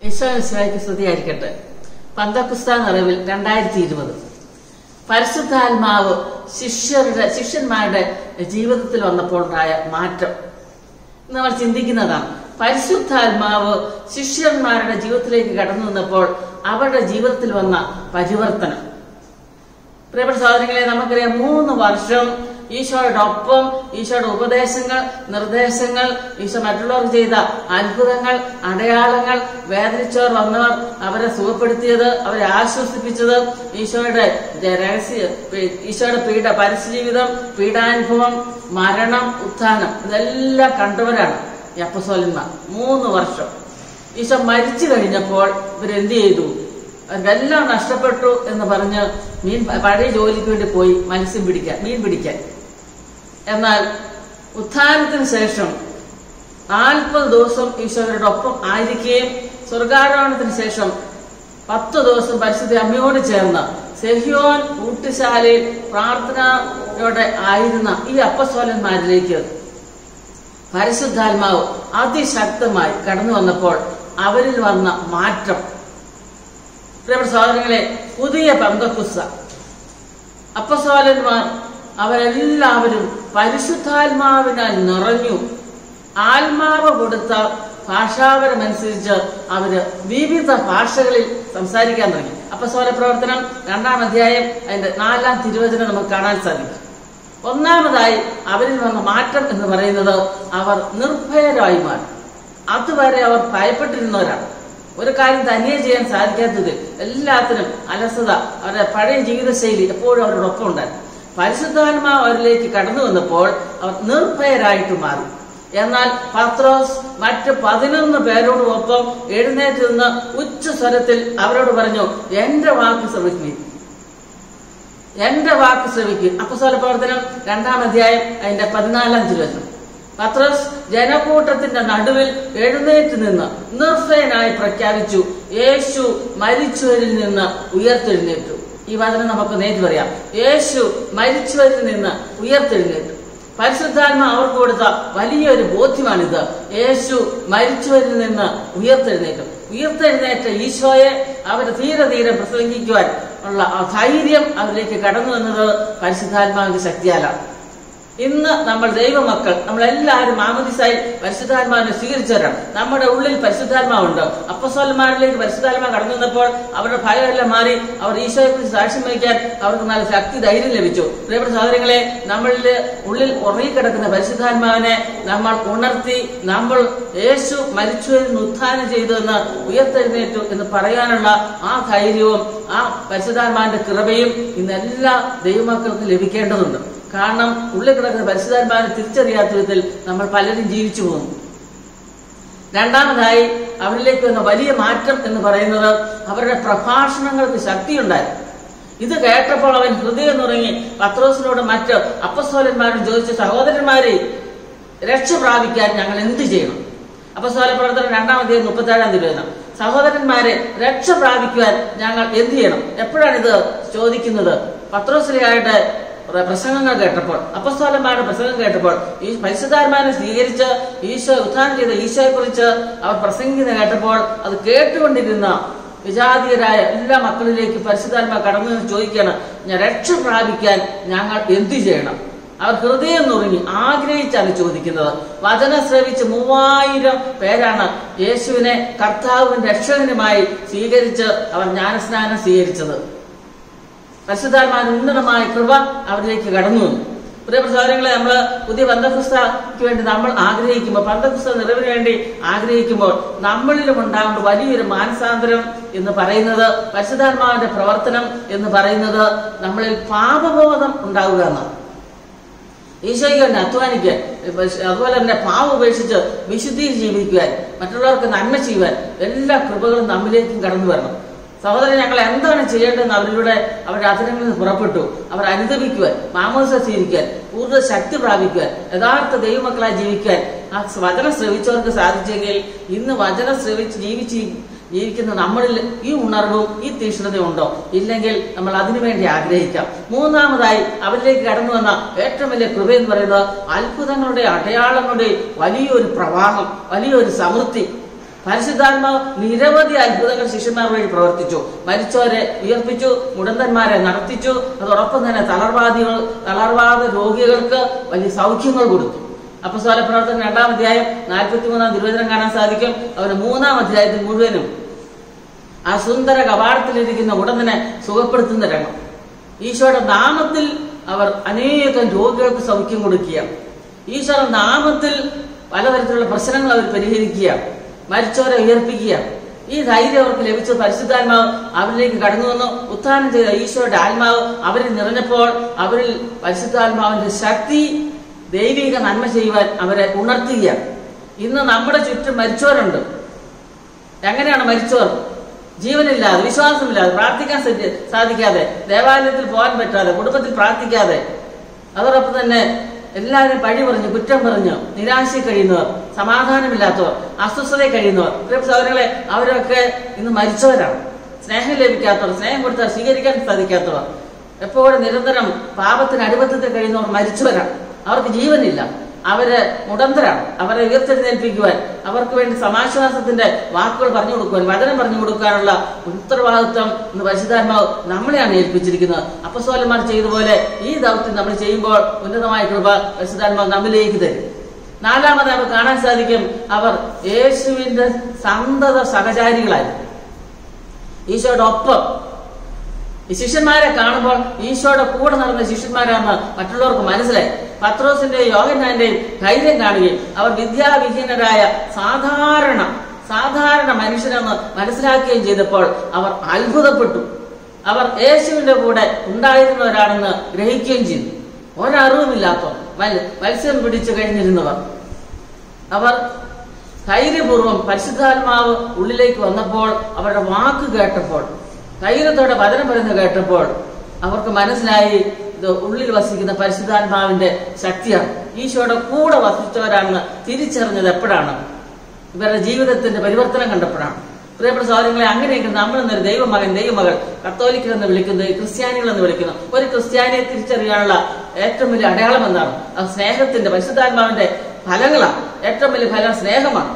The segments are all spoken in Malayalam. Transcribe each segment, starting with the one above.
ഈശോയ്ക്ക് സ്തുതിയായിരിക്കട്ടെ പന്തക്കുസ്ത നിറവിൽ രണ്ടായിരത്തി ഇരുപത് പരിശുദ്ധാത്മാവ് ശിഷ്യരുടെ ശിഷ്യന്മാരുടെ ജീവിതത്തിൽ വന്നപ്പോൾ ഉണ്ടായ മാറ്റം ഇന്ന് നമ്മൾ ചിന്തിക്കുന്നതാണ് പരിശുദ്ധാത്മാവ് ശിഷ്യന്മാരുടെ ജീവിതത്തിലേക്ക് കടന്നു വന്നപ്പോൾ അവരുടെ ജീവിതത്തിൽ വന്ന പരിവർത്തനം പ്രിയപ്പെട്ട സഹോദരങ്ങളെ നമുക്കറിയാം മൂന്ന് വർഷം ഈശോയോടൊപ്പം ഈശോയുടെ ഉപദേശങ്ങൾ നിർദ്ദേശങ്ങൾ ഈശോ മറ്റുള്ളവർക്ക് ചെയ്ത അത്ഭുതങ്ങൾ അടയാളങ്ങൾ വേദനിച്ചവർ വന്നവർ അവരെ സുഖപ്പെടുത്തിയത് അവരെ ആശ്വസിപ്പിച്ചത് ഈശോയുടെ രഹസ്യ ഈശോയുടെ പീഡ പരസ്യജീവിതം പീഡാനുഭവം മരണം ഉത്ഥാനം ഇതെല്ലാം കണ്ടവരാണ് ഈ അപ്പസോലന്മാർ മൂന്ന് വർഷം ഈശോ മരിച്ചു കഴിഞ്ഞപ്പോൾ ഇവരെന്ത് ചെയ്തു അവർക്കെല്ലാം നഷ്ടപ്പെട്ടു എന്ന് പറഞ്ഞ് മീൻ പഴയ ജോലിക്ക് വേണ്ടി പോയി മത്സ്യം പിടിക്കാൻ മീൻ പിടിക്കാൻ എന്നാൽ ഉത്ഥാനത്തിന് ശേഷം നാൽപ്പത് ദിവസം ഈശോയുടെ ഒപ്പം ആയിരിക്കുകയും സ്വർഗാരോഹണത്തിന് ശേഷം പത്ത് ദിവസം പരിശുദ്ധ അമ്മയോട് ചേർന്ന് സെഹിയോൻ ഊട്ടുശാലയിൽ പ്രാർത്ഥനയോടെ ആയിരുന്ന ഈ അപ്പസ്വലന്മാരിലേക്ക് പരിശുദ്ധാത്മാവ് അതിശക്തമായി കടന്നു വന്നപ്പോൾ അവരിൽ വന്ന മാറ്റം പ്രിയപ്പെട്ട സഹോദരങ്ങളെ പുതിയ പന്തക്കുസ അപ്പസോലന്മാർ അവരെല്ലാവരും പരിശുദ്ധാത്മാവിനാൽ നിറഞ്ഞു ആത്മാവ് കൊടുത്ത ഭാഷാപരമനുസരിച്ച് അവര് വിവിധ ഭാഷകളിൽ സംസാരിക്കാൻ തുടങ്ങി അപ്പസോല പ്രവർത്തനം രണ്ടാം അധ്യായം അതിന്റെ നാലാം തിരുവചനം നമുക്ക് കാണാൻ സാധിക്കും ഒന്നാമതായി അവരിൽ വന്ന മാറ്റം എന്ന് പറയുന്നത് അവർ നിർഭയരായി മാറി അതുവരെ അവർ ഭയപ്പെട്ടിരുന്നവരാണ് ഒരു കാര്യം തനിയെ ചെയ്യാൻ സാധിക്കാത്തത് എല്ലാത്തിനും അലസത അവരുടെ പഴയ ജീവിതശൈലി എപ്പോഴും അവരോടൊപ്പം ഉണ്ടായിരുന്നു പരിശുദ്ധാത്മാവ് അവരിലേക്ക് കടന്നു വന്നപ്പോൾ അവർ നിർഭയരായിട്ട് മാറി എന്നാൽ പത്രോസ് മറ്റ് പതിനൊന്ന് പേരോടൊപ്പം എഴുന്നേറ്റ് നിന്ന് ഉച്ച സ്വരത്തിൽ അവരോട് പറഞ്ഞു എന്റെ വാക്ക് ശ്രമിക്കുകയും എന്റെ വാക്ക് ശ്രമിക്കും അപ്പസോല പ്രവർത്തനം രണ്ടാം അധ്യായം അതിന്റെ പതിനാലാം തിരുവചനം പത്രോസ് ജനക്കൂട്ടത്തിന്റെ നടുവിൽ എഴുന്നേറ്റ് നിന്ന് നിർഭയനായി പ്രഖ്യാപിച്ചു യേശു മരിച്ചവരിൽ നിന്ന് ഉയർത്തെഴുന്നേറ്റു ഈ വചനം നമുക്ക് നേരിട്ട് പറയാം യേശു മരിച്ചവരിൽ നിന്ന് ഉയർത്തെഴുന്നേറ്റു പരിശുദ്ധാത്മ അവർക്ക് കൊടുത്ത വലിയൊരു ബോധ്യമാണിത് യേശു മരിച്ചവരിൽ നിന്ന് ഉയർത്തെഴുന്നേറ്റു ഉയർത്തെഴുന്നേറ്റ ഈശോയെ അവർ തീരെ തീരെ പ്രസംഗിക്കുവാൻ ഉള്ള ധൈര്യം അവരിലേക്ക് കടന്നു വന്നത് പരിശുദ്ധാത്മാവിന്റെ ശക്തിയാലാണ് ഇന്ന് നമ്മൾ ദൈവമക്കൾ നമ്മളെല്ലാവരും മാമതിസായി പരിശുദ്ധാത്മാവിനെ സ്വീകരിച്ചവരാണ് നമ്മുടെ ഉള്ളിൽ പരിശുദ്ധാത്മാവുണ്ട് അപ്പസോലന്മാരിലേക്ക് പരിശുദ്ധാത്മാവ് കടന്നു വന്നപ്പോൾ അവരുടെ ഭയമെല്ലാം മാറി അവർ ഈശോയെ കുറിച്ച് സാക്ഷ്യം വഹിക്കാൻ അവർക്ക് നല്ല ശക്തി ധൈര്യം ലഭിച്ചു പ്രിയപ്പെട്ട സഹോദരങ്ങളെ നമ്മളിൽ ഉള്ളിൽ ഉറങ്ങിക്കിടക്കുന്ന പരിശുദ്ധാത്മാവിനെ നമ്മൾ ഉണർത്തി നമ്മൾ യേശു മരിച്ചുവരിൽ ഉത്ഥാനം ചെയ്തു എന്ന് ഉയർത്തെഴുന്നേറ്റു എന്ന് പറയാനുള്ള ആ ധൈര്യവും ആ പരിശുദ്ധാത്മാവിന്റെ കൃപയും ഇന്ന് എല്ലാ ദൈവമക്കൾക്കും ലഭിക്കേണ്ടതുണ്ട് കാരണം ഉള്ളിൽ കിടക്കുന്ന പരിശുദ്ധാത്മാവിനെ തിരിച്ചറിയാത്ത വിധത്തിൽ നമ്മൾ പലരും ജീവിച്ചു പോകുന്നു രണ്ടാമതായി അവരിലേക്ക് വന്ന വലിയ മാറ്റം എന്ന് പറയുന്നത് അവരുടെ പ്രഭാഷണങ്ങൾക്ക് ശക്തിയുണ്ടായി ഇത് കേട്ടപ്പോൾ അവൻ ഹൃദയം നുറങ്ങി പത്രോസിനോട് മറ്റ് അപ്പസ്തോലന്മാരും ചോദിച്ച സഹോദരന്മാരെ രക്ഷ പ്രാപിക്കാൻ ഞങ്ങൾ എന്ത് ചെയ്യണം അപ്പസ്തോല പ്രവർത്തനം രണ്ടാമത്തെ മുപ്പത്തേഴാം തിരുവചനം സഹോദരന്മാരെ രക്ഷ പ്രാപിക്കുവാൻ ഞങ്ങൾ എന്ത് ചെയ്യണം എപ്പോഴാണ് ഇത് ചോദിക്കുന്നത് പത്രോസിലായിട്ട് പ്രസംഗങ്ങൾ കേട്ടപ്പോൾ അപ്പസ്തോലന്മാരുടെ പ്രസംഗം കേട്ടപ്പോൾ ഈ പരിശുദ്ധാത്മാനെ സ്വീകരിച്ച് ഈശോ ഉത്ഥാനം ചെയ്ത ഈശോയെ കുറിച്ച് അവർ പ്രസംഗിക്കുന്നത് കേട്ടപ്പോൾ അത് കേട്ടുകൊണ്ടിരുന്ന വിജാതീയരായ എല്ലാ മക്കളിലേക്ക് പരിശുദ്ധാത്മാ കടന്നു ചോദിക്കുകയാണ് ഞാൻ രക്ഷ പ്രാപിക്കാൻ ഞങ്ങൾ എന്തു ചെയ്യണം അവർ ഹൃദയം നുറുങ്ങി ആഗ്രഹിച്ചാണ് ചോദിക്കുന്നത് വചനം ശ്രവിച്ച് മൂവായിരം പേരാണ് യേശുവിനെ കർത്താവും രക്ഷകനുമായി സ്വീകരിച്ച് അവർ ജ്ഞാനസ്നാനം സ്വീകരിച്ചത് പരിശുദ്ധാത്മാൻ ഉന്നതമായ കൃപ അവരിലേക്ക് കടന്നു വന്നു പ്രിയപ്പെട്ട സഹോദരങ്ങളെ നമ്മൾ പുതിയ പന്തക്കുസ്തയ്ക്ക് വേണ്ടി നമ്മൾ ആഗ്രഹിക്കുമ്പോൾ പന്തക്കുസ്ത നിറവിന് വേണ്ടി ആഗ്രഹിക്കുമ്പോൾ നമ്മളിലും ഉണ്ടാകേണ്ട വലിയൊരു മാനസാന്തരം എന്ന് പറയുന്നത് പരിശുദ്ധാത്മാവിന്റെ പ്രവർത്തനം എന്ന് പറയുന്നത് നമ്മളിൽ പാപബോധം ഉണ്ടാവുക എന്നാണ് ഈശോയ്ക്ക് തന്നെ അധ്വാനിക്കാൻ അതുപോലെ തന്നെ പാവം ഉപേക്ഷിച്ച് വിശുദ്ധിയിൽ ജീവിക്കുവാൻ മറ്റുള്ളവർക്ക് നന്മ ചെയ്യുവാൻ എല്ലാ കൃപകളും നമ്മിലേക്കും കടന്നു വരണം സഹോദരൻ ഞങ്ങൾ എന്താണ് ചെയ്യേണ്ടതെന്ന് അവരിലൂടെ അവരുടെ അധരങ്ങളിൽ നിന്ന് പുറപ്പെട്ടു അവർ അനുദപിക്കുവാൻ മാമോസ സ്വീകരിക്കാൻ കൂടുതൽ ശക്തി പ്രാപിക്കുവാൻ യഥാർത്ഥ ദൈവമക്കളായി ജീവിക്കാൻ ആ വചനം ശ്രവിച്ചവർക്ക് സാധിച്ചെങ്കിൽ ഇന്ന് വചനം ശ്രവിച്ച് ജീവിച്ച് ജീവിക്കുന്ന നമ്മളിൽ ഈ ഉണർവും ഈ തീക്ഷ്ണതയും ഉണ്ടോ ഇല്ലെങ്കിൽ നമ്മൾ അതിനുവേണ്ടി ആഗ്രഹിക്കാം മൂന്നാമതായി അവരിലേക്ക് കടന്നു വന്ന ഏറ്റവും വലിയ കൃപ എന്ന് പറയുന്നത് അത്ഭുതങ്ങളുടെ അടയാളങ്ങളുടെ വലിയൊരു പ്രവാഹം വലിയൊരു സമൃദ്ധി പരിശുദ്ധാത്മാവ് നിരവധി അത്ഭുതങ്ങൾ ശിഷ്യന്മാർ വഴി പ്രവർത്തിച്ചു മരിച്ചവരെ ഉയർപ്പിച്ചു മുടന്തന്മാരെ നടത്തിച്ചു അതോടൊപ്പം തന്നെ തളർവാദികൾ തളർവാദ രോഗികൾക്ക് വലിയ സൗഖ്യങ്ങൾ കൊടുത്തു അപ്പസ്വല പ്രവർത്തനം രണ്ടാം അധ്യായം നാൽപ്പത്തി മൂന്നാം തിരുവചനം കാണാൻ സാധിക്കും അവന് മൂന്നാം അധ്യായത്തിൽ മുഴുവനും ആ സുന്ദര കവാടത്തിലിരിക്കുന്ന ഉടനെ സുഖപ്പെടുത്തുന്ന രംഗം ഈശോയുടെ നാമത്തിൽ അവർ അനേകം രോഗികൾക്ക് സൗഖ്യം കൊടുക്കുകയാണ് ഈശോയുടെ നാമത്തിൽ പലതരത്തിലുള്ള പ്രശ്നങ്ങൾ അവർ പരിഹരിക്കുകയാണ് മരിച്ചവരെ ഉയർപ്പിക്കുകയാണ് ഈ ധൈര്യം അവർക്ക് ലഭിച്ച പരിശുദ്ധാത്മാവ് അവരിലേക്ക് കടന്നു വന്നു ഉത്ഥാനം ചെയ്ത ഈശോയുടെ ആത്മാവ് അവരിൽ നിറഞ്ഞപ്പോൾ അവരിൽ പരിശുദ്ധാത്മാവിന്റെ ശക്തി ദൈവിക നന്മ ചെയ്യുവാൻ അവരെ ഉണർത്തുകയാണ് ഇന്ന് നമ്മുടെ ചുറ്റും മരിച്ചവരുണ്ട് എങ്ങനെയാണ് മരിച്ചവർ ജീവനില്ലാതെ വിശ്വാസമില്ലാതെ പ്രാർത്ഥിക്കാൻ സജ്ജ- സാധിക്കാതെ ദേവാലയത്തിൽ പോകാൻ പറ്റാതെ കുടുംബത്തിൽ പ്രാർത്ഥിക്കാതെ അതോടൊപ്പം തന്നെ എല്ലാവരും പഴി പറഞ്ഞു കുറ്റം പറഞ്ഞു നിരാശയിൽ കഴിയുന്നവർ സമാധാനമില്ലാത്തവർ അസ്വസ്ഥതയിൽ കഴിയുന്നവർ പ്രിയ സഹോദരങ്ങളെ അവരൊക്കെ ഇന്ന് മരിച്ചവരാണ് സ്നേഹം ലഭിക്കാത്തവർ സ്നേഹം കൊടുത്താൽ സ്വീകരിക്കാൻ സാധിക്കാത്തവർ എപ്പോഴും നിരന്തരം പാപത്തിന് അടിമത്തത്തിൽ കഴിയുന്നവർ മരിച്ചവരാണ് അവർക്ക് ജീവനില്ല അവര് മുടന്തരാണ് അവരെ ഉയർത്തെഴുന്നേൽപ്പിക്കുവാൻ അവർക്ക് വേണ്ടി സമാശ്വാസത്തിന്റെ വാക്കുകൾ പറഞ്ഞു കൊടുക്കുവാൻ വചനം പറഞ്ഞു കൊടുക്കാനുള്ള ഉത്തരവാദിത്വം ഇന്ന് പരിശുദ്ധാത്മാവ് നമ്മളെയാണ് ഏൽപ്പിച്ചിരിക്കുന്നത് അപ്പസ്വലന്മാർ ചെയ്ത പോലെ ഈ ദൗത്യം നമ്മൾ ചെയ്യുമ്പോൾ ഉന്നതമായ കൃപ പരിശുദ്ധാത്മാവ് നമ്മിലേക്ക് തരും നാലാമത് നമുക്ക് കാണാൻ സാധിക്കും അവർ യേശുവിന്റെ സന്തത സഹചാരികളായിരുന്നു ഈശോയുടെ ഒപ്പം ഈ ശിഷ്യന്മാരെ കാണുമ്പോൾ ഈശോയുടെ കൂടെ നടന്ന ശിഷ്യന്മാരാണെന്ന് മറ്റുള്ളവർക്ക് മനസ്സിലായി പത്രോസിന്റെയും യോഹന്നാന്റെയും ധൈര്യം കാണുകയും അവർ വിദ്യാവിഹീനരായ സാധാരണ സാധാരണ മനുഷ്യരെന്ന് മനസ്സിലാക്കുകയും ചെയ്തപ്പോൾ അവർ അത്ഭുതപ്പെട്ടു അവർ യേശുവിന്റെ കൂടെ ഉണ്ടായിരുന്നവരാണെന്ന് ഗ്രഹിക്കുകയും ചെയ്തു ഒരറിവുമില്ലാത്തവർ മൽ- മത്സ്യം പിടിച്ചു കഴിഞ്ഞിരുന്നവർ അവർ ധൈര്യപൂർവ്വം പരിശുദ്ധാത്മാവ് ഉള്ളിലേക്ക് വന്നപ്പോൾ അവരുടെ വാക്ക് കേട്ടപ്പോൾ ധൈര്യത്തോടെ വചനം പറയുന്നത് കേട്ടപ്പോൾ അവർക്ക് മനസ്സിലായി ഇത് ഉള്ളിൽ വസിക്കുന്ന പരിശുദ്ധാത്മാവിന്റെ ശക്തിയാണ് ഈശോയുടെ കൂടെ വസിച്ചവരാണെന്ന് തിരിച്ചറിഞ്ഞത് എപ്പോഴാണ് ഇവരുടെ ജീവിതത്തിന്റെ പരിവർത്തനം കണ്ടപ്പോഴാണ് പ്രിയപ്പെട്ട സഹോദരങ്ങളെ അങ്ങനെയെങ്കിൽ നമ്മൾ എന്നൊരു ദൈവമകൻ ദൈവമകൾ കത്തോലിക്കൽ എന്ന് വിളിക്കുന്നത് ക്രിസ്ത്യാനികൾ എന്ന് വിളിക്കുന്നു ഒരു ക്രിസ്ത്യാനിയെ തിരിച്ചറിയാനുള്ള ഏറ്റവും വലിയ അടയാളം എന്താണ് അത് സ്നേഹത്തിന്റെ പരിശുദ്ധാത്മാവിന്റെ ഫലങ്ങളാണ് ഏറ്റവും വലിയ ഫലം സ്നേഹമാണ്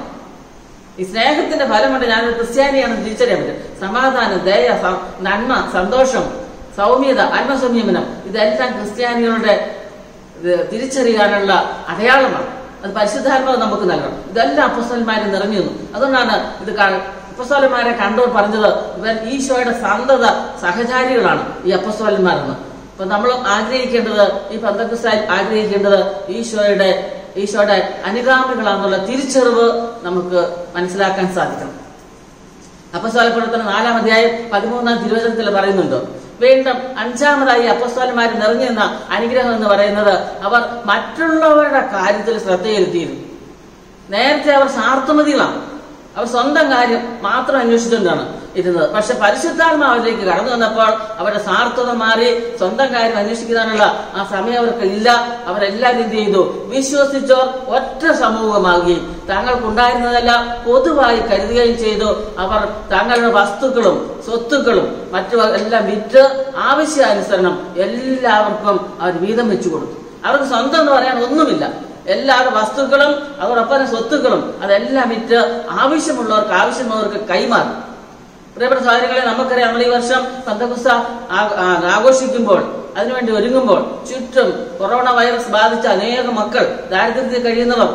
ഈ സ്നേഹത്തിന്റെ ഫലം കൊണ്ട് ഞാനൊരു ക്രിസ്ത്യാനിയാണെന്ന് തിരിച്ചറിയാൻ പറ്റും സമാധാനം ദയ സ- നന്മ സന്തോഷം സൗമ്യത ആത്മസംയമനം ഇതെല്ലാം ക്രിസ്ത്യാനികളുടെ ഇത് തിരിച്ചറിയാനുള്ള അടയാളമാണ് അത് പരിശുദ്ധാത്മാവ് നമുക്ക് നൽകണം ഇതെല്ലാം അപ്പസ്വലന്മാരെ നിറഞ്ഞു നിന്നു അതുകൊണ്ടാണ് ഇത് അപ്പസ്വലന്മാരെ കണ്ടോർ പറഞ്ഞത് ഇവർ ഈശോയുടെ സന്തത സഹചാരികളാണ് ഈ അപ്പസ്വലന്മാരെന്ന് അപ്പൊ നമ്മൾ ആഗ്രഹിക്കേണ്ടത് ഈ പന്തക്കുസായി ആഗ്രഹിക്കേണ്ടത് ഈശോയുടെ ഈശോയുടെ അനുഗാമികളാണെന്നുള്ള തിരിച്ചറിവ് നമുക്ക് മനസ്സിലാക്കാൻ സാധിക്കണം അപ്പസ്തോലപ്രവർത്തനം നാലാം അധ്യായം പതിമൂന്നാം തിരുവചനത്തിൽ പറയുന്നുണ്ട് വീണ്ടും അഞ്ചാമതായി അപ്പസ്തോലന്മാർ നിറഞ്ഞു നിന്ന അനുഗ്രഹം എന്ന് പറയുന്നത് അവർ മറ്റുള്ളവരുടെ കാര്യത്തിൽ ശ്രദ്ധ ചെലുത്തിയിരുന്നു നേരത്തെ അവർ സ്വാർത്ഥമതികളാണ് അവർ സ്വന്തം കാര്യം മാത്രം അന്വേഷിച്ചുകൊണ്ടാണ് ഇരുന്നത് പക്ഷെ പരിശുദ്ധാത്മാ അവരിലേക്ക് കടന്നു വന്നപ്പോൾ അവരുടെ സ്വാർത്ഥത മാറി സ്വന്തം കാര്യം അന്വേഷിക്കാനുള്ള ആ സമയം അവർക്ക് ഇല്ല അവരെല്ലാവരും എന്ത് ചെയ്തു വിശ്വസിച്ചോർ ഒറ്റ സമൂഹമാകുകയും തങ്ങൾക്കുണ്ടായിരുന്നതെല്ലാം പൊതുവായി കരുതുകയും ചെയ്തു അവർ തങ്ങളുടെ വസ്തുക്കളും സ്വത്തുക്കളും മറ്റു എല്ലാം വിറ്റ് ആവശ്യാനുസരണം എല്ലാവർക്കും അവർ വീതം വെച്ചു കൊടുത്തു അവർക്ക് സ്വന്തം എന്ന് പറയാൻ ഒന്നുമില്ല എല്ലാവരുടെ വസ്തുക്കളും അതോടൊപ്പം തന്നെ സ്വത്തുക്കളും അതെല്ലാം വിറ്റ് ആവശ്യമുള്ളവർക്ക് ആവശ്യമുള്ളവർക്ക് കൈമാറി പ്രിയപ്പെട്ട സഹോദരങ്ങളെ നമുക്കറിയാം നമ്മൾ ഈ വർഷം പന്തകുസ ആഘോഷിക്കുമ്പോൾ അതിനുവേണ്ടി ഒരുങ്ങുമ്പോൾ ചുറ്റും കൊറോണ വൈറസ് ബാധിച്ച അനേകം മക്കൾ ദാരിദ്ര്യത്തിൽ കഴിയുന്നവർ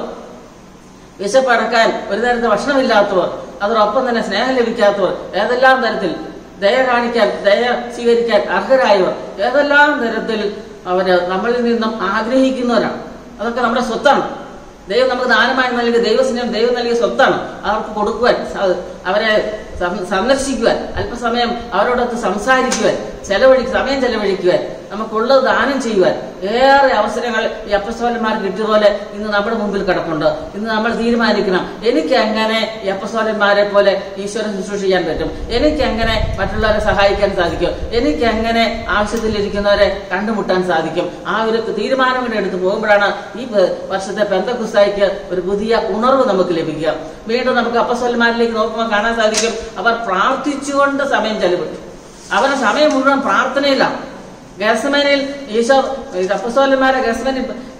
വിശപ്പടക്കാൻ ഒരു നേരത്തെ ഭക്ഷണമില്ലാത്തവർ അതോടൊപ്പം തന്നെ സ്നേഹം ലഭിക്കാത്തവർ ഏതെല്ലാം തരത്തിൽ ദയ കാണിക്കാൻ ദയ സ്വീകരിക്കാൻ അർഹരായവർ ഏതെല്ലാം തരത്തിൽ അവര് നമ്മളിൽ നിന്നും ആഗ്രഹിക്കുന്നവരാണ് അതൊക്കെ നമ്മുടെ സ്വത്താണ് ദൈവം നമുക്ക് ദാനമായി നൽകിയ ദൈവസ്നേഹം ദൈവം നൽകിയ സ്വത്താണ് അവർക്ക് കൊടുക്കുവാൻ സ- അവരെ സം- സന്ദർശിക്കുവാൻ അല്പസമയം അവരോടൊത്ത് സംസാരിക്കുവാൻ ചെലവഴിക്ക് സമയം ചെലവഴിക്കുവാൻ നമുക്കുള്ളത് ദാനം ചെയ്യുവാൻ ഏറെ അവസരങ്ങൾ ഈ അപ്പസ്തോലന്മാർക്ക് കിട്ടിയതുപോലെ ഇന്ന് നമ്മുടെ മുമ്പിൽ കിടപ്പുണ്ട് ഇന്ന് നമ്മൾ തീരുമാനിക്കണം എനിക്ക് എങ്ങനെ ഈ അപ്പസ്തോലന്മാരെ പോലെ ഈശ്വരൻ ശുശ്രൂഷിക്കാൻ പറ്റും എനിക്ക് എങ്ങനെ മറ്റുള്ളവരെ സഹായിക്കാൻ സാധിക്കും എനിക്ക് എങ്ങനെ ആവശ്യത്തിലിരിക്കുന്നവരെ കണ്ടുമുട്ടാൻ സാധിക്കും ആ ഒരു തീരുമാനം കൂടെ എടുത്ത് പോകുമ്പോഴാണ് ഈ പ- വർഷത്തെ പെന്തക്കുസ്തായിക്ക് ഒരു പുതിയ ഉണർവ് നമുക്ക് ലഭിക്കുക വീണ്ടും നമുക്ക് അപ്പസ്വലന്മാരിലേക്ക് നോക്കുമ്പോൾ കാണാൻ സാധിക്കും അവർ പ്രാർത്ഥിച്ചുകൊണ്ട് സമയം ചെലവിട്ടു അവരുടെ സമയം മുഴുവൻ പ്രാർത്ഥനയിലാണ് ഗസമനിൽ ഈശോ അപ്പസ്വലന്മാരെ ഗസമനിൽ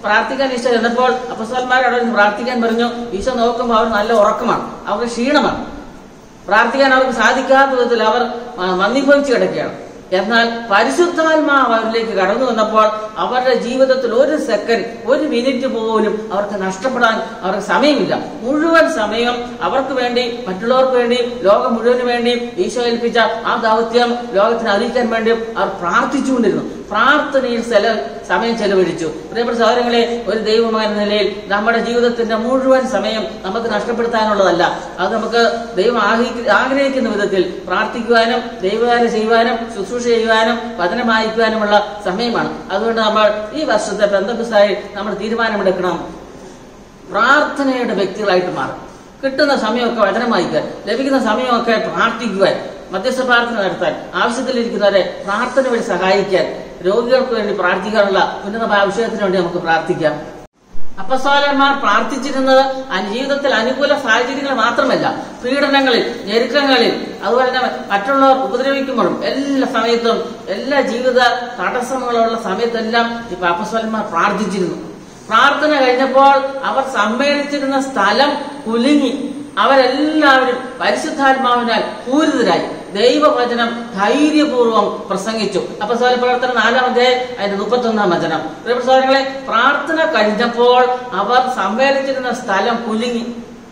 പ്രാർത്ഥിക്കാൻ ഈശോ ചെന്നപ്പോൾ അപ്പസ്വലന്മാർ അവിടെ നിന്ന് പ്രാർത്ഥിക്കാൻ പറഞ്ഞു ഈശോ നോക്കുമ്പോൾ അവർ നല്ല ഉറക്കമാണ് അവർക്ക് ക്ഷീണമാണ് പ്രാർത്ഥിക്കാൻ അവർക്ക് സാധിക്കാത്ത വിധത്തിൽ അവർ ആ, മന്ദീഭവിച്ച് കിടക്കുകയാണ് എന്നാൽ പരിശുദ്ധാത്മാവ് അവരിലേക്ക് കടന്നു വന്നപ്പോൾ അവരുടെ ജീവിതത്തിൽ ഒരു സെക്കൻഡ് ഒരു മിനിറ്റ് പോലും അവർക്ക് നഷ്ടപ്പെടാൻ അവർക്ക് സമയമില്ല മുഴുവൻ സമയം അവർക്ക് വേണ്ടി മറ്റുള്ളവർക്ക് വേണ്ടി ലോകം മുഴുവന് വേണ്ടി ഈശോ ഏൽപ്പിച്ച ആ ദൗത്യം ലോകത്തിന് അറിയിക്കാൻ വേണ്ടി അവർ പ്രാർത്ഥിച്ചുകൊണ്ടിരുന്നു പ്രാർത്ഥനയിൽ ചെല സമയം ചെലവഴിച്ചു പ്രിയപ്പെട്ട സഹോദരങ്ങളെ ഒരു ദൈവമായ നിലയിൽ നമ്മുടെ ജീവിതത്തിന്റെ മുഴുവൻ സമയം നമുക്ക് നഷ്ടപ്പെടുത്താനുള്ളതല്ല അത് നമുക്ക് ദൈവം ആഗ്രഹി- ആഗ്രഹിക്കുന്ന വിധത്തിൽ പ്രാർത്ഥിക്കുവാനും ദൈവകാര്യം ചെയ്യുവാനും ശുശ്രൂഷ ചെയ്യുവാനും വചനം വായിക്കുവാനുമുള്ള സമയമാണ് അതുകൊണ്ട് നമ്മൾ ഈ വർഷത്തെ ബന്ധക്കുസായി നമ്മൾ തീരുമാനമെടുക്കണം പ്രാർത്ഥനയുടെ വ്യക്തികളായിട്ട് മാറും കിട്ടുന്ന സമയമൊക്കെ വചനം വായിക്കാൻ ലഭിക്കുന്ന സമയമൊക്കെ പ്രാർത്ഥിക്കുവാൻ മധ്യസ്ഥ പ്രാർത്ഥന നടത്താൻ ആവശ്യത്തിലിരിക്കുന്നവരെ പ്രാർത്ഥന വഴി സഹായിക്കാൻ രോഗികൾക്ക് വേണ്ടി പ്രാർത്ഥിക്കാനുള്ള ഉന്നതമായ വിഷയത്തിന് വേണ്ടി നമുക്ക് പ്രാർത്ഥിക്കാം അപ്പസ്വാലന്മാർ പ്രാർത്ഥിച്ചിരുന്നത് അൻ- ജീവിതത്തിൽ അനുകൂല സാഹചര്യങ്ങൾ മാത്രമല്ല പീഡനങ്ങളിൽ ഞെരുക്കങ്ങളിൽ അതുപോലെ തന്നെ മറ്റുള്ളവർ ഉപദ്രവിക്കുമ്പോഴും എല്ലാ സമയത്തും എല്ലാ ജീവിത തടസ്സങ്ങളുള്ള സമയത്തെല്ലാം ഇപ്പൊ അപ്പസ്വാലന്മാർ പ്രാർത്ഥിച്ചിരുന്നു പ്രാർത്ഥന കഴിഞ്ഞപ്പോൾ അവർ സമ്മേളിച്ചിരുന്ന സ്ഥലം കുലുങ്ങി അവരെല്ലാവരും പരിശുദ്ധാത്മാവിനാൽ പൂരിതരായി ദൈവവചനം ധൈര്യപൂർവ്വം പ്രസംഗിച്ചു അപ്പൊ സ്വല പ്രവർത്തനം നാലാം അധ്യായം അതിന്റെ മുപ്പത്തി ഒന്നാം വചനം പ്രിയപ്പെട്ട സഹോദരങ്ങളെ പ്രാർത്ഥന കഴിഞ്ഞപ്പോൾ അവർ സമ്മേളിച്ചിരുന്ന സ്ഥലം കുലുങ്ങി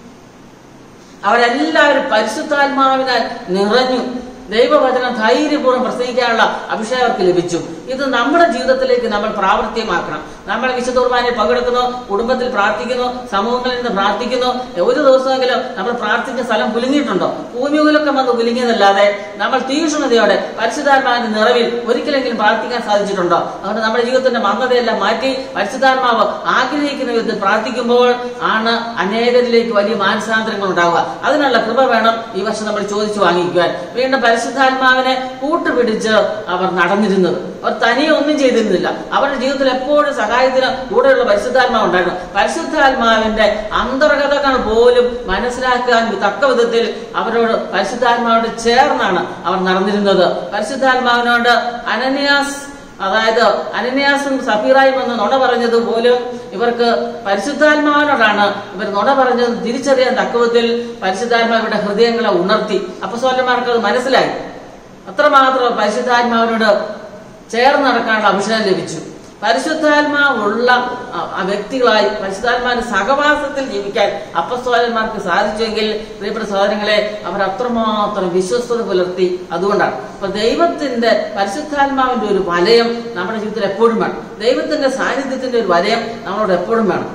അവരെല്ലാവരും പരിശുദ്ധാത്മാവിനാൽ നിറഞ്ഞു ദൈവവചനം ധൈര്യപൂർവ്വം പ്രസംഗിക്കാനുള്ള അഭിഷേകം അവർക്ക് ലഭിച്ചു ഇത് നമ്മുടെ ജീവിതത്തിലേക്ക് നമ്മൾ പ്രാവർത്തികമാക്കണം നമ്മൾ വിശുദ്ധ കുർബാനയിൽ പങ്കെടുക്കുന്നു കുടുംബത്തിൽ പ്രാർത്ഥിക്കുന്നു സമൂഹങ്ങളിൽ നിന്ന് പ്രാർത്ഥിക്കുന്നു ഒരു ദിവസമെങ്കിലും നമ്മൾ പ്രാർത്ഥിച്ച സ്ഥലം കുലുങ്ങിയിട്ടുണ്ടോ ഭൂമികുലൊക്കെ വന്ന് കുലുങ്ങിയതല്ലാതെ നമ്മൾ തീക്ഷ്ണതയോടെ പരിശുദ്ധാത്മാവിന്റെ നിറവിൽ ഒരിക്കലെങ്കിലും പ്രാർത്ഥിക്കാൻ സാധിച്ചിട്ടുണ്ടോ അതുകൊണ്ട് നമ്മുടെ ജീവിതത്തിന്റെ മന്ദതയെല്ലാം മാറ്റി പരിശുദ്ധാത്മാവ് ആഗ്രഹിക്കുന്ന വിധത്തിൽ പ്രാർത്ഥിക്കുമ്പോൾ ആണ് അനേകരിലേക്ക് വലിയ മാനസാന്തരങ്ങൾ ഉണ്ടാവുക അതിനുള്ള കൃപ വേണം ഈ വർഷം നമ്മൾ ചോദിച്ചു വാങ്ങിക്കുവാൻ വീണ്ടും പരിശുദ്ധാത്മാവിനെ കൂട്ടുപിടിച്ച് അവർ നടന്നിരുന്നത് അവർ തനിയെ ഒന്നും ചെയ്തിരുന്നില്ല അവരുടെ ജീവിതത്തിൽ എപ്പോഴും സഹായത്തിന് കൂടെയുള്ള പരിശുദ്ധാത്മാവ് ഉണ്ടായിരുന്നു പരിശുദ്ധാത്മാവിന്റെ അന്തർഗതകൾ പോലും മനസ്സിലാക്കാൻ തക്ക വിധത്തിൽ അവരോട് പരിശുദ്ധാത്മാവോട് ചേർന്നാണ് അവർ നടന്നിരുന്നത് പരിശുദ്ധാത്മാവിനോട് അനന്യാസ് അതായത് അനന്യാസും സഫീറായും എന്ന് നുണ പറഞ്ഞത് പോലും ഇവർക്ക് പരിശുദ്ധാത്മാവിനോടാണ് ഇവർ നുണ പറഞ്ഞത് തിരിച്ചറിയാൻ തക്കവത്തിൽ പരിശുദ്ധാത്മാവിന്റെ ഹൃദയങ്ങളെ ഉണർത്തി അപ്പസോലന്മാർക്ക് അത് മനസ്സിലായി അത്രമാത്രം പരിശുദ്ധാത്മാവിനോട് ചേർന്ന് നടക്കാനുള്ള അഭിഷേകം ലഭിച്ചു പരിശുദ്ധാത്മാവുള്ള ആ, ആ വ്യക്തികളായി പരിശുദ്ധാത്മാവിന്റെ സഹവാസത്തിൽ ജീവിക്കാൻ അപ്പസ്തോലന്മാർക്ക് സാധിച്ചെങ്കിൽ പ്രിയപ്പെട്ട സഹോദരങ്ങളെ അവർ അത്രമാത്രം വിശ്വസ്തത പുലർത്തി അതുകൊണ്ടാണ് അപ്പൊ ദൈവത്തിന്റെ പരിശുദ്ധാത്മാവിന്റെ ഒരു വലയം നമ്മുടെ ജീവിതത്തിൽ എപ്പോഴും വേണം ദൈവത്തിന്റെ സാന്നിധ്യത്തിന്റെ ഒരു വലയം നമ്മളോട് എപ്പോഴും വേണം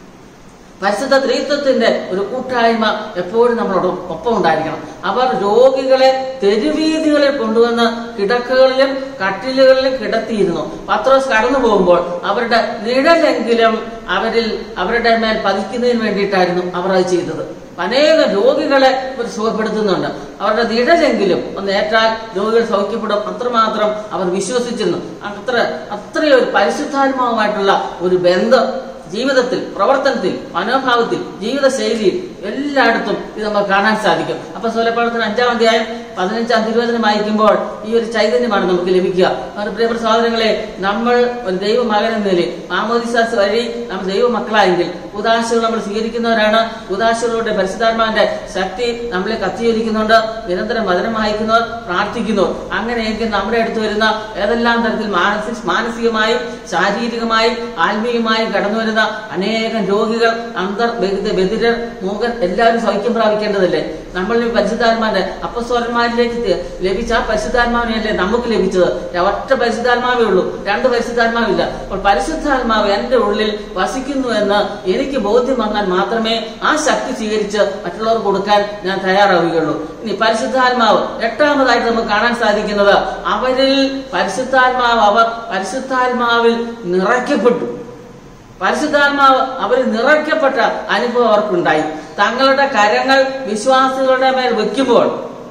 പരിശുദ്ധ ത്രിത്വത്തിന്റെ ഒരു കൂട്ടായ്മ എപ്പോഴും നമ്മളോട് ഒപ്പം ഉണ്ടായിരിക്കണം അവർ രോഗികളെ തെരുവീതികളിൽ കൊണ്ടുവന്ന് കിടക്കകളിലും കട്ടിലുകളിലും കിടത്തിയിരുന്നു പത്രോസ് കടന്നു പോകുമ്പോൾ അവരുടെ നിഴലെങ്കിലും അവരിൽ അവരുടെ മേൽ പതിക്കുന്നതിന് വേണ്ടിയിട്ടായിരുന്നു അവർ അത് ചെയ്തത് അനേകം രോഗികളെ ഇവർ സുഖപ്പെടുത്തുന്നുണ്ട് അവരുടെ നിഴലെങ്കിലും ഒന്ന് ഏറ്റാൽ രോഗികൾ സൗഖ്യപ്പെടും അത്രമാത്രം അവർ വിശ്വസിച്ചിരുന്നു അത്ര അത്രയും ഒരു പരിശുദ്ധാത്മാവുമായിട്ടുള്ള ഒരു ബന്ധം ജീവിതത്തിൽ പ്രവർത്തനത്തിൽ മനോഭാവത്തിൽ ജീവിതശൈലിയിൽ എല്ലായിടത്തും ഇത് നമുക്ക് കാണാൻ സാധിക്കും അപ്പൊ സ്വലപ്രവർത്തനം അഞ്ചാം അധ്യായം പതിനഞ്ചാം തിരുവചനം വായിക്കുമ്പോൾ ഈ ഒരു ചൈതന്യമാണ് നമുക്ക് ലഭിക്കുക അതുകൊണ്ട് പ്രിയപ്പെട്ട സഹോദരങ്ങളെ നമ്മൾ ഒരു ദൈവ മകൻ എന്ന നിലയിൽ മാമോദിസാസ് വഴി നമ്മൾ ദൈവ മക്കളായെങ്കിൽ ഉദാശകൾ നമ്മൾ സ്വീകരിക്കുന്നവരാണ് ഉദാശകളുടെ പരിശുദ്ധാത്മാവിന്റെ ശക്തി നമ്മളെ കത്തിയൊലിക്കുന്നുണ്ട് നിരന്തരം വചനം വായിക്കുന്നവർ പ്രാർത്ഥിക്കുന്നവർ അങ്ങനെയെങ്കിൽ നമ്മുടെ അടുത്ത് വരുന്ന ഏതെല്ലാം തരത്തിൽ മാനസിക മാനസികമായും ശാരീരികമായും ആത്മീയമായും കടന്നു വരുന്ന അനേകം രോഗികൾ അന്തർ ബധിര- ബധിരർ മൂകർ എല്ലാവരും സൗഖ്യം പ്രാപിക്കേണ്ടതല്ലേ നമ്മൾ ഈ പരിശുദ്ധാത്മാവിന്റെ അപ്പസ്വരന്മാരിലേക്ക് തി- ലഭിച്ച ആ പരിശുദ്ധാത്മാവിനെയല്ലേ നമുക്ക് ലഭിച്ചത് ഒറ്റ പരിശുദ്ധാത്മാവേ ഉള്ളൂ രണ്ട് പരിശുദ്ധാത്മാവില്ല അപ്പോൾ പരിശുദ്ധാത്മാവ് എന്റെ ഉള്ളിൽ വസിക്കുന്നു എന്ന് എനിക്ക് ബോധ്യം വന്നാൽ മാത്രമേ ആ ശക്തി സ്വീകരിച്ച് മറ്റുള്ളവർക്ക് കൊടുക്കാൻ ഞാൻ തയ്യാറാവുകയുള്ളൂ ഇനി പരിശുദ്ധാത്മാവ് എട്ടാമതായിട്ട് നമുക്ക് കാണാൻ സാധിക്കുന്നത് അവരിൽ പരിശുദ്ധാത്മാവ് അവർ പരിശുദ്ധാത്മാവിൽ നിറയ്ക്കപ്പെട്ടു പരിശുദ്ധാത്മാവ് അവർ നിറയ്ക്കപ്പെട്ട അനുഭവം അവർക്കുണ്ടായി തങ്ങളുടെ കരങ്ങൾ വിശ്വാസികളുടെ മേൽ വെക്കുമ്പോൾ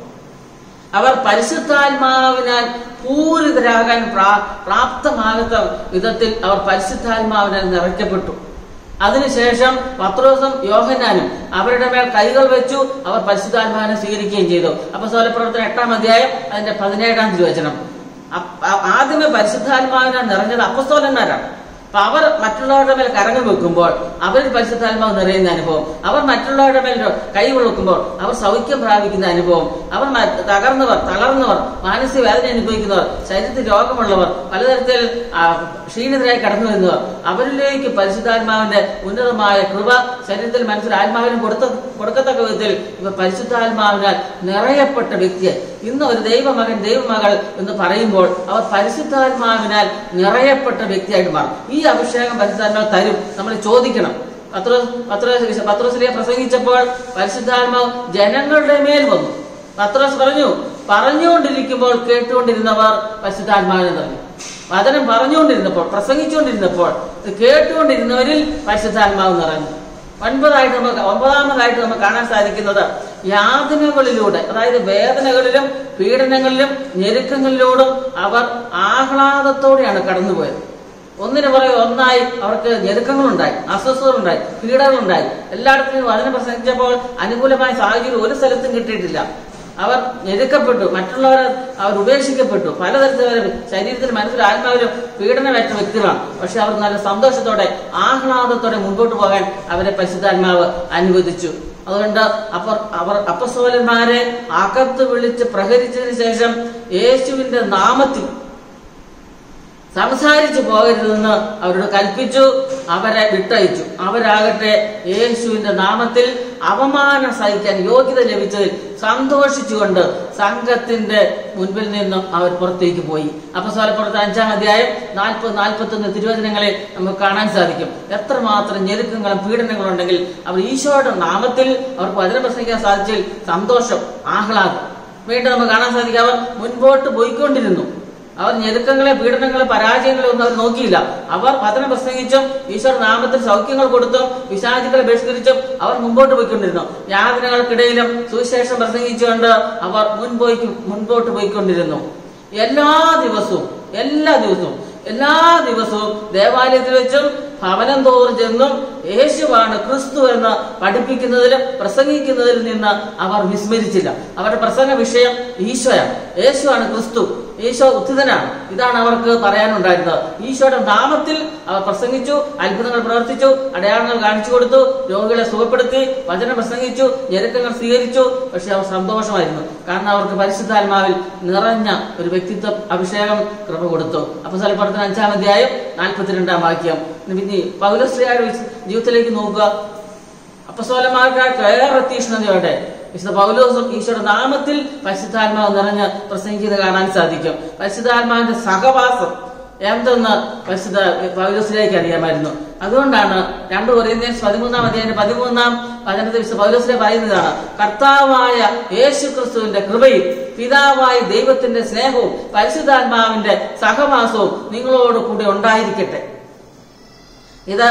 അവർ പരിശുദ്ധാത്മാവിനാൽ പൂരിതരാകാൻ പ്രാ- പ്രാപ്തമാകാത്ത വിധത്തിൽ അവർ പരിശുദ്ധാത്മാവിനാൽ നിറയ്ക്കപ്പെട്ടു അതിനുശേഷം പത്രോസും യോഹനാനും അവരുടെ മേൽ കൈകൾ വെച്ചു അവർ പരിശുദ്ധാത്മാവിനെ സ്വീകരിക്കുകയും ചെയ്തു അപ്പൊ സോലപ്രവർത്തനം എട്ടാം അധ്യായം അതിന്റെ പതിനേഴാം തിരുവചനം അപ്പ- ആ- ആദ്യമേ പരിശുദ്ധാത്മാവിനാൽ നിറഞ്ഞത് അപ്പസ്തോലന്മാരാണ് അപ്പൊ അവർ മറ്റുള്ളവരുടെ മേൽ കരങ്ങൾ വെക്കുമ്പോൾ അവരിൽ പരിശുദ്ധാത്മാവ് നിറയുന്ന അനുഭവം അവർ മറ്റുള്ളവരുടെ മേൽ കൈ വെളുക്കുമ്പോൾ അവർ സൗഖ്യം പ്രാപിക്കുന്ന അനുഭവം അവർ മ- തകർന്നവർ തളർന്നവർ മാനസിക വേദന അനുഭവിക്കുന്നവർ ശരീരത്തിൽ രോഗമുള്ളവർ പലതരത്തിൽ ആ, ക്ഷീണിതരായി കടന്നു വരുന്നവർ അവരിലേക്ക് പരിശുദ്ധാത്മാവിന്റെ ഉന്നതമായ കൃപ ശരീരത്തിൽ മനസ്സിൽ ആത്മാവിനും കൊടുത്ത കൊടുക്കത്തക്ക വിധത്തിൽ ഇവർ പരിശുദ്ധാത്മാവിനാൽ നിറയപ്പെട്ട വ്യക്തിയെ ഇന്ന് ഒരു ദൈവമകൻ ദൈവമകൾ എന്ന് പറയുമ്പോൾ അവർ പരിശുദ്ധാത്മാവിനാൽ നിറയപ്പെട്ട വ്യക്തിയായിട്ട് മാറും ഈ അഭിഷേകം പരിശുദ്ധാത്മാവ് തരും നമ്മൾ ചോദിക്കണം പത്രോസ് പത്രോസ് പത്രോസിലെ പ്രസംഗിച്ചപ്പോൾ പരിശുദ്ധാത്മാവ് ജനങ്ങളുടെ മേൽ വന്നു പത്രോസ് പറഞ്ഞു പറഞ്ഞുകൊണ്ടിരിക്കുമ്പോൾ കേട്ടുകൊണ്ടിരുന്നവർ പരിശുദ്ധാത്മാവിനെ നിറഞ്ഞു വചനം പറഞ്ഞുകൊണ്ടിരുന്നപ്പോൾ പ്രസംഗിച്ചുകൊണ്ടിരുന്നപ്പോൾ ഇത് കേട്ടുകൊണ്ടിരുന്നവരിൽ പരിശുദ്ധാത്മാവ് നിറഞ്ഞു ഒൻപതായിട്ട് നമുക്ക് ഒമ്പതാമതായിട്ട് നമുക്ക് കാണാൻ സാധിക്കുന്നത് യാതനകളിലൂടെ അതായത് വേദനകളിലും പീഡനങ്ങളിലും ഞെരുക്കങ്ങളിലൂടെ അവർ ആഹ്ലാദത്തോടെയാണ് കടന്നുപോയത് ഒന്നിനു പുറകെ ഒന്നായി അവർക്ക് ഞെരുക്കങ്ങളുണ്ടായി അസ്വസ്ഥതകളുണ്ടായി പീഡകളുണ്ടായി എല്ലായിടത്തും വചനം പ്രസംഗിച്ചപ്പോൾ അനുകൂലമായ സാഹചര്യം ഒരു സ്ഥലത്തും കിട്ടിയിട്ടില്ല അവർ ഞെരുക്കപ്പെട്ടു മറ്റുള്ളവരെ അവർ ഉപേക്ഷിക്കപ്പെട്ടു പലതരത്തിലും ശരീരത്തിൽ മനസ്സിലും ആത്മാവിലും പീഡനമേറ്റ വ്യക്തികളാണ് പക്ഷെ അവർ നല്ല സന്തോഷത്തോടെ ആഹ്ലാദത്തോടെ മുൻപോട്ട് പോകാൻ അവരെ പരിശുദ്ധാത്മാവ് അനുവദിച്ചു അതുകൊണ്ട് അവർ അവർ അപ്പസ്തോലന്മാരെ അകത്ത് വിളിച്ച് പ്രഹരിച്ചതിന് ശേഷം യേശുവിന്റെ നാമത്തിൽ സംസാരിച്ചു പോകരുതെന്ന് അവരോട് കൽപ്പിച്ചു അവരെ വിട്ടയച്ചു അവരാകട്ടെ യേശുവിന്റെ നാമത്തിൽ അവമാനം സഹിക്കാൻ യോഗ്യത ലഭിച്ചതിൽ സന്തോഷിച്ചുകൊണ്ട് സംഘത്തിന്റെ മുൻപിൽ നിന്നും അവർ പുറത്തേക്ക് പോയി അപ്പൊ സ്വലപ്പുറത്ത് അഞ്ചാം അധ്യായം നാൽപ്പത് നാൽപ്പത്തി ഒന്ന് തിരുവചനങ്ങളെ നമുക്ക് കാണാൻ സാധിക്കും എത്രമാത്രം ഞെരുക്കങ്ങളും പീഡനങ്ങളും ഉണ്ടെങ്കിൽ അവർ ഈശോയുടെ നാമത്തിൽ അവർക്ക് വചനം പ്രസംഗിക്കാൻ സാധിച്ചതിൽ സന്തോഷം ആഹ്ലാദം വീണ്ടും നമുക്ക് കാണാൻ സാധിക്കും അവർ മുൻപോട്ട് പോയിക്കൊണ്ടിരുന്നു അവർ ഞെരുക്കങ്ങളെ പീഡനങ്ങളെ പരാജയങ്ങളെ ഒന്നും അവർ നോക്കിയില്ല അവർ വചനം പ്രസംഗിച്ചും ഈശ്വര നാമത്തിൽ സൗഖ്യങ്ങൾ കൊടുത്തും വിശാചികളെ ബഹിഷ്കരിച്ചും അവർ മുമ്പോട്ട് പോയിക്കൊണ്ടിരുന്നു യാതനകൾക്കിടയിലും സുവിശേഷം പ്രസംഗിച്ചുകൊണ്ട് അവർ മുൻപോയി മുൻപോട്ട് പോയിക്കൊണ്ടിരുന്നു എല്ലാ ദിവസവും എല്ലാ ദിവസവും എല്ലാ ദിവസവും ദേവാലയത്തിൽ വെച്ചും ഭവനം തോറും ചെന്നും യേശുവാണ് ക്രിസ്തു എന്ന് പഠിപ്പിക്കുന്നതിലും പ്രസംഗിക്കുന്നതിൽ നിന്ന് അവർ വിസ്മരിച്ചില്ല അവരുടെ പ്രസംഗ വിഷയം ഈശോയാണ് യേശുവാണ് ക്രിസ്തു ഈശോ ഉത്ഥിതനാണ് ഇതാണ് അവർക്ക് പറയാനുണ്ടായിരുന്നത് ഈശോയുടെ നാമത്തിൽ അവർ പ്രസംഗിച്ചു അത്ഭുതങ്ങൾ പ്രവർത്തിച്ചു അടയാളങ്ങൾ കാണിച്ചു കൊടുത്തു രോഗികളെ സുഖപ്പെടുത്തി വചനം പ്രസംഗിച്ചു ഞെരുക്കങ്ങൾ സ്വീകരിച്ചു പക്ഷെ അവർ സന്തോഷമായിരുന്നു കാരണം അവർക്ക് പരിശുദ്ധാത്മാവിൽ നിറഞ്ഞ ഒരു വ്യക്തിത്വ അഭിഷേകം കൃപ കൊടുത്തു അപ്പൊ സ്ഥലപ്പുറത്തിന് അഞ്ചാം അധ്യായം നാൽപ്പത്തിരണ്ടാം വാക്യം പിന്നെ പൗലശ്രീയുടെ ജീവിതത്തിലേക്ക് നോക്കുക അപ്പസോലന്മാർക്ക് ഏറെ തീഷ്ണതയോടെ വിശുദ്ധ പൗലോസും ഈശോയുടെ നാമത്തിൽ പരിശുദ്ധാത്മാവ് നിറഞ്ഞ് പ്രസംഗിക്കുന്നത് കാണാൻ സാധിക്കും പരിശുദ്ധാത്മാവിന്റെ സഹവാസം എന്തെന്ന് പരിശുദ്ധ പൗലോസിലേക്ക് അറിയാമായിരുന്നു അതുകൊണ്ടാണ് രണ്ട് കൊറിയന്ത്യൻസ് പതിമൂന്നാം അധ്യായം പതിമൂന്നാം വചനത്തിൽ വിശുദ്ധ പൗലോസിലെ പറയുന്നതാണ് കർത്താവായ യേശു ക്രിസ്തുവിന്റെ കൃപയും പിതാവായ ദൈവത്തിന്റെ സ്നേഹവും പരിശുദ്ധാത്മാവിന്റെ സഹവാസവും നിങ്ങളോട് കൂടെ ഉണ്ടായിരിക്കട്ടെ ഇത്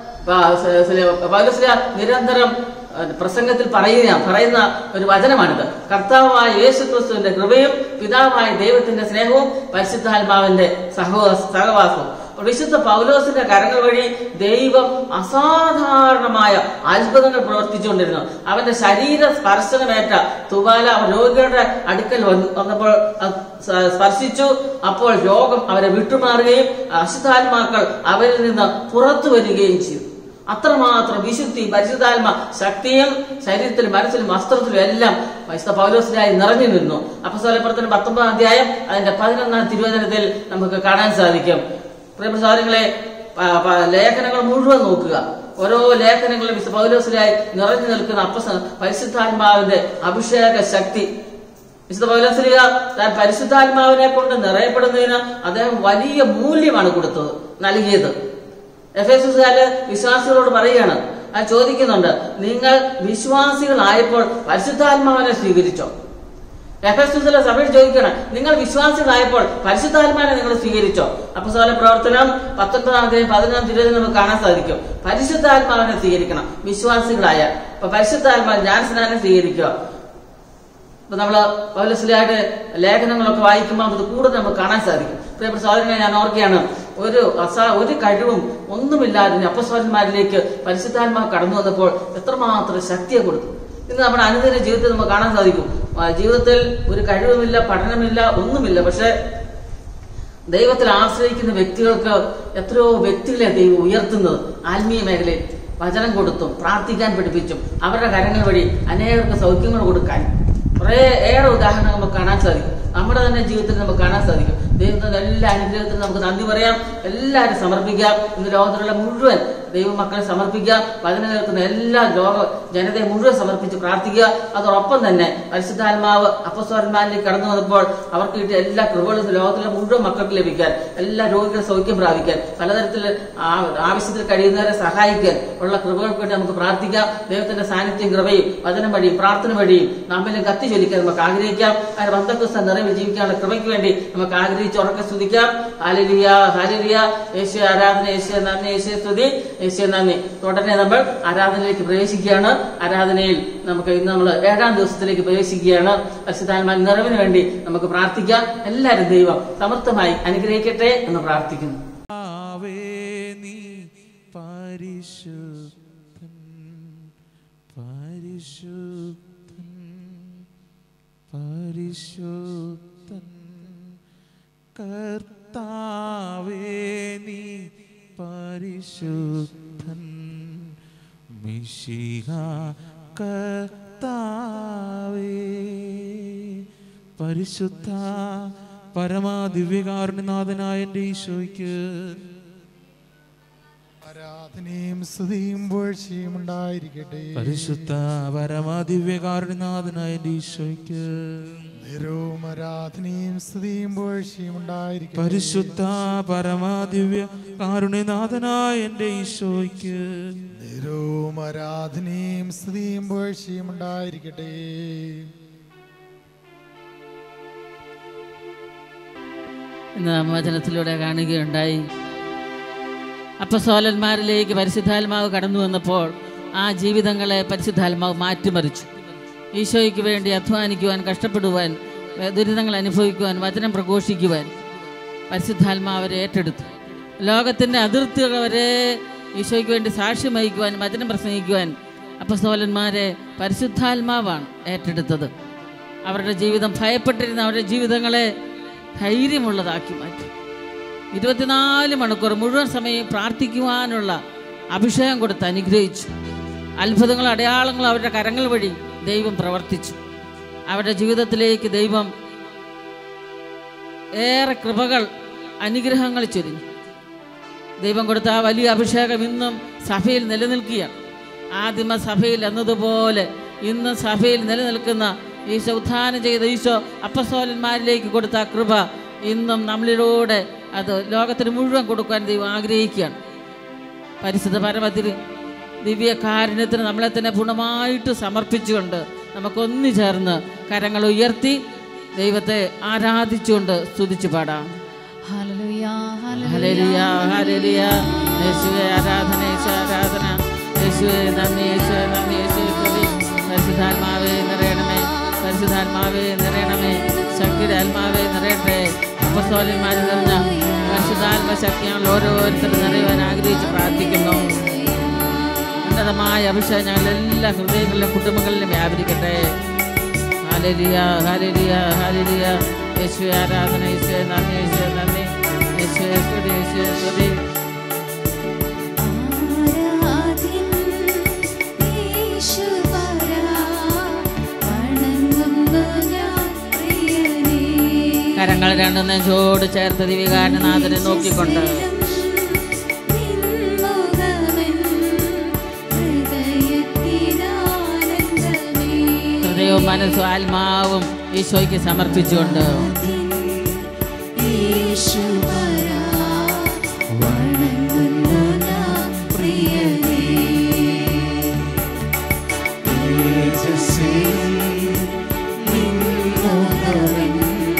പൗലോസ്ലിയ നിരന്തരം അഹ് പ്രസംഗത്തിൽ പറയുന്ന പറയുന്ന ഒരു വചനമാണിത് കർത്താവായ യേശു ക്രിസ്തുവിന്റെ കൃപയും പിതാവായ ദൈവത്തിന്റെ സ്നേഹവും പരിശുദ്ധാത്മാവിന്റെ സഹവാസ സഹവാസവും അപ്പോൾ വിശുദ്ധ പൗലോസിന്റെ കരങ്ങൾ വഴി ദൈവം അസാധാരണമായ അത്ഭുതങ്ങൾ പ്രവർത്തിച്ചുകൊണ്ടിരുന്നു അവന്റെ ശരീര സ്പർശനമേറ്റ തുവാല അവൻ രോഗിയുടെ അടുക്കൽ വന്ന് വന്നപ്പോൾ അത് സ- സ്പർശിച്ചു അപ്പോൾ രോഗം അവരെ വിട്ടുമാറുകയും അശുദ്ധാത്മാക്കൾ അവരിൽ നിന്ന് പുറത്തു വരികയും ചെയ്തു അത്രമാത്രം വിശുദ്ധി പരിശുദ്ധാത്മ ശക്തിയും ശരീരത്തിലും മനസ്സിലും വസ്ത്രത്തിലും എല്ലാം വിശുദ്ധ പൗലോസിനായി നിറഞ്ഞു നിന്നു അപ്പസ്വലപ്പുറത്തിന് പത്തൊമ്പതാം അധ്യായം അതിന്റെ പതിനൊന്നാം തിരുവചനത്തിൽ നമുക്ക് കാണാൻ സാധിക്കും പ്രിയപ്രസാദങ്ങളെ ലേഖനങ്ങൾ മുഴുവൻ നോക്കുക ഓരോ ലേഖനങ്ങളിലും വിശുദ്ധ പൗലോസിനായി നിറഞ്ഞു നിൽക്കുന്ന അപ്പസ പരിശുദ്ധാത്മാവിന്റെ അഭിഷേക ശക്തി വിശുദ്ധ പൗലോസ്ലിക താൻ പരിശുദ്ധാത്മാവിനെ കൊണ്ട് നിറയപ്പെടുന്നതിന് അദ്ദേഹം വലിയ മൂല്യമാണ് കൊടുത്തത് നൽകിയത് എഫ് എസ് എസുകാര് വിശ്വാസികളോട് പറയുകയാണ് ആ ചോദിക്കുന്നുണ്ട് നിങ്ങൾ വിശ്വാസികളായപ്പോൾ പരിശുദ്ധാത്മാവിനെ സ്വീകരിച്ചോ എഫ് എസ് എസിലെ സഭയിൽ ചോദിക്കണം നിങ്ങൾ വിശ്വാസികളായപ്പോൾ പരിശുദ്ധാത്മാവിനെ നിങ്ങൾ സ്വീകരിച്ചോ അപ്പസോല പ്രവർത്തനം പത്തൊൻപതാം തീയതി പതിനൊന്നാം തീയതി നമുക്ക് കാണാൻ സാധിക്കും പരിശുദ്ധാത്മാവിനെ സ്വീകരിക്കണം വിശ്വാസികളായ അപ്പൊ പരിശുദ്ധാത്മാവ് ജ്ഞാനസ്നാനം സ്വീകരിക്കുക ഇപ്പൊ നമ്മള് പൗലസിലായിട്ട് ലേഖനങ്ങളൊക്കെ വായിക്കുമ്പോൾ അത് കൂടുതൽ നമുക്ക് കാണാൻ സാധിക്കും പ്രിയപ്പെട്ട സഹോദരനെ ഞാൻ ഓർക്കുകയാണ് ഒരു അസാ ഒരു കഴിവും ഒന്നുമില്ലാതെ അപ്പസ്വരന്മാരിലേക്ക് പരിശുദ്ധാത്മാവ് കടന്നു വന്നപ്പോൾ എത്രമാത്രം ശക്തിയെ കൊടുത്തു ഇന്ന് നമ്മുടെ അനുദിന ജീവിതത്തിൽ നമുക്ക് കാണാൻ സാധിക്കും ആ, ജീവിതത്തിൽ ഒരു കഴിവുമില്ല പഠനമില്ല ഒന്നുമില്ല പക്ഷെ ദൈവത്തിൽ ആശ്രയിക്കുന്ന വ്യക്തികൾക്ക് എത്രയോ വ്യക്തികളെ ദൈവം ഉയർത്തുന്നത് ആത്മീയ മേഖലയിൽ വചനം കൊടുത്തും പ്രാർത്ഥിക്കാൻ പഠിപ്പിച്ചും അവരുടെ കരങ്ങൾ വഴി അനേകർക്ക് സൗഖ്യങ്ങൾ കൊടുക്കാൻ കുറേ ഏറെ ഉദാഹരണങ്ങൾ നമുക്ക് കാണാൻ സാധിക്കും നമ്മുടെ തന്നെ ജീവിതത്തിൽ നമുക്ക് കാണാൻ സാധിക്കും ദൈവത്തിന്റെ എല്ലാ അനുഗ്രഹത്തിനും നമുക്ക് നന്ദി പറയാം എല്ലാവരും സമർപ്പിക്കാം ഇന്ന് ലോകത്തിലുള്ള മുഴുവൻ ദൈവമക്കളെ സമർപ്പിക്കുക വചനം കേൾക്കുന്ന എല്ലാ ലോക ജനതയെ മുഴുവൻ സമർപ്പിച്ച് പ്രാർത്ഥിക്കുക അതോടൊപ്പം തന്നെ പരിശുദ്ധാത്മാവ് അപ്പസ്വരന്മാരിലേക്ക് കടന്നു വന്നപ്പോൾ അവർക്ക് കിട്ടിയ എല്ലാ കൃപകളും ലോകത്തിലെ മുഴുവൻ മക്കൾക്ക് ലഭിക്കാൻ എല്ലാ രോഗികളെ സൗഖ്യം പ്രാപിക്കാൻ പലതരത്തിൽ ആ- ആവശ്യത്തിൽ കഴിയുന്നവരെ സഹായിക്കാൻ ഉള്ള കൃപകൾക്ക് വേണ്ടി നമുക്ക് പ്രാർത്ഥിക്കാം ദൈവത്തിന്റെ സാന്നിധ്യം കൃപയും വചനം വഴിയും പ്രാർത്ഥന വഴിയും നമ്മിലും കത്തി ചൊല്ലിക്കാൻ നമുക്ക് ആഗ്രഹിക്കാം അതിന് ബന്ധക്കുസ്ഥ നിറവിൽ ജീവിക്കാനുള്ള കൃപയ്ക്ക് വേണ്ടി നമുക്ക് ആഗ്രഹിച്ച് ഉറക്കെ സ്തുതിക്കാം ഹാലലിയ ഹാലലിയ യേശു ആരാധന യേശു നന്ദി യേശു സ്തുതി യേശു നന്ദി ഉടനെ നമ്മൾ ആരാധനയിലേക്ക് പ്രവേശിക്കുകയാണ് ആരാധനയിൽ നമുക്ക് ഇന്ന് നമ്മൾ ഏഴാം ദിവസത്തിലേക്ക് പ്രവേശിക്കുകയാണ് പരിശുദ്ധാത്മാ നിറവിന് വേണ്ടി നമുക്ക് പ്രാർത്ഥിക്കാം എല്ലാവരും ദൈവം സമർത്ഥമായി അനുഗ്രഹിക്കട്ടെ എന്ന് പ്രാർത്ഥിക്കുന്നു ആവേ നീ പരിശുദ്ധൻ പരിശുദ്ധൻ പരിശുദ്ധൻ കർത്താവേ നീ പരിശുദ്ധൻ മിശിഹ കർത്താവേ പരിശുദ്ധ പരമാദിവ്യകാരുണ്യനാഥനായ എൻ്റെ ഈശോയ്ക്ക് ആരാധനയും സ്തുതിയും പുകഴ്ചയും ഉണ്ടായിരിക്കട്ടെ പരിശുദ്ധ പരമാദിവ്യകാരുണ്യനാഥനായ എൻ്റെ ഈശോയ്ക്ക് നിരവും ആരാധനയും സ്തുതിയും പുകഴ്ചയും ഉണ്ടായിരിക്കട്ടെ പരിശുദ്ധ പരമാദിവ്യ കാരുണ്യനാഥനായ എൻ്റെ ഈശോയ്ക്ക് നിരവും ആരാധനയും സ്തുതിയും പുകഴ്ചയും ഉണ്ടായിരിക്കട്ടെ ഇന്ന് നാം വചനത്തിലൂടെ കാണുകയുണ്ടായി അപ്പസോലന്മാരിലേക്ക് പരിശുദ്ധാത്മാവ് കടന്നു വന്നപ്പോൾ ആ ജീവിതങ്ങളെ പരിശുദ്ധാത്മാവ് മാറ്റിമറിച്ചു ഈശോയ്ക്ക് വേണ്ടി അധ്വാനിക്കുവാൻ കഷ്ടപ്പെടുവാൻ വേ- ദുരിതങ്ങൾ അനുഭവിക്കുവാൻ വചനം പ്രഘോഷിക്കുവാൻ പരിശുദ്ധാത്മാവ് അവരെ ഏറ്റെടുത്തു ലോകത്തിൻ്റെ അതിർത്തികൾ വരെ ഈശോയ്ക്ക് വേണ്ടി സാക്ഷ്യം വഹിക്കുവാൻ വചനം പ്രസംഗിക്കുവാൻ അപ്പസ്തോലന്മാരെ പരിശുദ്ധാത്മാവാണ് ഏറ്റെടുത്തത് അവരുടെ ജീവിതം ഭയപ്പെട്ടിരുന്ന അവരുടെ ജീവിതങ്ങളെ ധൈര്യമുള്ളതാക്കി മാറ്റി ഇരുപത്തിനാല് മണിക്കൂർ മുഴുവൻ സമയം പ്രാർത്ഥിക്കുവാനുള്ള അഭിഷേകം കൊടുത്ത് അനുഗ്രഹിച്ചു അത്ഭുതങ്ങളും അടയാളങ്ങളും അവരുടെ കരങ്ങൾ വഴി ദൈവം പ്രവർത്തിച്ചു അവരുടെ ജീവിതത്തിലേക്ക് ദൈവം ഏറെ കൃപകൾ അനുഗ്രഹങ്ങൾ ചൊരിഞ്ഞു ദൈവം കൊടുത്ത ആ വലിയ അഭിഷേകം ഇന്നും സഭയിൽ നിലനിൽക്കുകയാണ് ആദിമ സഭയിൽ എന്നതുപോലെ ഇന്ന് സഭയിൽ നിലനിൽക്കുന്ന ഈശോ ഉത്ഥാനം ചെയ്ത ഈശോ അപ്പസോലന്മാരിലേക്ക് കൊടുത്ത ആ കൃപ ഇന്നും നമ്മളിലൂടെ അത് ലോകത്തിന് മുഴുവൻ കൊടുക്കാൻ ദൈവം ആഗ്രഹിക്കുകയാണ് പരിശുദ്ധ പരമത്തിൽ ദിവ്യ കാരുണ്യത്തിന് നമ്മളെ തന്നെ പൂർണ്ണമായിട്ട് സമർപ്പിച്ചുകൊണ്ട് നമുക്കൊന്നു ചേർന്ന് കരങ്ങൾ ഉയർത്തി ദൈവത്തെ ആരാധിച്ചുകൊണ്ട് സ്തുതിച്ചു പാടാം ഹല്ലേലൂയ ഹല്ലേലൂയ, ഹല്ലേലൂയ. യേശുവേ ആരാധന യേശു ആരാധന യേശുവേ നന്ദി യേശുവേ നന്ദി യേശുവേ സ്തുതി പരിശുദ്ധാത്മാവേ നിറയണമേ പരിശുദ്ധാത്മാവേ നിറയണമേ ശക്തിയുടെ ആത്മാവേ നിറയട്ടെ അപ്പസ്തോലന്മാർ നിറഞ്ഞ പരിശുദ്ധാത്മ ശക്തി ഞങ്ങൾ ഓരോരുത്തരും നിറയുവാൻ ആഗ്രഹിച്ച് പ്രാർത്ഥിക്കുന്നു ഉന്നതമായ അഭിഷേകം ഞങ്ങൾ എല്ലാ ഹൃദയങ്ങളിലും കുടുംബങ്ങളിലും വ്യാപരിക്കട്ടെ ഹാലലിയ ഹാലലിയ ഹാലലിയ യേശു ആരാധന യേശു നന്ദി യേശു നന്ദി യേശു സ്തുതി യേശു സ്തുതി ആരാധിൻ യേശുവരാ വണങ്ങുന്നു ഞാൻ പ്രിയനേ കരങ്ങൾ രണ്ടും നെഞ്ചോട് ചേർത്ത് ദിവികാരനാഥനെ നോക്കിക്കൊണ്ട് നിൻമുഖമെൻ ഹൃദയത്തിനാനന്ദമേ ഹൃദയവും മനസ്സും ആത്മാവും ഈശോയ്ക്ക് സമർപ്പിച്ചുകൊണ്ട് യേശുവരാ വണങ്ങുന്നു ഞാൻ പ്രിയനേ നിൻമുഖമെൻ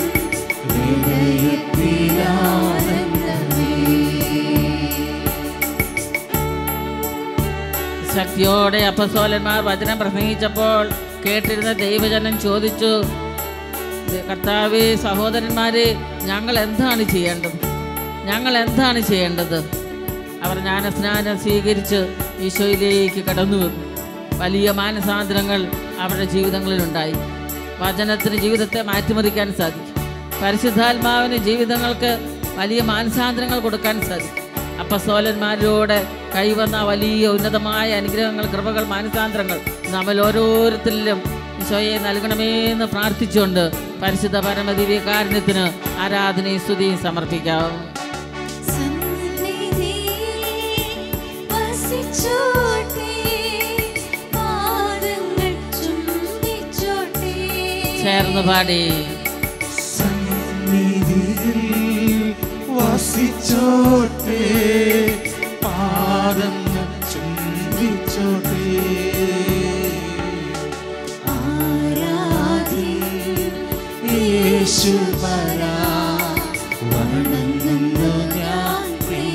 ശക്തിയോടെ അപ്പസോലന്മാർ വചനം പ്രസംഗിച്ചപ്പോൾ കേട്ടിരുന്ന ദൈവജനം ചോദിച്ചു കർത്താവേ സഹോദരന്മാരെ ഞങ്ങൾ എന്താണ് ചെയ്യേണ്ടത് ഞങ്ങൾ എന്താണ് ചെയ്യേണ്ടത് അവർ ജ്ഞാനസ്നാനം സ്വീകരിച്ച് ഈശോയിലേക്ക് കടന്നു വന്നു വലിയ മാനസാന്തരങ്ങൾ അവരുടെ ജീവിതങ്ങളിലുണ്ടായി വചനത്തിന് ജീവിതത്തെ മാറ്റിമറിക്കാൻ സാധിക്കും പരിശുദ്ധാത്മാവിന് ജീവിതങ്ങൾക്ക് വലിയ മാനസാന്തരങ്ങൾ കൊടുക്കാൻ സാധിക്കും അപ്പസോലന്മാരോട് കൈവന്ന വലിയ ഉന്നതമായ അനുഗ്രഹങ്ങൾ കൃപകൾ മാനസാന്തരങ്ങൾ നമ്മൾ ഓരോരുത്തരിലും ഈശോയെ നൽകണമേ എന്ന് പ്രാർത്ഥിച്ചുകൊണ്ട് പരിശുദ്ധ പരമദിവ്യ കാരുണ്യത്തിന് ആരാധനയും സ്തുതിയും സമർപ്പിക്കാം ചേർന്ന് പാടി സന്നിധിയിൽ വസിച്ചോട്ടെ പാദങ്ങൾ ചുംബിച്ചോട്ടെ യേശുപരാ വണങ്ങുന്നു ഞാൻ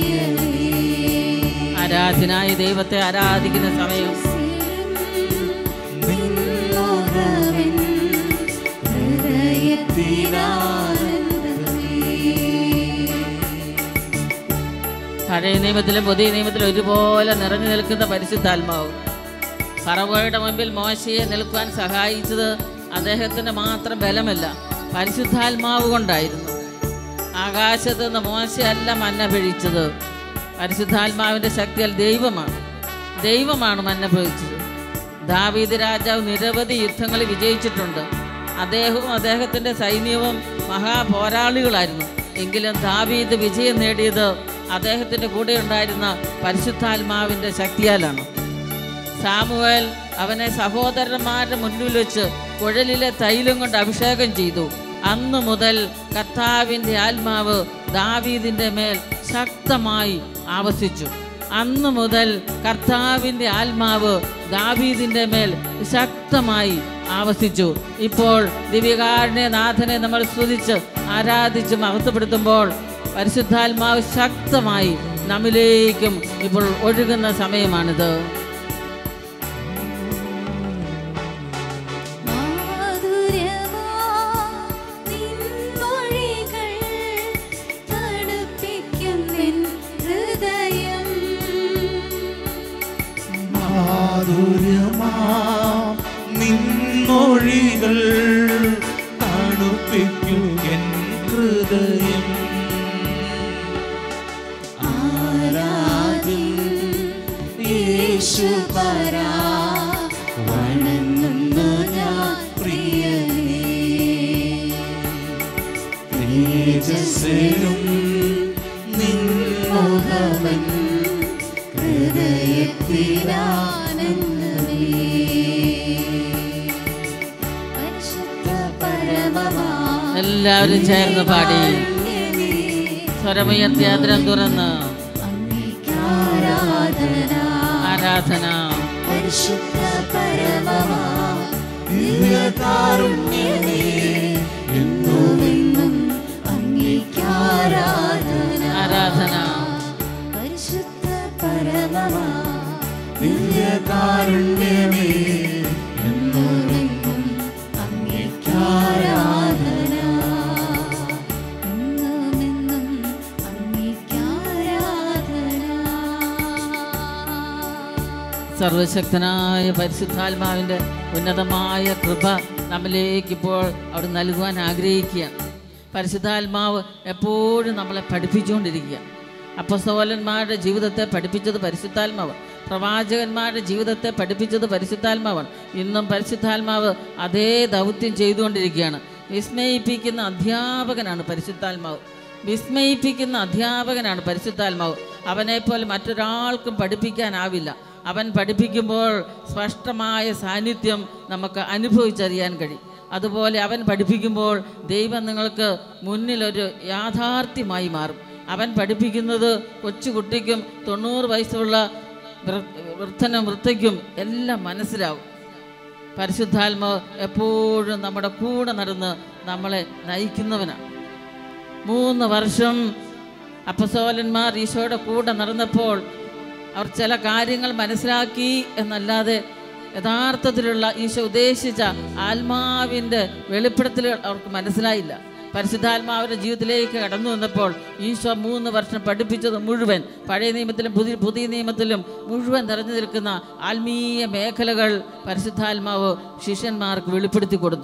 ആരാധനായ ദൈവത്തെ ആരാധിക്കുന്ന സമയം പഴയ നിയമത്തിലും പുതിയ നിയമത്തിലും ഒരുപോലെ നിറഞ്ഞു നിൽക്കുന്ന പരിശുദ്ധാത്മാവ് ഫറവോയുടെ മുമ്പിൽ മോശയെ നിൽക്കുവാൻ സഹായിച്ചത് അദ്ദേഹത്തിൻ്റെ മാത്രം ബലമല്ല പരിശുദ്ധാത്മാവ് കൊണ്ടായിരുന്നു ആകാശത്ത് നിന്ന് മോശയല്ല മന്ന പിഴിച്ചത് പരിശുദ്ധാത്മാവിൻ്റെ ശക്തിയാൽ ദൈവമാണ് ദൈവമാണ് മന്ന പിഴിച്ചത് ദാവീദ് രാജാവ് നിരവധി യുദ്ധങ്ങൾ വിജയിച്ചിട്ടുണ്ട് അദ്ദേഹവും അദ്ദേഹത്തിൻ്റെ സൈന്യവും മഹാപോരാളികളായിരുന്നു എങ്കിലും ദാവീദ് വിജയം നേടിയത് അദ്ദേഹത്തിൻ്റെ കൂടെ ഉണ്ടായിരുന്ന പരിശുദ്ധാത്മാവിൻ്റെ ശക്തിയാലാണ് സാമുവേൽ അവനെ സഹോദരന്മാരുടെ മുന്നിൽ വെച്ച് കുഴലിലെ തൈലം കൊണ്ട് അഭിഷേകം ചെയ്തു അന്നു മുതൽ കർത്താവിൻ്റെ ആത്മാവ് ദാവീദിൻ്റെ മേൽ ശക്തമായി ആവസിച്ചു അന്നു മുതൽ കർത്താവിൻ്റെ ആത്മാവ് ദാവീദിൻ്റെ മേൽ ശക്തമായി ആവസിച്ചു ഇപ്പോൾ ദിവ്യകാരുണ്യ നാഥനെ നമ്മൾ സ്തുതിച്ച് ആരാധിച്ച് മഹത്വപ്പെടുത്തുമ്പോൾ പരിശുദ്ധാത്മാവ് ശക്തമായി നമ്മിലേക്കും ഇപ്പോൾ ഒഴുകുന്ന സമയമാണിത് മാധുര്യമാം നിൻമൊഴികൾ തണുപ്പിക്കും എൻ ഹൃദയം യേശുപരാ വണങ്ങുന്നു ഞാൻ പ്രിയനേ തേജസ്സിലും നിൻമുഖമൻ എല്ലാവരും ചേർന്ന് പാടി സ്വരമുയർത്തി അതിരം തുറന്ന് ആരാധന പരിശുദ്ധ പരമമാ ദിവ്യകാരുണ്യമേ എന്നുമെന്നും അങ്ങേക്കാരാധന ആരാധന പരിശുദ്ധ പരമമാ ദിവ്യകാരുണ്യമേ എന്നുമെന്നും അങ്ങേക്കാരാധന എന്നുമെന്നും അങ്ങേക്കാരാധന സർവശക്തനായ പരിശുദ്ധാത്മാവിൻ്റെ ഉന്നതമായ കൃപ നമ്മിലേക്ക് ഇപ്പോൾ അവിടെ നൽകുവാൻ ആഗ്രഹിക്കുകയാണ് പരിശുദ്ധാത്മാവ് എപ്പോഴും നമ്മളെ പഠിപ്പിച്ചുകൊണ്ടിരിക്കുക അപ്പസ്തോലന്മാരുടെ ജീവിതത്തെ പഠിപ്പിച്ചത് പരിശുദ്ധാത്മാവ് പ്രവാചകന്മാരുടെ ജീവിതത്തെ പഠിപ്പിച്ചത് പരിശുദ്ധാത്മാവാണ് ഇന്നും പരിശുദ്ധാത്മാവ് അതേ ദൗത്യം ചെയ്തുകൊണ്ടിരിക്കുകയാണ് വിസ്മയിപ്പിക്കുന്ന അധ്യാപകനാണ് പരിശുദ്ധാത്മാവ് വിസ്മയിപ്പിക്കുന്ന അധ്യാപകനാണ് പരിശുദ്ധാത്മാവ് അവനെപ്പോലെ മറ്റൊരാൾക്കും പഠിപ്പിക്കാനാവില്ല അവൻ പഠിപ്പിക്കുമ്പോൾ സ്പഷ്ടമായ സാന്നിധ്യം നമുക്ക് അനുഭവിച്ചറിയാൻ കഴിയും അതുപോലെ അവൻ പഠിപ്പിക്കുമ്പോൾ ദൈവം നിങ്ങൾക്ക് മുന്നിലൊരു യാഥാർത്ഥ്യമായി മാറും അവൻ പഠിപ്പിക്കുന്നത് കൊച്ചുകുട്ടിക്കും തൊണ്ണൂറ് വയസ്സുള്ള വൃ- വൃദ്ധനും വൃദ്ധയ്ക്കും എല്ലാം മനസ്സിലാവും പരിശുദ്ധാത്മാവ് എപ്പോഴും നമ്മുടെ കൂടെ നടന്ന് നമ്മളെ നയിക്കുന്നവനാണ് മൂന്ന് വർഷം അപ്പസോലന്മാർ ഈശോയുടെ കൂടെ നടന്നപ്പോൾ അവർ ചില കാര്യങ്ങൾ മനസ്സിലാക്കി എന്നല്ലാതെ യഥാർത്ഥത്തിലുള്ള ഈശോ ഉദ്ദേശിച്ച ആത്മാവിൻ്റെ വെളിപ്പെടുത്തലുകൾ അവർക്ക് മനസ്സിലായില്ല പരിശുദ്ധാത്മാവിൻ്റെ ജീവിതത്തിലേക്ക് കടന്നു വന്നപ്പോൾ ഈശോ മൂന്ന് വർഷം പഠിപ്പിച്ചത് മുഴുവൻ പഴയ നിയമത്തിലും പുതിയ പുതിയ നിയമത്തിലും മുഴുവൻ നിറഞ്ഞു നിൽക്കുന്ന ആത്മീയ മേഖലകൾ പരിശുദ്ധാത്മാവ് ശിഷ്യന്മാർക്ക് വെളിപ്പെടുത്തി കൊടുത്തു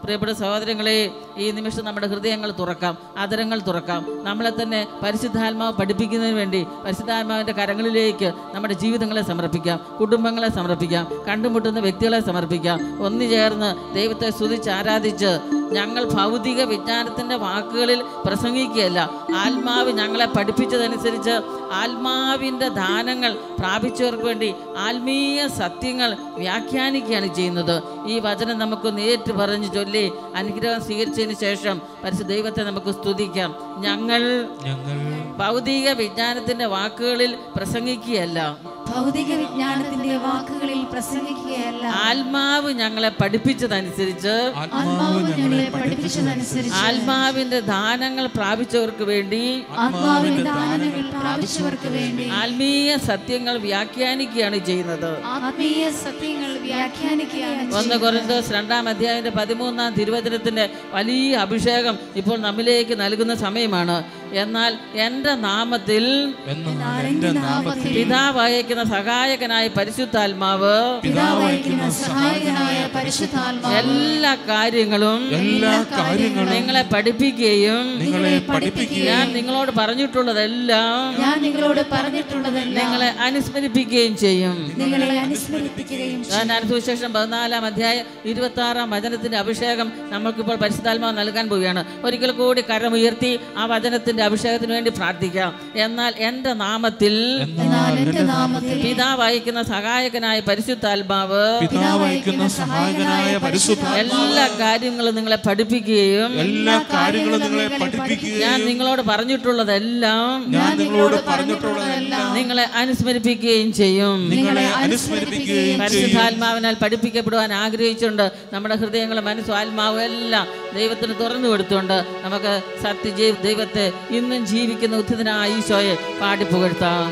പ്രിയപ്പെട്ട സഹോദരങ്ങളെ ഈ നിമിഷം നമ്മുടെ ഹൃദയങ്ങൾ തുറക്കാം അതരങ്ങൾ തുറക്കാം നമ്മളെ തന്നെ പരിശുദ്ധാത്മാവ് പഠിപ്പിക്കുന്നതിന് വേണ്ടി പരിശുദ്ധാത്മാവിൻ്റെ കരങ്ങളിലേക്ക് നമ്മുടെ ജീവിതങ്ങളെ സമർപ്പിക്കാം കുടുംബങ്ങളെ സമർപ്പിക്കാം കണ്ടുമുട്ടുന്ന വ്യക്തികളെ സമർപ്പിക്കാം ഒന്നു ചേർന്ന് ദൈവത്തെ സ്തുതിച്ച് ആരാധിച്ച് ഞങ്ങൾ ഭൗതിക വിജ്ഞാനത്തിൻ്റെ വാക്കുകളിൽ പ്രസംഗിക്കുകയല്ല ആത്മാവ് ഞങ്ങളെ പഠിപ്പിച്ചതനുസരിച്ച് ആത്മാവിൻ്റെ ദാനങ്ങൾ പ്രാപിച്ചവർക്ക് വേണ്ടി ആത്മീയ സത്യങ്ങൾ വ്യാഖ്യാനിക്കുകയാണ് ചെയ്യുന്നത് ഈ വചനം നമുക്ക് നേരിട്ട് പറഞ്ഞ് ചൊല്ലി അനുഗ്രഹം സ്വീകരിച്ചതിന് ശേഷം പരിശുദ്ധ ദൈവത്തെ നമുക്ക് സ്തുതിക്കാം ഞങ്ങൾ ഞങ്ങൾ ഭൗതിക വിജ്ഞാനത്തിൻ്റെ വാക്കുകളിൽ പ്രസംഗിക്കുകയല്ല ഭൗതിക വിജ്ഞാനത്തിന്റെ വാക്കുകളിൽ പ്രസംഗിക്കുകയല്ല ആത്മാവ് ഞങ്ങളെ പഠിപ്പിച്ചതനുസരിച്ച് ആത്മാവ് ഞങ്ങളെ പഠിപ്പിച്ചതനുസരിച്ച് ആത്മാവിൻ്റെ ദാനങ്ങൾ പ്രാപിച്ചവർക്ക് വേണ്ടി ആത്മാവിന്റെ ദാനങ്ങൾ പ്രാപിച്ചവർക്ക് വേണ്ടി ആത്മീയ സത്യങ്ങൾ വ്യാഖ്യാനിക്കുകയാണ് ചെയ്യുന്നത് ആത്മീയ സത്യങ്ങൾ വ്യാഖ്യാനിക്കുകയാണ് ഒന്ന് കൊറിന്തോസ് രണ്ടാം അധ്യായത്തിന്റെ പതിമൂന്നാം തിരുവചനത്തിന്റെ വലിയ അഭിഷേകം ഇപ്പോൾ നമ്മിലേക്ക് നൽകുന്ന സമയമാണ് എന്നാൽ എൻ്റെ നാമത്തിൽ എന്നാൽ എന്റെ നാമത്തിൽ പിതാവ് അയക്കുന്ന സഹായകനായ പരിശുദ്ധാത്മാവ് പിതാവായിരിക്കുന്ന സഹായകനായ പരിശുദ്ധാത്മാവ് എല്ലാ കാര്യങ്ങളും എല്ലാ കാര്യങ്ങളും നിങ്ങളെ പഠിപ്പിക്കുകയും നിങ്ങളെ പഠിപ്പിക്കുകയും ഞാൻ നിങ്ങളോട് പറഞ്ഞിട്ടുള്ളതെല്ലാം ഞാൻ നിങ്ങളോട് പറഞ്ഞിട്ടുള്ളതെല്ലാം നിങ്ങളെ അനുസ്മരിപ്പിക്കുകയും ചെയ്യും നിങ്ങളെ അനുസ്മരിപ്പിക്കുകയും ഞാൻ സുവിശേഷം പതിനാലാം അധ്യായം ഇരുപത്തി ആറാം വചനത്തിന്റെ അഭിഷേകം നമ്മൾക്കിപ്പോൾ പരിശുദ്ധാത്മാവ് നൽകാൻ പോവുകയാണ് ഒരിക്കൽ കൂടി കരമുയർത്തി ആ വചനത്തിന്റെ അഭിഷേകത്തിന് വേണ്ടി പ്രാർത്ഥിക്കാം എന്നാൽ എൻ്റെ നാമത്തിൽ എന്നാൽ എന്റെ നാമത്തിൽ പിതാവ് അയക്കുന്ന സഹായകനായ പരിശുദ്ധാത്മാവ് പിതാവയക്കുന്ന സഹായകനായ പരിശുദ്ധ എല്ലാ കാര്യങ്ങളും നിങ്ങളെ പഠിപ്പിക്കുകയും എല്ലാ കാര്യങ്ങളും നിങ്ങളെ പഠിപ്പിക്കുകയും ഞാൻ നിങ്ങളോട് പറഞ്ഞിട്ടുള്ളതെല്ലാം ഞാൻ നിങ്ങളോട് പറഞ്ഞിട്ടുള്ളതെല്ലാം നിങ്ങളെ അനുസ്മരിപ്പിക്കുകയും ചെയ്യും നിങ്ങളെ അനുസ്മരിപ്പിക്കുകയും ചെയ്യും പരിശുദ്ധാത്മാവിനാൽ പഠിപ്പിക്കപ്പെടുവാൻ ആഗ്രഹിച്ചുകൊണ്ട് നമ്മുടെ ഹൃദയങ്ങളും മനസ്സും ആത്മാവും എല്ലാം ദൈവത്തിന് തുറന്നു കൊടുത്തുകൊണ്ട് നമുക്ക് സത്യ ദൈവത്തെ ഇന്നും ജീവിക്കുന്ന ഉദ്ധിതനായ ഈശോയെ പാടിപ്പുകഴ്ത്താം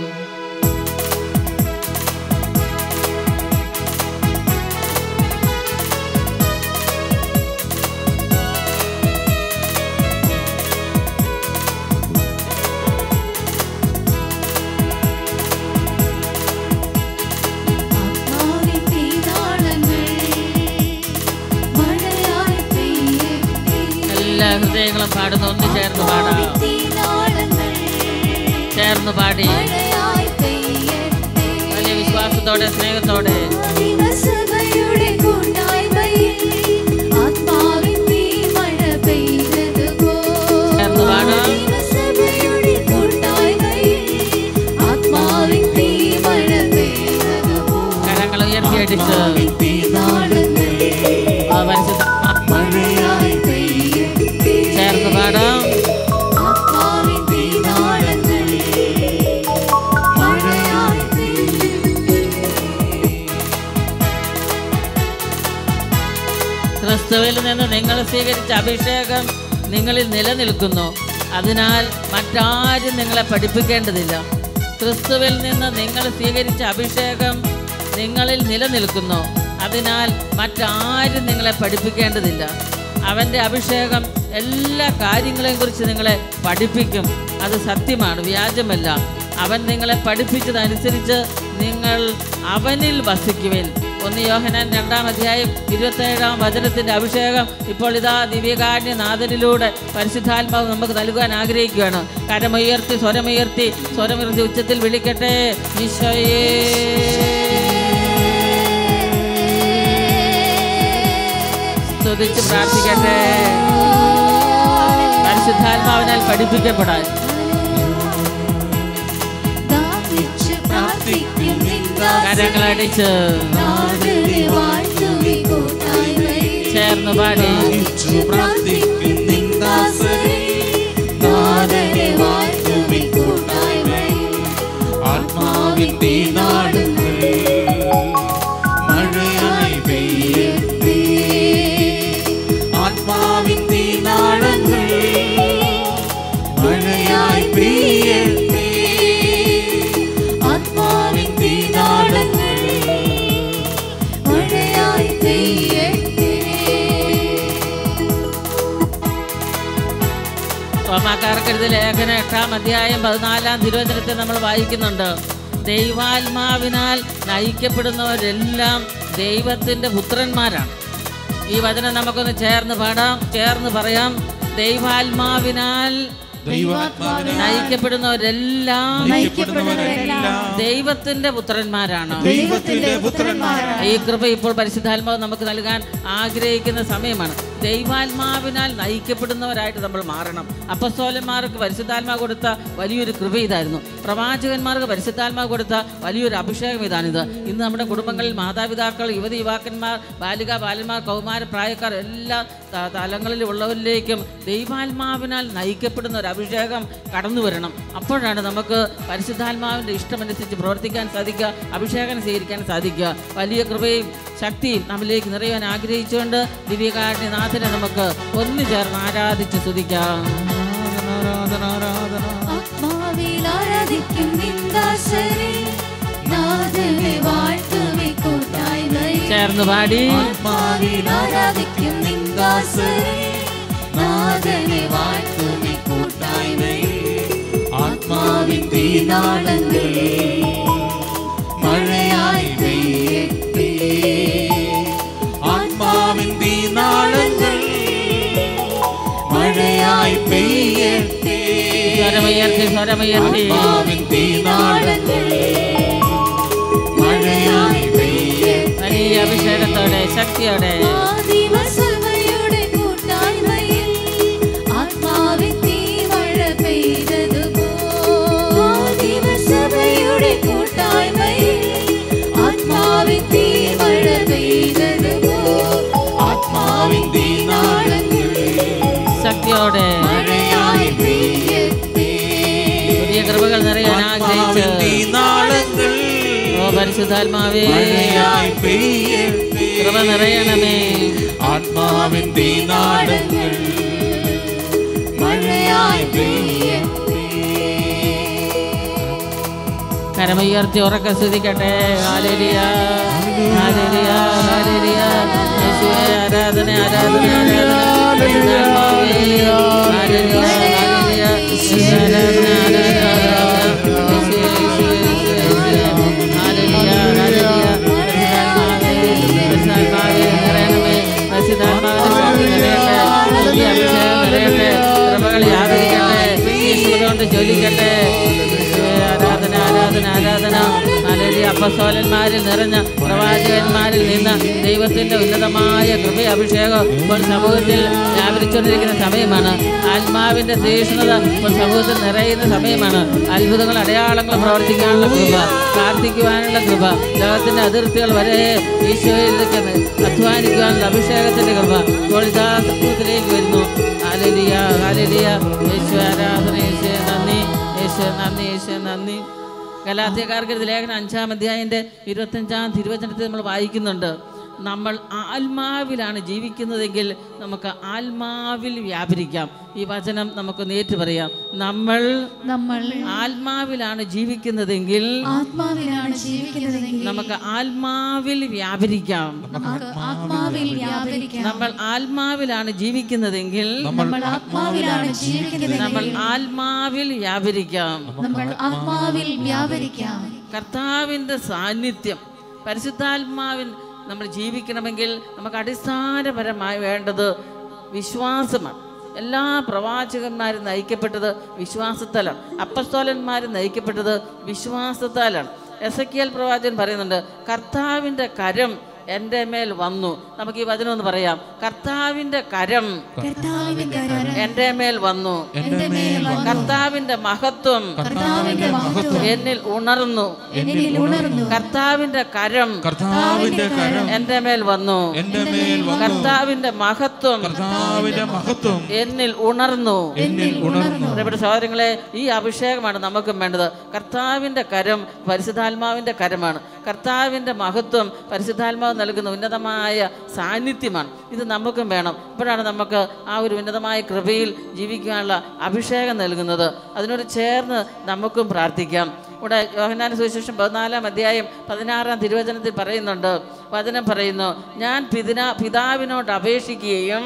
ആത്മാവിൻ തീനാളങ്ങൾ മഴയായി പെയ്യട്ടെ എല്ലാ ഹൃദയങ്ങളും പാടുന്ന ഒന്ന് ചേർന്ന് പാടാം തീനാളങ്ങൾ ചേർന്ന് പാടി മഴയായി പെയ്യട്ടെ വലിയ വിശ്വാസത്തോടെ സ്നേഹത്തോടെ ദിവസഭയുടെ കൂട്ടായ്മയിൽ ആത്മാവിൻ തീമഴ പെയ്തതുപോലെ ചേർന്ന് പാടാം ദിവസഭയുടെ കൂട്ടായ്മയിൽ ആത്മാവിൻ തീമഴ പെയ്തതുപോലെ കരങ്ങൾ ഉയർത്തിയടിച്ച് തീനാളങ്ങൾ ആ പരിശുദ്ധ മഴയായി പെയ്യട്ടെ ചേർന്ന് പാടാം ആത്മാവിൻ തീനാളങ്ങൾ മഴയായി പെയ്യട്ടെ ക്രിസ്തുവിൽ നിന്ന് നിങ്ങൾ സ്വീകരിച്ച അഭിഷേകം നിങ്ങളിൽ നിലനിൽക്കുന്നു അതിനാൽ മറ്റാരും നിങ്ങളെ പഠിപ്പിക്കേണ്ടതില്ല ക്രിസ്തുവിൽ നിന്ന് നിങ്ങൾ സ്വീകരിച്ച അഭിഷേകം നിങ്ങളിൽ നിലനിൽക്കുന്നു അതിനാൽ മറ്റാരും നിങ്ങളെ പഠിപ്പിക്കേണ്ടതില്ല അവൻ്റെ അഭിഷേകം എല്ലാ കാര്യങ്ങളെയും കുറിച്ച് നിങ്ങളെ പഠിപ്പിക്കും അത് സത്യമാണ് വ്യാജമല്ല അവൻ നിങ്ങളെ പഠിപ്പിച്ചതനുസരിച്ച് നിങ്ങൾ അവനിൽ വസിക്കുവിൻ ഒന്ന് യോഹനാൻ രണ്ടാം അധ്യായം ഇരുപത്തേഴാം വചനത്തിന്റെ അഭിഷേകം ഇപ്പോൾ ഇതാ ദിവ്യകാരുണ്യ നാഥനിലൂടെ പരിശുദ്ധാത്മാവ് നമുക്ക് നൽകുവാൻ ആഗ്രഹിക്കുകയാണ് കരമുയർത്തി സ്വരമുയർത്തി സ്വരമുയർത്തി ഉച്ചത്തിൽ വിളിക്കട്ടെ ഈശോയേ സ്തുതിച്ച് പ്രാർത്ഥിക്കട്ടെ പരിശുദ്ധാത്മാവിനാൽ പഠിപ്പിക്കപ്പെടാൻ ദാഹിച്ചു പ്രാർത്ഥിക്കും നിന്ദാസനെ കരങ്ങളടിച്ച് നാഥനെ വാഴ്ത്തുവി കൂട്ടായ്മയിൽ. ചേർന്ന് പാടി ദാഹിച്ചു പ്രാർത്ഥിക്കും നിന്ദാസനെ നാഥനെ വാഴ്ത്തുവി കൂട്ടായ്മയിൽ. ആത്മാവിൻ തീനാടുങ്ങൾ മഴയായി പെയ്യട്ടെ ആത്മാവിൻ തീനാളങ്ങൾ മഴയായി പെയ്യട്ടെ ആത്മാവിൻ തീനാളങ്ങൾ മഴയായി പെയ്യട്ടെ റോമാക്കാർക്കെഴുതിയ ലേഖനം എട്ടാം അധ്യായം പതിനാലാം തിരുവചനത്തിൽ നമ്മൾ വായിക്കുന്നുണ്ട് ദൈവാത്മാവിനാൽ നയിക്കപ്പെടുന്നവരെല്ലാം ദൈവത്തിൻ്റെ പുത്രന്മാരാണ് ഈ വചനം നമുക്കൊന്ന് ചേർന്ന് പാടാം ചേർന്ന് പറയാം ദൈവാത്മാവിനാൽ ദൈവാത്മാവിനാൽ നയിക്കപ്പെടുന്നവരെല്ലാം നയിക്കപ്പെടുന്നവരെല്ലാം ദൈവത്തിന്റെ പുത്രന്മാരാണ് ദൈവത്തിന്റെ പുത്രന്മാരാണ് ഈ കൃപ ഇപ്പോൾ പരിശുദ്ധാത്മാവ് നമുക്ക് നൽകാൻ ആഗ്രഹിക്കുന്ന സമയമാണ് ദൈവാത്മാവിനാൽ നയിക്കപ്പെടുന്നവരായിട്ട് നമ്മൾ മാറണം അപ്പസ്തോലന്മാർക്ക് പരിശുദ്ധാത്മാവ് കൊടുത്ത വലിയൊരു കൃപ ഇതായിരുന്നു പ്രവാചകന്മാർക്ക് പരിശുദ്ധാത്മാവ് കൊടുത്ത വലിയൊരു അഭിഷേകം ഇതാണിത് ഇന്ന് നമ്മുടെ കുടുംബങ്ങളിൽ മാതാപിതാക്കൾ യുവതി യുവാക്കന്മാർ ബാലിക ബാലന്മാർ കൗമാര പ്രായക്കാർ എല്ലാ ത- തലങ്ങളിലുള്ളവരിലേക്കും ദൈവാത്മാവിനാൽ നയിക്കപ്പെടുന്ന ഒരു അഭിഷേകം കടന്നു വരണം അപ്പോഴാണ് നമുക്ക് പരിശുദ്ധാത്മാവിൻ്റെ ഇഷ്ടമനുസരിച്ച് പ്രവർത്തിക്കാൻ സാധിക്കുക അഭിഷേകം സ്വീകരിക്കാൻ സാധിക്കുക വലിയ കൃപയും ശക്തിയും നമ്മിലേക്ക് നിറയാൻ ആഗ്രഹിച്ചുകൊണ്ട് ദിവ്യകാരുണ്യനാഥനെ നമുക്ക് ഒന്നു ചേർന്ന് ആരാധിച്ച് സ്തുതിക്കാം ആരാധന ആരാധന ആത്മാവിൽ ആരാധിക്കും നിന്ദാസരെ നാഥനെ വാഴ്ത്തുമി കൂട്ടായ്മയിൽ ചേർന്ന് പാടി ആത്മാവിൽ ആരാധിക്കും നിന്ദാസരെ നാഥനെ വാഴ്ത്തുമി കൂട്ടായ്മയിൽ ആത്മാവിൻ തീനാളങ്ങൾ മഴയായി പെയ്യട്ടെ ആത്മാവിൻ തീനാളങ്ങൾ മഴയായി പെയ്യട്ടെ സ്വരമുയർത്തി സ്വരമുയർത്തി ആത്മാവിൻ തീനാളങ്ങൾ മഴയായി പെയ്യട്ടെ വലിയ അഭിഷേകത്തോടെ ശക്തിയോടെ ആദിമസഭയുടെ കൂട്ടായ്മയിൽ ആത്മാവിൻ തീമഴ പെയ്തതുപോ ആദിമസഭയുടെ കൂട്ടായ്മയിൽ ആത്മാവിൻ തീമഴ പെയ്തതുപോ ആത്മാവിൻ തീനാളങ്ങൾ ശക്തിയോടെ മഴയായി പെയ്യട്ടെ പുതിയ കൃപകൾ നിറയാൻ ആഗ്രഹിച്ച് ആത്മാവിൻ തീനാളങ്ങൾ ഓ പരിശുദ്ധാത്മാവേ മഴയായി പെയ്യട്ടെ കൃപ നിറയണമേ ആത്മാവിൻ തീനാളങ്ങൾ മഴയായി പെയ്യട്ടെ കരമുയർത്തി ഉറക്കെ സ്തുതിക്കട്ടെ ഹാലേലിയ ഹാലേലിയ ഹാലേലിയ യേശുവേ ആരാധന ആരാധന ആരാധന പരിശുദ്ധാത്മാവേ, ഹാലേലിയ ഹാലേലിയ യേശുവേ ആരാധന ആരാധന ആരാധന യേശുവേ യേശുവേ യേശുവേ യേശുവേ ഹാലേലിയ ഹാലേലിയ പരിശുദ്ധാത്മാവേ പരിശുദ്ധാത്മാവേ നിറയണമേ പരിശുദ്ധാത്മാവേ ശക്തി നിറയട്ടെ പുതിയ അഭിഷേകം നിറയട്ടെ കൃപകൾ യാതൊരിക്കട്ടെ യേശുവിനോട് ജ്വലിക്കട്ടെ യേശുവേ ആരാധന ആരാധന ആരാധന അല്ലെങ്കിൽ അപ്പസ്തോലന്മാരിൽ നിറഞ്ഞ പ്രവാചകന്മാരിൽ നിന്ന് ദൈവത്തിന്റെ ഉന്നതമായ കൃപ അഭിഷേകം ഇപ്പോൾ സമൂഹത്തിൽ വ്യാപരിച്ചുകൊണ്ടിരിക്കുന്ന സമയമാണ് ആത്മാവിന്റെ തീക്ഷ്ണത ഇപ്പോൾ സമൂഹത്തിൽ നിറയുന്ന സമയമാണ് അത്ഭുതങ്ങൾ അടയാളങ്ങൾ പ്രവർത്തിക്കാനുള്ള കൃപ പ്രാർത്ഥിക്കുവാനുള്ള കൃപ ലോകത്തിന്റെ അതിർത്തികൾ വരെ ഈശോയിലേക്ക് അധ്വാനിക്കുവാനുള്ള അഭിഷേകത്തിന്റെ കൃപ ഇപ്പോൾ ഇതാ സമൂഹത്തിലേക്ക് വരുന്നു ഹാലലിയ ഹാലലിയ യേശു ആരാധന യേശു നന്ദി യേശു നന്ദി യേശു നന്ദി ഗലാത്യക്കാർക്ക് ഇത് ലേഖനം അഞ്ചാം അധ്യായൻ്റെ ഇരുപത്തഞ്ചാം തിരുവചനത്തിൽ നമ്മൾ വായിക്കുന്നുണ്ട് നമ്മൾ ആത്മാവിലാണ് ജീവിക്കുന്നതെങ്കിൽ നമുക്ക് ആത്മാവിൽ വ്യാപരിക്കാം ഈ വചനം നമുക്ക് നേരിട്ട് പറയാം നമ്മൾ നമ്മൾ ആത്മാവിലാണ് ജീവിക്കുന്നതെങ്കിൽ ആത്മാവിലാണ് ജീവിക്കുന്നതെങ്കിൽ നമുക്ക് ആത്മാവിൽ വ്യാപരിക്കാം നമുക്ക് ആത്മാവിൽ വ്യാപരിക്കാം നമ്മൾ ആത്മാവിലാണ് ജീവിക്കുന്നതെങ്കിൽ നമ്മൾ ആത്മാവിലാണ് ജീവിക്കുന്നതെങ്കിൽ നമ്മൾ ആത്മാവിൽ വ്യാപരിക്കാം നമ്മൾ ആത്മാവിൽ വ്യാപരിക്കാം കർത്താവിൻ്റെ സാന്നിധ്യം പരിശുദ്ധാത്മാവിൽ നമ്മൾ ജീവിക്കണമെങ്കിൽ നമുക്ക് അടിസ്ഥാനപരമായി വേണ്ടത് വിശ്വാസമാണ് എല്ലാ പ്രവാചകന്മാരും നയിക്കപ്പെട്ടത് വിശ്വാസത്താലാണ് അപ്പസ്തോലന്മാർ നയിക്കപ്പെട്ടത് വിശ്വാസത്താലാണ് എസ് എ പ്രവാചകൻ പറയുന്നുണ്ട് കർത്താവിൻ്റെ കരം എൻ്റെ മേൽ വന്നു നമുക്ക് ഈ വചനം ഒന്ന് പറയാം കർത്താവിൻ്റെ കരം കർത്താവിന്റെ കരം എൻ്റെ മേൽ വന്നു എന്റെ മേൽ വന്നു കർത്താവിൻ്റെ മഹത്വം കർത്താവിന്റെ മഹത്വം എന്നിൽ ഉണർന്നു എന്നിൽ ഉണർന്നു കർത്താവിന്റെ കരം കർത്താവിന്റെ കരം എന്റെ മേൽ വന്നു എന്റെ മേൽ വന്നു കർത്താവിന്റെ മഹത്വം കർത്താവിന്റെ മഹത്വം എന്നിൽ ഉണർന്നു എന്നിൽ ഉണർന്നു പ്രിയപ്പെട്ട സഹോദരങ്ങളെ ഈ അഭിഷേകമാണ് നമുക്കും വേണ്ടത് കർത്താവിന്റെ കരം പരിശുദ്ധാത്മാവിന്റെ കരമാണ് കർത്താവിന്റെ മഹത്വം പരിശുദ്ധാത്മാവ് നൽകുന്ന ഉന്നതമായ സാന്നിധ്യമാണ് ഇത് നമുക്കും വേണം ഇപ്പോഴാണ് നമുക്ക് ആ ഒരു ഉന്നതമായ കൃപയിൽ ജീവിക്കാനുള്ള അഭിഷേകം നൽകുന്നത് അതിനോട് ചേർന്ന് നമുക്കും പ്രാർത്ഥിക്കാം ഇവിടെ യോഹനാന സുവിശേഷം പതിനാലാം അധ്യായം പതിനാറാം തിരുവചനത്തിൽ പറയുന്നുണ്ട് വചനം പറയുന്നു ഞാൻ പിതിന പിതാവിനോട് അപേക്ഷിക്കുകയും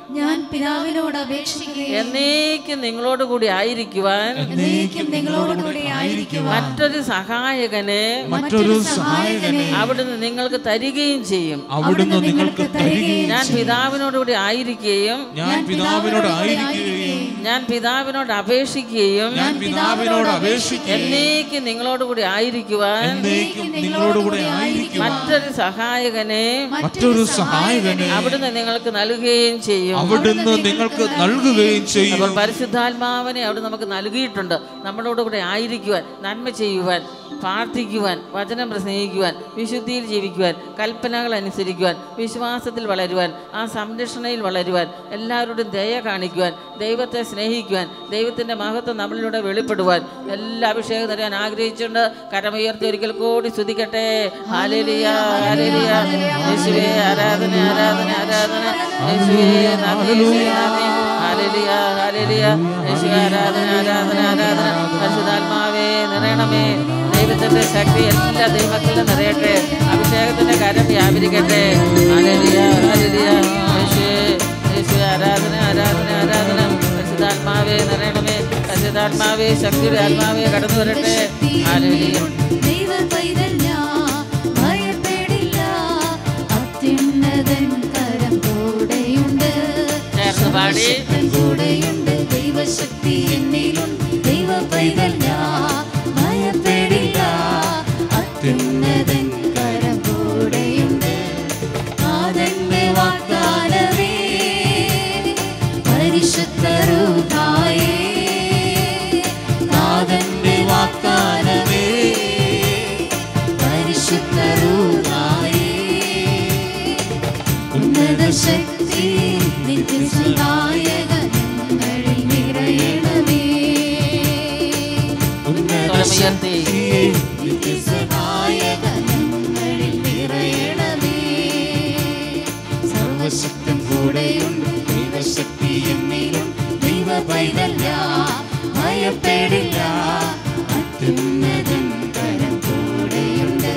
ഞാൻ പിതാവിനോട് അപേക്ഷിക്കുകയും എന്നേക്കും നിങ്ങളോട് കൂടി ആയിരിക്കുവാൻ എന്നേക്കും നിങ്ങളോടുകൂടി ആയിരിക്കുവാൻ മറ്റൊരു സഹായകനെ മറ്റൊരു സഹായകനെ അവിടുന്ന് നിങ്ങൾക്ക് തരികയും ചെയ്യും അവിടുന്ന് നിങ്ങൾക്ക് തരികയും ഞാൻ പിതാവിനോടുകൂടി ആയിരിക്കുകയും ഞാൻ പിതാവിനോട് ആയിരിക്കുകയും ഞാൻ പിതാവിനോട് അപേക്ഷിക്കുകയും ഞാൻ പിതാവിനോട് അപേക്ഷിക്കുകയും എന്നേക്കും നിങ്ങളോടുകൂടി ആയിരിക്കുവാൻ എന്നേക്കും നിങ്ങളോടുകൂടെ ആയിരിക്കും മറ്റൊരു സഹായകനെ മറ്റൊരു സഹായകനെ അവിടുന്ന് നിങ്ങൾക്ക് നൽകുകയും ചെയ്യും അവിടുന്ന് നിങ്ങൾക്ക് നൽകുകയും ചെയ്യും അപ്പോൾ പരിശുദ്ധാത്മാവിനെ അവിടെ നമുക്ക് നൽകിയിട്ടുണ്ട് നമ്മളോട് കൂടെ ആയിരിക്കുവാൻ നന്മ ചെയ്യുവാൻ പ്രാർത്ഥിക്കുവാൻ വചനം പ്രസംഗിക്കുവാൻ വിശുദ്ധിയിൽ ജീവിക്കുവാൻ കൽപ്പനകൾ അനുസരിക്കുവാൻ വിശ്വാസത്തിൽ വളരുവാൻ ആ സംരക്ഷണയിൽ വളരുവാൻ എല്ലാവരോടും ദയ കാണിക്കുവാൻ ദൈവത്തെ സ്നേഹിക്കുവാൻ ദൈവത്തിൻ്റെ മഹത്വം നമ്മളിലൂടെ വെളിപ്പെടുവാൻ എല്ലാ അഭിഷേകം തരാൻ ആഗ്രഹിച്ചുകൊണ്ട് കരമുയർത്തി ഒരിക്കൽ കൂടി സ്തുതിക്കട്ടെ ഹാലേലിയ ഹാലേലിയ യേശുവേ ആരാധന ആരാധന ആരാധന യേശുവേ നന്ദി യേശുവേ നന്ദി ഹാലേലിയ ഹാലേലിയ യേശുവേ ആരാധന ആരാധന ആരാധന പരിശുദ്ധാത്മാവേ നിറയണമേ ദൈവത്തിന്റെ ശക്തി എല്ലാ ദൈവത്തിലും നിറയട്ടെ അഭിഷേകത്തിന്റെ കരം വ്യാപരിക്കട്ടെ ഹാലേലിയ ഹാലേലിയ യേശുവേ യേശുവേ ആരാധന ആരാധന ആരാധന പരിശുദ്ധാത്മാവേ നിറയണമേ പരിശുദ്ധാത്മാവേ ശക്തിയുടെ ആത്മാവേ കടന്നു വരട്ടെ ഹാലേലിയ ദൈവ പൈതല്ല ഭയപ്പെടില്ല അത്യുന്നതൻ കരം കൂടെയുണ്ട് ചേർന്ന് പാടി ശക്തൻ കൂടെയുണ്ട് ദൈവശക്തി എന്നിലുണ്ട് ദൈവ പൈതല്ല ഭയപ്പെടില്ല അത്യുന്നതൻ കരം കൂടെയുണ്ട് ആദന്റെ വാഗ്ദാനമേ പരിശുദ്ധ രൂപായേ ആദന്റെ വാഗ്ദാനമേ പരിശുദ്ധ രൂപായേ ഉന്നത ശക്തി നിത്യസഹായകങ്ങളിൽ നിറയണമേ ഉന്നത സ്വരമുയർത്തി നിത്യസഹായകങ്ങളിൽ നിറയണമേ സർവശക്തൻ കൂടെയുണ്ട് ദൈവശക്തി എന്നിലുണ്ട് ദൈവ പൈതല്ല ഭയപ്പെടില്ല അത്യുന്നതൻ കരം കൂടെയുണ്ട്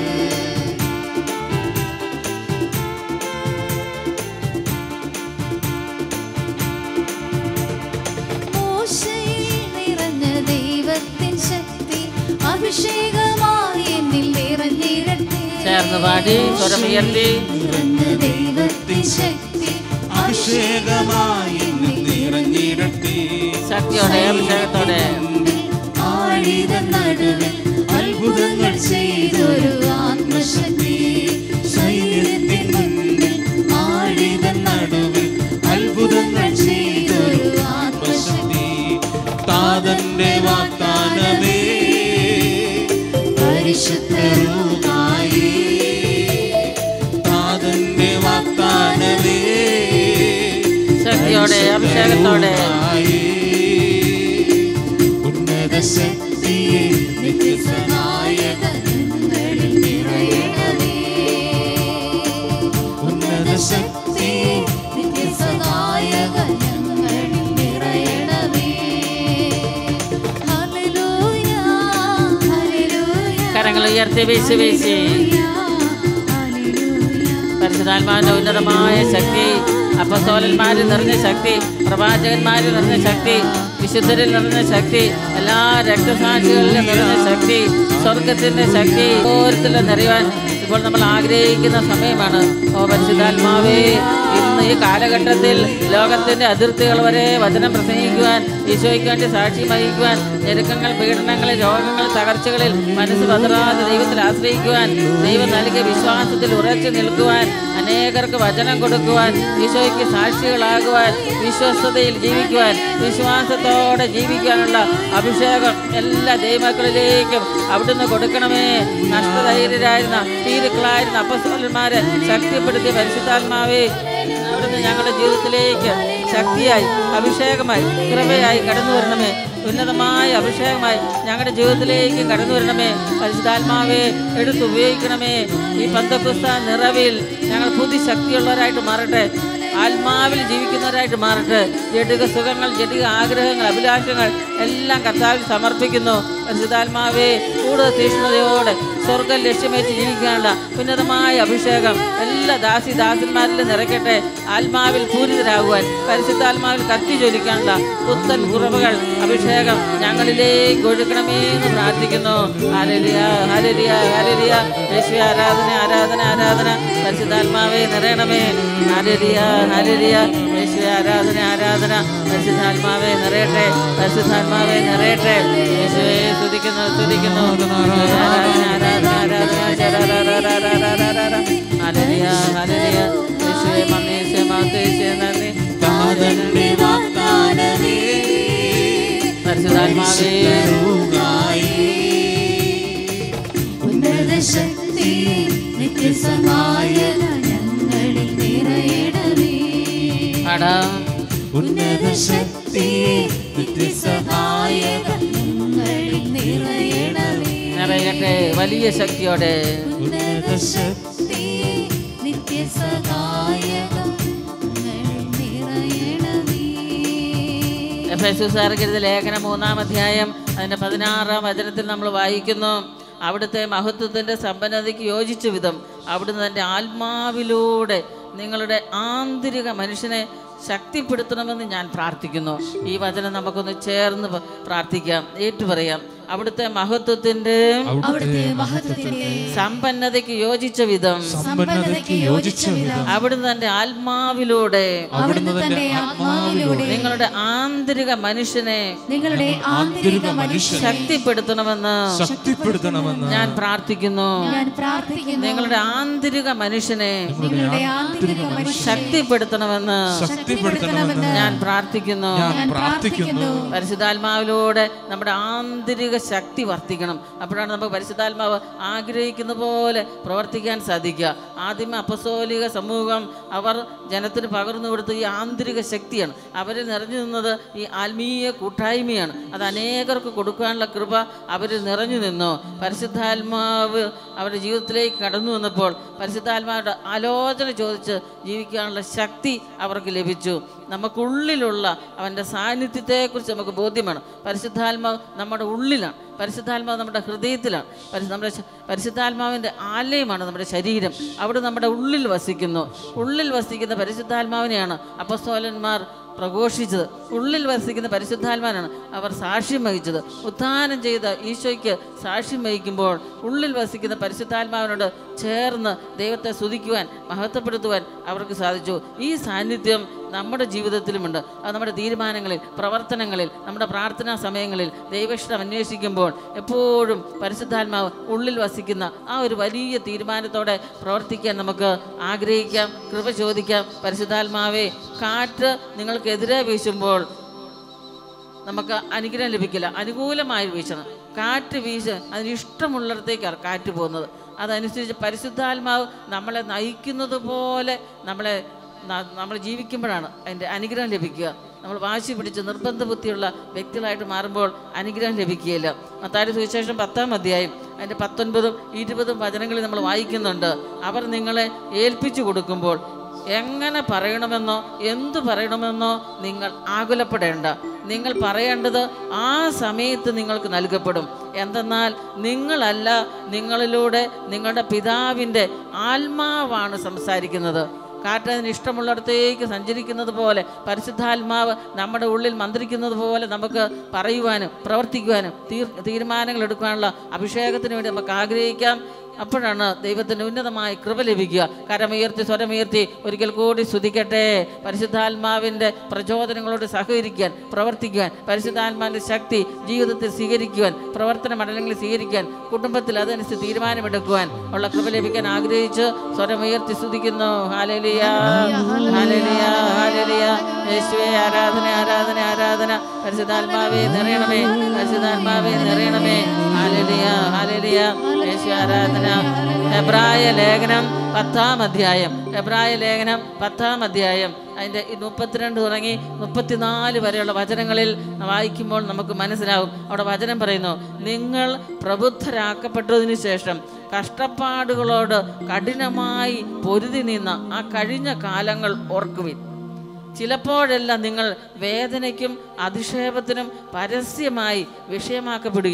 മോശയിൽ നിറഞ്ഞ ദൈവത്തിൻ ശക്തി അഭിഷേകമായി എന്നിൽ നിറഞ്ഞിരട്ടെ ചേർന്ന് പാടി സ്വരമുയർത്തി നിറഞ്ഞ ദൈവത്തിൻ ശക്തി അഭിഷേകമായി എന്നിൽ നിറഞ്ഞിരട്ടെ ശക്തിയോടെ അഭിഷേകത്തോടെ ആഴിത നടുവിൽ അത്ഭുതങ്ങൾ ചെയ്തൊരു ആത്മശക്തി സൈന്യത്തിൻ മുന്നിൽ ആഴിത നടുവിൽ അത്ഭുതങ്ങൾ ചെയ്തൊരു ആത്മശക്തി താതന്റെ വാഗ്ദാനമേ പരിശുദ്ധരുമായി താതന്റെ വാഗ്ദാനമേ ശക്തിയോടെ അഭിഷേകത്തോടെ ഉന്നത ശക്തിയെ നിത്യസഹായകങ്ങളിൽ നിറയണമേ ഉന്നത ശക്തി നിത്യസഹായകങ്ങളിൽ നിറയണമേ ഹല്ലേലൂയ ഹല്ലേലൂയ കരങ്ങൾ ഉയർത്തി വീശി വീശി പരിശുദ്ധാത്മാവിന്റെ ഉന്നതമായ ശക്തി അപ്പസോലന്മാരിൽ നിറഞ്ഞ ശക്തി പ്രവാചകന്മാരിൽ നിറഞ്ഞ ശക്തി വിശുദ്ധരിൽ നിറഞ്ഞ ശക്തി എല്ലാ രക്തസാക്ഷികളിലും നിറഞ്ഞ ശക്തി സ്വർഗത്തിന്റെ ശക്തി ഓരോരുത്തരിലും നിറയുവാൻ ഇപ്പോൾ നമ്മൾ ആഗ്രഹിക്കുന്ന സമയമാണ് ഓ പരിശുദ്ധാത്മാവേ ഇന്ന് ഈ കാലഘട്ടത്തിൽ ലോകത്തിന്റെ അതിർത്തികൾ വരെ വചനം പ്രസംഗിക്കുവാൻ ഈശോയ്ക്ക് വേണ്ടി സാക്ഷി വഹിക്കുവാൻ ഞെരുക്കങ്ങൾ പീഡനങ്ങൾ രോഗങ്ങൾ തകർച്ചകളിൽ മനസ്സ് പതറാതെ ദൈവത്തിൽ ആശ്രയിക്കുവാൻ ദൈവം നൽകിയ വിശ്വാസത്തിൽ ഉറച്ചു നിൽക്കുവാൻ അനേകർക്ക് വചനം കൊടുക്കുവാൻ ഈശോയ്ക്ക് സാക്ഷികളാകുവാൻ വിശ്വസ്തതയിൽ ജീവിക്കുവാൻ വിശ്വാസത്തോടെ ജീവിക്കാനുള്ള അഭിഷേകം എല്ലാ ദൈവമക്കളിലേക്കും അവിടുന്ന് കൊടുക്കണമേ നഷ്ടധൈര്യരായിരുന്ന തീരുക്കളായിരുന്ന അപ്പസ്തോലന്മാരെ ശക്തിപ്പെടുത്തിയ പരിശുദ്ധാത്മാവേ അവിടുന്ന് ഞങ്ങളുടെ ജീവിതത്തിലേക്ക് ശക്തിയായി അഭിഷേകമായി കൃപയായി കടന്നു വരണമേ ഉന്നതമായ അഭിഷേകമായി ഞങ്ങളുടെ ജീവിതത്തിലേക്ക് കടന്നു വരണമേ പരിശുദ്ധാത്മാവേ എടുത്ത് ഉപയോഗിക്കണമേ ഈ പന്തക്കുസ്ത നിറവിൽ ഞങ്ങൾ പുതിയ ശക്തിയുള്ളവരായിട്ട് മാറട്ടെ ആത്മാവിൽ ജീവിക്കുന്നവരായിട്ട് മാറട്ടെ ജഡിക സുഖങ്ങൾ ജഡിക ആഗ്രഹങ്ങൾ അഭിലാഷങ്ങൾ എല്ലാം കർത്താവിൽ സമർപ്പിക്കുന്നു പരിശുദ്ധാത്മാവേ കൂടുതൽ തീക്ഷ്ണതയോടെ സ്വർഗം ലക്ഷ്യം വെച്ച് ജീവിക്കാനുള്ള ഉന്നതമായ അഭിഷേകം എല്ലാ ദാസി ദാസന്മാരിലും നിറയ്ക്കട്ടെ ആത്മാവിൽ പൂരിതരാകുവാൻ പരിശുദ്ധാത്മാവിൽ കത്തി ജ്വലിക്കാനുള്ള പുത്തൻ കുറവുകൾ അഭിഷേകം ഞങ്ങളിലേക്ക് ഒഴുക്കണമേ എന്ന് പ്രാർത്ഥിക്കുന്നു ഹാലലിയ ഹാലലിയ ഹാലലിയ യേശു ആരാധന ആരാധന ആരാധന പരിശുദ്ധാത്മാവേ നിറയണമേ ഹാലലിയ ഹാലലിയ യേശു ആരാധന ആരാധന പരിശുദ്ധാത്മാവേ നിറയട്ടെ പരിശുദ്ധാത്മാവേ നിറയട്ടെ യേശുവേ സ്തുതിക്കുന്നു സ്തുതിക്കുന്നു ആരാധന ആരാധന ആരാധന ശരാരാരാരാരാരാരാരാ. ഹാലലിയ ഹാലലിയ യേശുവേ നന്ദി യേശുവേ മഹത്വം, യേശുവേ നന്ദി താതന്റെ വാഗ്ദാനമേ പരിശുദ്ധാത്മാവേ ഉന്നത ശക്തി നിത്യസഹായക ഞങ്ങളിൽ നിറയണമേ പാടാം ഉന്നത ശക്തി നിത്യസഹായക ഞങ്ങളിൽ നിറയണമേ നിറയട്ടെ വലിയ ശക്തിയോടെ ഉന്നത ശക്തി നിത്യസഹായക ഞങ്ങളിൽ നിറയണമേ എഫേസുസാർക്ക് ലേഖനം മൂന്നാം അധ്യായം അതിൻ്റെ പതിനാറാം വചനത്തിൽ നമ്മൾ വായിക്കുന്നു അവിടുത്തെ മഹത്വത്തിൻ്റെ സമ്പന്നതയ്ക്ക് യോജിച്ച വിധം അവിടുന്ന് തൻ്റെ ആത്മാവിലൂടെ നിങ്ങളുടെ ആന്തരിക മനുഷ്യനെ ശക്തിപ്പെടുത്തണമെന്ന് ഞാൻ പ്രാർത്ഥിക്കുന്നു ഈ വചനം നമുക്കൊന്ന് ചേർന്ന് പ- പ്രാർത്ഥിക്കാം ഏറ്റു പറയാം അവിടുത്തെ മഹത്വത്തിൻ്റെ അവിടുത്തെ മഹത്വത്തിന്റെ സമ്പന്നതയ്ക്ക് യോജിച്ച വിധം സമ്പന്നതയ്ക്ക് യോജിച്ച വിധം അവിടുന്ന് തൻ്റെ ആത്മാവിലൂടെ അവിടുന്ന് തന്റെ ആത്മാവിലൂടെ നിങ്ങളുടെ ആന്തരിക മനുഷ്യനെ നിങ്ങളുടെ ആന്തരിക മനുഷ്യനെ ശക്തിപ്പെടുത്തണമെന്ന് ശക്തിപ്പെടുത്തണമെന്ന് ഞാൻ പ്രാർത്ഥിക്കുന്നു ഞാൻ പ്രാർത്ഥിക്കുന്നു നിങ്ങളുടെ ആന്തരിക മനുഷ്യനെ നിങ്ങളുടെ ആന്തരിക മനുഷ്യനെ ശക്തിപ്പെടുത്തണമെന്ന് ശക്തിപ്പെടുത്തണമെന്ന് ഞാൻ പ്രാർത്ഥിക്കുന്നു ഞാൻ പ്രാർത്ഥിക്കുന്നു പരിശുദ്ധാത്മാവിലൂടെ നമ്മുടെ ആന്തരിക ശക്തി വർദ്ധിക്കണം അപ്പോഴാണ് നമുക്ക് പരിശുദ്ധാത്മാവ് ആഗ്രഹിക്കുന്ന പോലെ പ്രവർത്തിക്കാൻ സാധിക്കുക ആദ്യമേ അപസോലിക സമൂഹം അവർ ജനത്തിന് പകർന്നു കൊടുത്ത ഈ ആന്തരിക ശക്തിയാണ് അവരിൽ നിറഞ്ഞു നിന്നത് ഈ ആത്മീയ കൂട്ടായ്മയാണ് അത് അനേകർക്ക് കൊടുക്കാനുള്ള കൃപ അവരിൽ നിറഞ്ഞു നിന്നു പരിശുദ്ധാത്മാവ് അവരുടെ ജീവിതത്തിലേക്ക് കടന്നു വന്നപ്പോൾ പരിശുദ്ധാത്മാരുടെ ആലോചന ചോദിച്ച് ജീവിക്കാനുള്ള ശക്തി അവർക്ക് ലഭിച്ചു നമുക്കുള്ളിലുള്ള അവൻ്റെ സാന്നിധ്യത്തെക്കുറിച്ച് നമുക്ക് ബോധ്യമാണ് പരിശുദ്ധാത്മാവ് നമ്മുടെ ഉള്ളിലാണ് പരിശുദ്ധാത്മാവ് നമ്മുടെ ഹൃദയത്തിലാണ് പരി നമ്മുടെ ശ- പരിശുദ്ധാത്മാവിൻ്റെ ആലയമാണ് നമ്മുടെ ശരീരം അവിടെ നമ്മുടെ ഉള്ളിൽ വസിക്കുന്നു ഉള്ളിൽ വസിക്കുന്ന പരിശുദ്ധാത്മാവിനെയാണ് അപ്പസ്തോലന്മാർ പ്രഘോഷിച്ചത് ഉള്ളിൽ വസിക്കുന്ന പരിശുദ്ധാത്മാനാണ് അവർ സാക്ഷ്യം വഹിച്ചത് ഉത്ഥാനം ചെയ്ത ഈശോയ്ക്ക് സാക്ഷ്യം വഹിക്കുമ്പോൾ ഉള്ളിൽ വസിക്കുന്ന പരിശുദ്ധാത്മാവിനോട് ചേർന്ന് ദൈവത്തെ സ്തുതിക്കുവാൻ മഹത്വപ്പെടുത്തുവാൻ അവർക്ക് സാധിച്ചു ഈ സാന്നിധ്യം നമ്മുടെ ജീവിതത്തിലുമുണ്ട് അത് നമ്മുടെ തീരുമാനങ്ങളിൽ പ്രവർത്തനങ്ങളിൽ നമ്മുടെ പ്രാർത്ഥനാ സമയങ്ങളിൽ ദൈവഷ്ടം അന്വേഷിക്കുമ്പോൾ എപ്പോഴും പരിശുദ്ധാത്മാവ് ഉള്ളിൽ വസിക്കുന്ന ആ ഒരു വലിയ തീരുമാനത്തോടെ പ്രവർത്തിക്കാൻ നമുക്ക് ആഗ്രഹിക്കാം കൃപ ചോദിക്കാം പരിശുദ്ധാത്മാവേ കാറ്റ് നിങ്ങൾക്കെതിരെ വീശുമ്പോൾ നമുക്ക് അനുഗ്രഹം ലഭിക്കില്ല അനുകൂലമായി വീശണം കാറ്റ് വീശ അതിന് ഇഷ്ടമുള്ളിടത്തേക്കാണ് കാറ്റ് പോകുന്നത് അതനുസരിച്ച് പരിശുദ്ധാത്മാവ് നമ്മളെ നയിക്കുന്നത് പോലെ നമ്മളെ ന- നമ്മൾ ജീവിക്കുമ്പോഴാണ് അതിൻ്റെ അനുഗ്രഹം ലഭിക്കുക നമ്മൾ വാശി പിടിച്ച് നിർബന്ധ ബുദ്ധിയുള്ള വ്യക്തികളായിട്ട് മാറുമ്പോൾ അനുഗ്രഹം ലഭിക്കുകയില്ല മത്താരി സുവിശേഷം പത്താം അധ്യായം അതിൻ്റെ പത്തൊൻപതും ഇരുപതും വചനങ്ങളിൽ നമ്മൾ വായിക്കുന്നുണ്ട് അവർ നിങ്ങളെ ഏൽപ്പിച്ചു കൊടുക്കുമ്പോൾ എങ്ങനെ പറയണമെന്നോ എന്തു പറയണമെന്നോ നിങ്ങൾ ആകുലപ്പെടേണ്ട നിങ്ങൾ പറയേണ്ടത് ആ സമയത്ത് നിങ്ങൾക്ക് നൽകപ്പെടും എന്തെന്നാൽ നിങ്ങളല്ല നിങ്ങളിലൂടെ നിങ്ങളുടെ പിതാവിൻ്റെ ആത്മാവാണ് സംസാരിക്കുന്നത് കാറ്റതിന് ഇഷ്ടമുള്ളിടത്തേക്ക് സഞ്ചരിക്കുന്നത് പോലെ പരിശുദ്ധാത്മാവ് നമ്മുടെ ഉള്ളിൽ മന്ത്രിക്കുന്നത് പോലെ നമുക്ക് പറയുവാനും പ്രവർത്തിക്കുവാനും തീർ തീരുമാനങ്ങൾ എടുക്കാനുള്ള അഭിഷേകത്തിന് വേണ്ടി നമുക്ക് ആഗ്രഹിക്കാം അപ്പോഴാണ് ദൈവത്തിന് ഉന്നതമായ കൃപ ലഭിക്കുക കരമുയർത്തി സ്വരമുയർത്തി ഒരിക്കൽ കൂടി സ്തുതിക്കട്ടെ പരിശുദ്ധാത്മാവിൻ്റെ പ്രചോദനങ്ങളോട് സഹകരിക്കാൻ പ്രവർത്തിക്കുവാൻ പരിശുദ്ധാത്മാവിൻ്റെ ശക്തി ജീവിതത്തിൽ സ്വീകരിക്കുവാൻ പ്രവർത്തന മണ്ഡലങ്ങളിൽ സ്വീകരിക്കാൻ കുടുംബത്തിൽ അതനുസരിച്ച് തീരുമാനമെടുക്കുവാൻ ഉള്ള കൃപ ലഭിക്കാൻ ആഗ്രഹിച്ച് സ്വരമുയർത്തി സ്തുതിക്കുന്നു ഹാലലിയ ഹാലലിയ ഹാലലിയ യേശുവേ ആരാധന ആരാധന ആരാധന പരിശുദ്ധാത്മാവേ നിറയണമേ പരിശുദ്ധാത്മാവേ നിറയണമേ ഹാലലിയ ഹാലലിയ യേശു ആരാധന എബ്രായ ലേഖനം പത്താം അധ്യായം എബ്രായ ലേഖനം പത്താം അധ്യായം അതിൻ്റെ ഈ മുപ്പത്തിരണ്ട് തുടങ്ങി മുപ്പത്തിനാല് വരെയുള്ള വചനങ്ങളിൽ വായിക്കുമ്പോൾ നമുക്ക് മനസ്സിലാവും അവിടെ വചനം പറയുന്നു നിങ്ങൾ പ്രബുദ്ധരാക്കപ്പെട്ടതിന് ശേഷം കഷ്ടപ്പാടുകളോട് കഠിനമായി പൊരുതി നിന്ന ആ കഴിഞ്ഞ കാലങ്ങൾ ഓർക്കുവിൻ ചിലപ്പോഴെല്ലാം നിങ്ങൾ വേദനയ്ക്കും അധിക്ഷേപത്തിനും പരസ്യമായി വിഷയമാക്കപ്പെടുകയും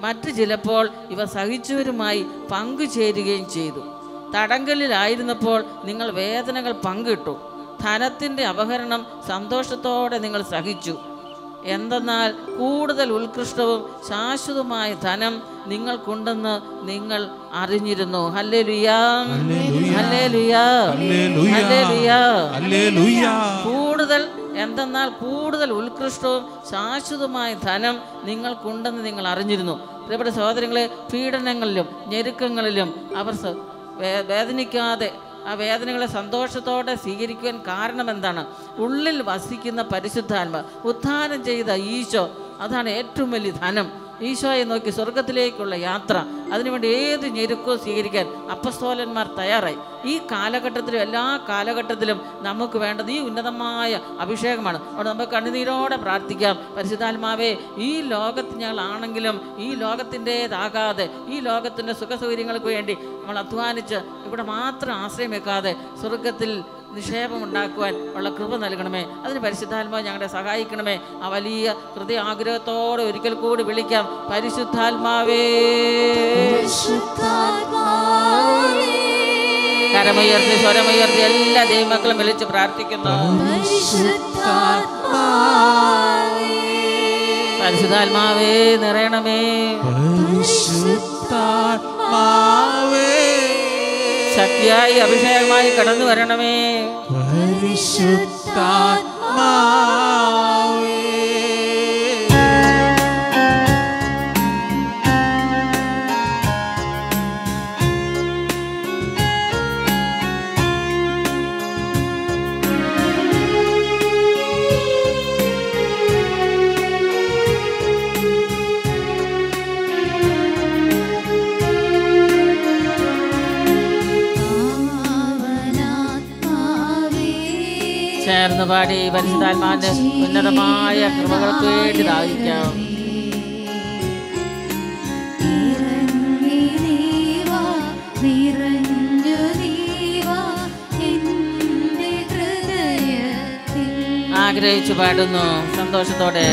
മറ്റു ചിലപ്പോൾ ഇവ സഹിച്ചവരുമായി പങ്കുചേരുകയും ചെയ്തു തടങ്കലിലായിരുന്നപ്പോൾ നിങ്ങൾ വേദനകൾ പങ്കിട്ടു ധനത്തിൻ്റെ അപഹരണം സന്തോഷത്തോടെ നിങ്ങൾ സഹിച്ചു എന്തെന്നാൽ കൂടുതൽ ഉത്കൃഷ്ടവും ശാശ്വതമായ ധനം നിങ്ങൾക്കുണ്ടെന്ന് നിങ്ങൾ അറിഞ്ഞിരുന്നു ഹല്ലേ ലുയാ ഹല്ലേ ലുയാ ഹല്ലേ ലുയാ ഹല്ലേലൂയ കൂടുതൽ എന്തെന്നാൽ കൂടുതൽ ഉത്കൃഷ്ടവും ശാശ്വതമായ ധനം നിങ്ങൾക്കുണ്ടെന്ന് നിങ്ങൾ അറിഞ്ഞിരുന്നു പ്രിയപ്പെട്ട സഹോദരങ്ങളെ പീഡനങ്ങളിലും ഞെരുക്കങ്ങളിലും അവർ സ- വേ- വേദനിക്കാതെ ആ വേദനകളെ സന്തോഷത്തോടെ സ്വീകരിക്കുവാൻ കാരണം എന്താണ് ഉള്ളിൽ വസിക്കുന്ന പരിശുദ്ധാത്മ ഉത്ഥാനം ചെയ്ത ഈശോ അതാണ് ഏറ്റവും വലിയ ധനം ഈശോയെ നോക്കി സ്വർഗത്തിലേക്കുള്ള യാത്ര അതിനുവേണ്ടി ഏത് ഞെരുക്കവും സ്വീകരിക്കാൻ അപ്പസ്തോലന്മാർ തയ്യാറായി ഈ കാലഘട്ടത്തിലും എല്ലാ കാലഘട്ടത്തിലും നമുക്ക് വേണ്ടത് ഈ ഉന്നതമായ അഭിഷേകമാണ് അവിടെ നമുക്ക് കണ്ണുനീരോടെ പ്രാർത്ഥിക്കാം പരിശുദ്ധാത്മാവേ ഈ ലോകത്ത് ഞങ്ങളാണെങ്കിലും ഈ ലോകത്തിൻ്റേതാകാതെ ഈ ലോകത്തിൻ്റെ സുഖസൗകര്യങ്ങൾക്ക് വേണ്ടി നമ്മൾ അധ്വാനിച്ച് ഇവിടെ മാത്രം ആശ്രയം വെക്കാതെ സ്വർഗത്തിൽ നിക്ഷേപമുണ്ടാക്കുവാൻ ഉള്ള കൃപ നൽകണമേ അതിന് പരിശുദ്ധാത്മാവ് ഞങ്ങളെ സഹായിക്കണമേ ആ വലിയ ഹൃദയ ആഗ്രഹത്തോടെ ഒരിക്കൽ കൂടി വിളിക്കാം പരിശുദ്ധാത്മാവേ കരമുയർത്തി സ്വരമുയർത്തി എല്ലാ ദൈവമക്കളും വിളിച്ച് പ്രാർത്ഥിക്കുന്നു പരിശുദ്ധാത്മാവേ നിറയണമേ പരിശുദ്ധാത്മാവേ ശക്തിയായി അഭിഷേകമായി കടന്നു വരണമേ പരിശുദ്ധാത്മാവേ ചേർന്ന് പാടി പരിശുദ്ധാത്മാവിന്റെ ഉന്നതമായ കൃപകൾക്ക് വേണ്ടി ദാഹിക്കാം ആഗ്രഹിച്ചു പാടുന്നു സന്തോഷത്തോടെ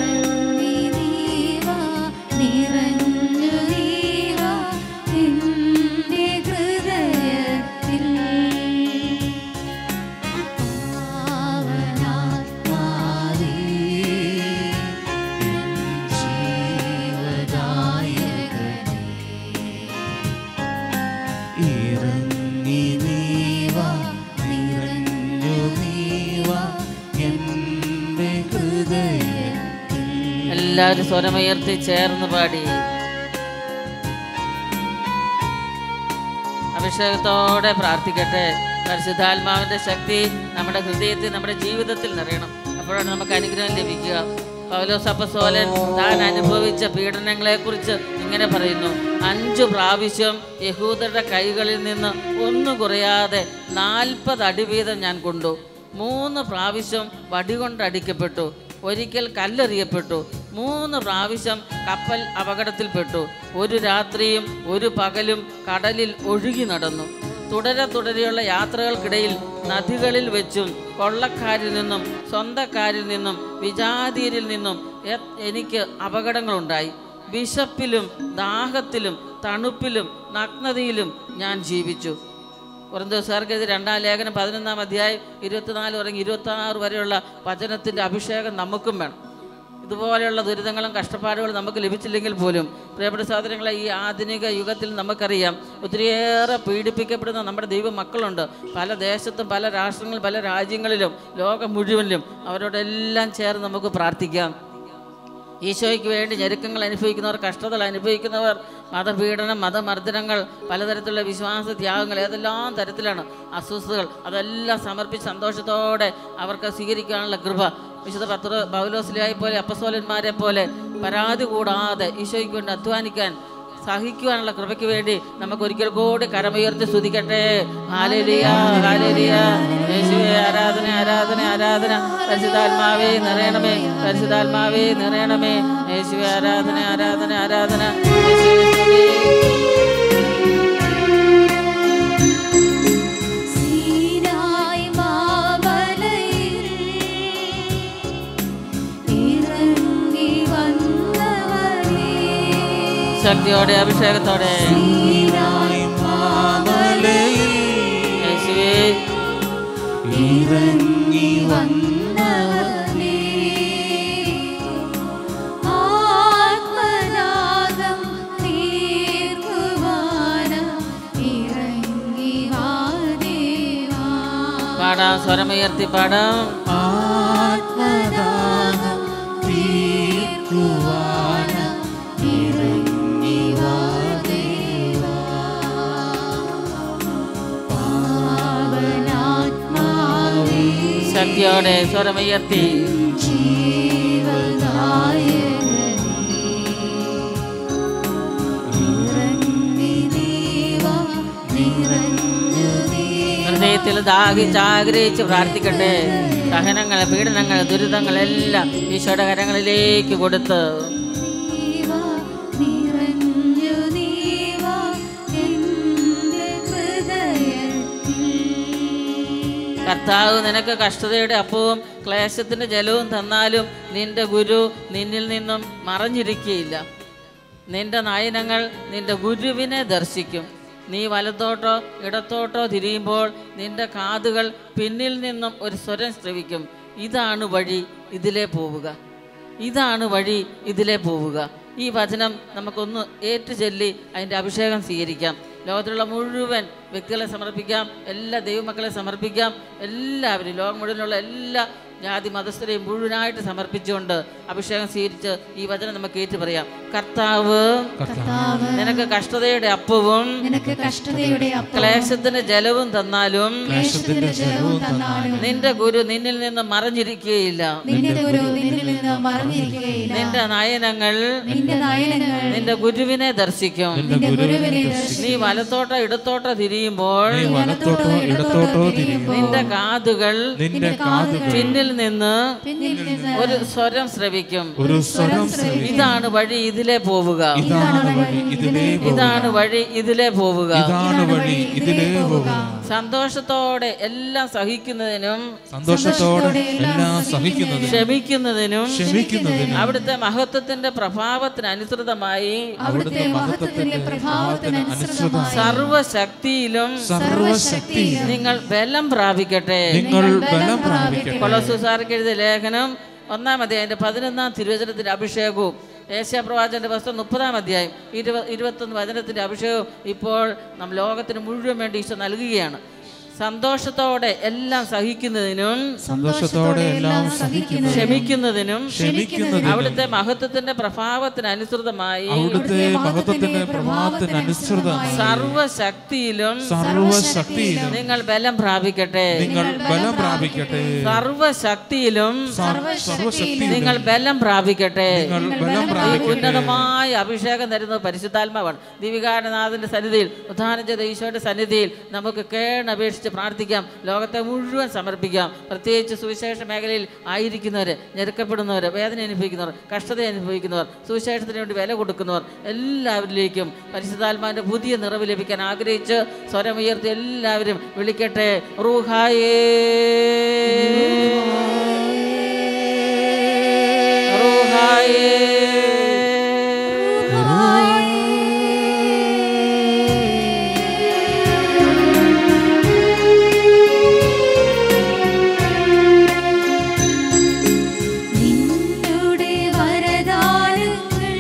ഇറങ്ങി നീവാ നിറഞ്ഞു നീവാ എൻ്റെ ഹൃദയത്തിൽ എല്ലാവരും സ്വരമുയർത്തി ചേർന്ന് പാടി അഭിഷേകത്തോടെ പ്രാർത്ഥിക്കട്ടെ പരിശുദ്ധാത്മാവിന്റെ ശക്തി നമ്മുടെ ഹൃദയത്തിൽ നമ്മുടെ ജീവിതത്തിൽ നിറയണം അപ്പോഴാണ് നമുക്ക് അനുഗ്രഹം ലഭിക്കുക പൗലോസ് അപ്പസോലൻ താൻ അനുഭവിച്ച പീഡനങ്ങളെ കുറിച്ച് ഇങ്ങനെ പറയുന്നു അഞ്ചു പ്രാവശ്യം യഹൂദരുടെ കൈകളിൽ നിന്ന് ഒന്നും കുറയാതെ നാൽപ്പത് അടി വീതം ഞാൻ കൊണ്ടു മൂന്ന് പ്രാവശ്യം വടികൊണ്ട് അടിക്കപ്പെട്ടു ഒരിക്കൽ കല്ലെറിയപ്പെട്ടു മൂന്ന് പ്രാവശ്യം കപ്പൽ അപകടത്തിൽപ്പെട്ടു ഒരു രാത്രിയും ഒരു പകലും കടലിൽ ഒഴുകി നടന്നു തുടരെ തുടരെയുള്ള യാത്രകൾക്കിടയിൽ നദികളിൽ വെച്ചും കൊള്ളക്കാരിൽ നിന്നും സ്വന്തക്കാരിൽ നിന്നും വിജാതിയരിൽ നിന്നും എ- എനിക്ക് അപകടങ്ങളുണ്ടായി വിശപ്പിലും ദാഹത്തിലും തണുപ്പിലും നഗ്നതയിലും ഞാൻ ജീവിച്ചു പുറന്തോസാർക്കെതിരെ രണ്ടാം ലേഖനം പതിനൊന്നാം അധ്യായം ഇരുപത്തിനാല് തുടങ്ങി ഇരുപത്തി ആറ് വരെയുള്ള വചനത്തിൻ്റെ അഭിഷേകം നമുക്കും വേണം ഇതുപോലെയുള്ള ദുരിതങ്ങളും കഷ്ടപ്പാടുകളും നമുക്ക് ലഭിച്ചില്ലെങ്കിൽ പോലും പ്രിയപ്പെട്ട സഹോദരങ്ങളെ ഈ ആധുനിക യുഗത്തിൽ നമുക്കറിയാം ഒത്തിരിയേറെ പീഡിപ്പിക്കപ്പെടുന്ന നമ്മുടെ ദൈവ മക്കളുണ്ട് പല ദേശത്തും പല രാഷ്ട്രങ്ങളിലും പല രാജ്യങ്ങളിലും ലോകം മുഴുവനിലും അവരോടെല്ലാം ചേർന്ന് നമുക്ക് പ്രാർത്ഥിക്കാം ഈശോയ്ക്ക് വേണ്ടി ഞെരുക്കങ്ങൾ അനുഭവിക്കുന്നവർ കഷ്ടതകൾ അനുഭവിക്കുന്നവർ മതപീഡനം മതമർദ്ദനങ്ങൾ പലതരത്തിലുള്ള വിശ്വാസ ത്യാഗങ്ങൾ ഏതെല്ലാം തരത്തിലാണ് അസ്വസ്ഥതകൾ അതെല്ലാം സമർപ്പിച്ച് സന്തോഷത്തോടെ അവർക്ക് സ്വീകരിക്കാനുള്ള കൃപ വിശുദ്ധ പത്ര പൗലോസ്ലിയായി പോലെ അപ്പസോലന്മാരെ പോലെ പരാതി കൂടാതെ ഈശോയ്ക്ക് വേണ്ടി അധ്വാനിക്കാൻ സഹിക്കുവാനുള്ള കൃപയ്ക്ക് വേണ്ടി നമുക്ക് ഒരിക്കൽ കൂടി കരമുയർത്തി സ്തുതിക്കട്ടെ ഹാലേലിയ ഹാലേലിയ യേശുവേ ആരാധന ആരാധന ആരാധന പരിശുദ്ധാത്മാവേ നിറയണമേ പരിശുദ്ധാത്മാവേ നിറയണമേ യേശുവേ ആരാധന ആരാധന ആരാധന യേശുവേ സ്തുതി. സീനായി മാമലയിൽ ഇറങ്ങി വന്നവനേ ശക്തിയോടെ അഭിഷേകത്തോടെ സീനായി മാമലയിൽ യേശുവേ ഇറങ്ങി വന്നവനേ ആത്മനാദം തീർക്കുവാനം ഇറങ്ങി വാ ദേവാ പാടാം സ്വരമുയർത്തി പാടാം ആത്മദാനം തീർക്കുവാനും ഇറങ്ങി വാ ദേവാ. പാവനാത്മാവേ ശക്തിയോടെ സ്വരമുയർത്തി ജീവനായകനേ ഇറങ്ങി ദേവാ നിറഞ്ഞു നീ ഹൃദയത്തിൽ ദാഹിച്ച് ആഗ്രഹിച്ച് പ്രാർത്ഥിക്കട്ടെ സഹനങ്ങൾ പീഡനങ്ങൾ ദുരിതങ്ങളെല്ലാം ഈശോയുടെ കരങ്ങളിലേക്ക് കൊടുത്ത് നീവാ നിറഞ്ഞു നീവാ എൻ്റെ ഹൃദയത്തിൽ കർത്താവ് നിനക്ക് കഷ്ടതയുടെ അപ്പവും ക്ലേശത്തിന്റെ ജലവും തന്നാലും നിന്റെ ഗുരു നിന്നിൽ നിന്നും മറഞ്ഞിരിക്കുകയില്ല നിന്റെ നയനങ്ങൾ നിന്റെ ഗുരുവിനെ ദർശിക്കും നീ വലത്തോട്ടോ ഇടത്തോട്ടോ തിരിയുമ്പോൾ നിന്റെ കാതുകൾ പിന്നിൽ നിന്നും ഒരു സ്വരം ശ്രവിക്കും ഇതാണ് വഴി ഇതിലേ പോവുക ഇതാണ് വഴി ഇതിലേ പോവുക ഈ വചനം നമുക്കൊന്ന് ഏറ്റുചൊല്ലി അതിൻ്റെ അഭിഷേകം സ്വീകരിക്കാം ലോകത്തിലുള്ള മുഴുവൻ വ്യക്തികളെ സമർപ്പിക്കാം എല്ലാ ദൈവമക്കളെ സമർപ്പിക്കാം എല്ലാവരും ലോകം മുഴുവനുള്ള എല്ലാ ജാതി മതസ്ഥരെയും മുഴുവനായിട്ട് സമർപ്പിച്ചുകൊണ്ട് അഭിഷേകം സ്വീകരിച്ച് ഈ വചനം നമുക്ക് ഏറ്റു പറയാം കർത്താവ് കർത്താവ് നിനക്ക് കഷ്ടതയുടെ അപ്പവും നിനക്ക് കഷ്ടതയുടെ അപ്പം ക്ലേശത്തിന് ജലവും തന്നാലും ക്ലേശത്തിന്റെ ജലവും തന്നാലും നിന്റെ ഗുരു നിന്നിൽ നിന്ന് മറഞ്ഞിരിക്കുകയില്ല നിന്റെ ഗുരു നിന്നിൽ നിന്ന് മറഞ്ഞിരിക്കുകയില്ല നിന്റെ നയനങ്ങൾ നിന്റെ നയനങ്ങൾ നിന്റെ ഗുരുവിനെ ദർശിക്കും നിന്റെ ഗുരുവിനെ ദർശിക്കും നീ വലത്തോട്ടോ ഇടത്തോട്ടോ തിരിയുമ്പോൾ നീ വലത്തോട്ടോ ഇടത്തോട്ടോ തിരിയുമ്പോൾ നിന്റെ കാതുകൾ നിന്റെ കാതുകൾ പിന്നിൽ നിന്ന് പിന്നിൽ നിന്ന് ഒരു സ്വരം ശ്രവിക്കും ഒരു സ്വരം ശ്രവിക്കും. ഇതാണ് വഴി ഇതിലേ പോവുക ഇതാണ് വഴി ഇതിലേ പോകുക. ഇതാണ് വഴി ഇതിലേ പോവുക ഇതാണ് വഴി ഇതിലേ പോകുക സന്തോഷത്തോടെ എല്ലാം സഹിക്കുന്നതിനും സന്തോഷത്തോടെ എല്ലാം സഹിക്കുന്നതിനും ക്ഷമിക്കുന്നതിനും ക്ഷമിക്കുന്നതിനും അവിടുത്തെ മഹത്വത്തിന്റെ പ്രഭാവത്തിന് അനുസൃതമായി അവിടുത്തെ മഹത്വത്തിന്റെ പ്രഭാവത്തിന് അനുസൃതമായി സർവശക്തിയിലും സർവശക്തിയും നിങ്ങൾ ബലം പ്രാപിക്കട്ടെ നിങ്ങൾ ബലം പ്രാപിക്കട്ടെ കൊളസുസാർക്ക് എഴുതിയ ലേഖനം ഒന്നാം അധ്യായം അതിന്റെ പതിനൊന്നാം തിരുവചനത്തിന്റെ അഭിഷേകവും ഏഷ്യാപ്രവാചന്റെ പുസ്തകം മുപ്പതാം അധ്യായം ഇരുപ ഇരുപത്തൊന്ന് വചനത്തിന്റെ അഭിഷേകവും ഇപ്പോൾ നാം ലോകത്തിന് മുഴുവൻ വേണ്ടി ഈശോ നൽകുകയാണ് സന്തോഷത്തോടെ എല്ലാം സഹിക്കുന്നതിനും സന്തോഷത്തോടെ എല്ലാം സഹിക്കുന്നതിനും ക്ഷമിക്കുന്നതിനും ക്ഷമിക്കുന്നതിനും അവിടുത്തെ മഹത്വത്തിന്റെ പ്രഭാവത്തിന് അനുസൃതമായി അവിടുത്തെ മഹത്വത്തിന്റെ പ്രഭാവത്തിന് അനുസൃതമായി സർവശക്തിയിലും സർവശക്തിയിലും നിങ്ങൾ ബലം പ്രാപിക്കട്ടെ നിങ്ങൾ ബലം പ്രാപിക്കട്ടെ സർവശക്തിയിലും സർവ- സർവശക്തിയിലും നിങ്ങൾ ബലം പ്രാപിക്കട്ടെ നിങ്ങൾ ബലം ഈ പ്രാപിക്കട്ടെ ഉന്നതമായ അഭിഷേകം തരുന്നത് പരിശുദ്ധാത്മാവാണ് ദിവികാരനാഥന്റെ സന്നിധിയിൽ ഉദ്ധാനം ചെയ്ത ഈശോയുടെ സന്നിധിയിൽ നമുക്ക് കേണപേക്ഷിച്ച് പ്രാർത്ഥിക്കാം ലോകത്തെ മുഴുവൻ സമർപ്പിക്കാം പ്രത്യേകിച്ച് സുവിശേഷ മേഖലയിൽ ആയിരിക്കുന്നവർ ഞെരുക്കപ്പെടുന്നവർ വേദന അനുഭവിക്കുന്നവർ കഷ്ടത അനുഭവിക്കുന്നവർ സുവിശേഷത്തിന് വേണ്ടി വില കൊടുക്കുന്നവർ എല്ലാവരിലേക്കും പരിശുദ്ധാത്മാവിന്റെ പുതിയ നിറവ് ലഭിക്കാൻ ആഗ്രഹിച്ച് സ്വരമുയർത്തി എല്ലാവരും വിളിക്കട്ടെ റൂഹായേ റൂഹായേ നിന്നുടെ വരദാനങ്ങൾ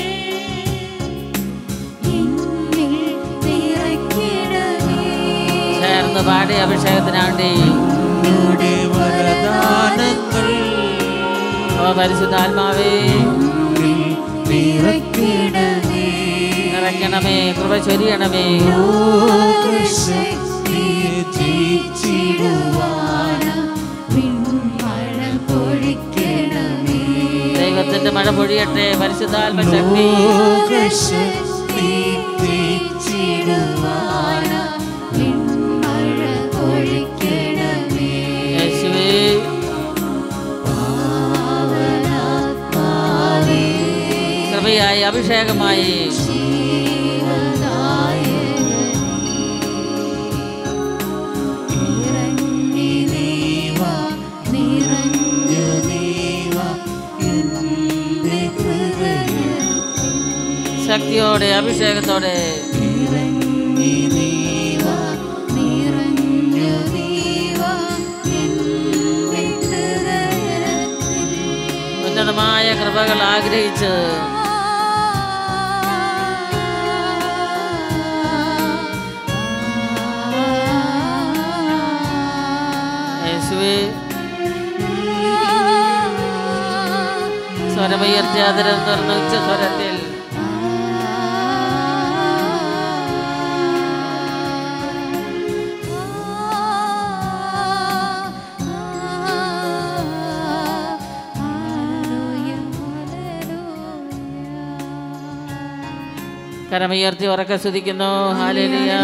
എന്നിൽ നിറയ്ക്കണമേ ചേർന്ന് പാടി അഭിഷേകത്തിനാണ്ടി നിങ്ങളുടെ വരദാനങ്ങൾ ഓ പരിശുദ്ധാത്മാവേ നിറയ്ക്കണമേ നിറയ്ക്കണമേ കൃപ ചൊരിയണമേ ലോകശക്തിയെ ജയിച്ചിടുവാൻ വിൺമഴ പൊഴിക്കണമേ ദൈവത്തിന്റെ മഴ പൊഴിയട്ടെ പരിശുദ്ധാത്മ ശക്തി ലോകശക്തി ജയിച്ചിടുവാൻ വിൺമഴ പൊഴിക്കണമേ യേശുവേ പാവനാത്മാവേ കൃപയായി അഭിഷേകമായി ഇറങ്ങി നീവാ നിറഞ്ഞു നീവ എന്റെ ഹൃദയം ശക്തിയോടെ അഭിഷേകത്തോടെ നിറഞ്ഞി നീവാ നിറഞ്ഞു നീവാ എൻ്റെ ഹൃദയത്തിൽ ഉന്നതമായ കൃപകൾ ആഗ്രഹിച്ച് യേശുവേ സ്വരമുയർത്തി അതിരം തുറന്ന് ഉച്ച സ്വരത്തിൽ കരമുയർത്തി ഉറക്കെ സ്തുതിക്കുന്നു ഹാലേലിയ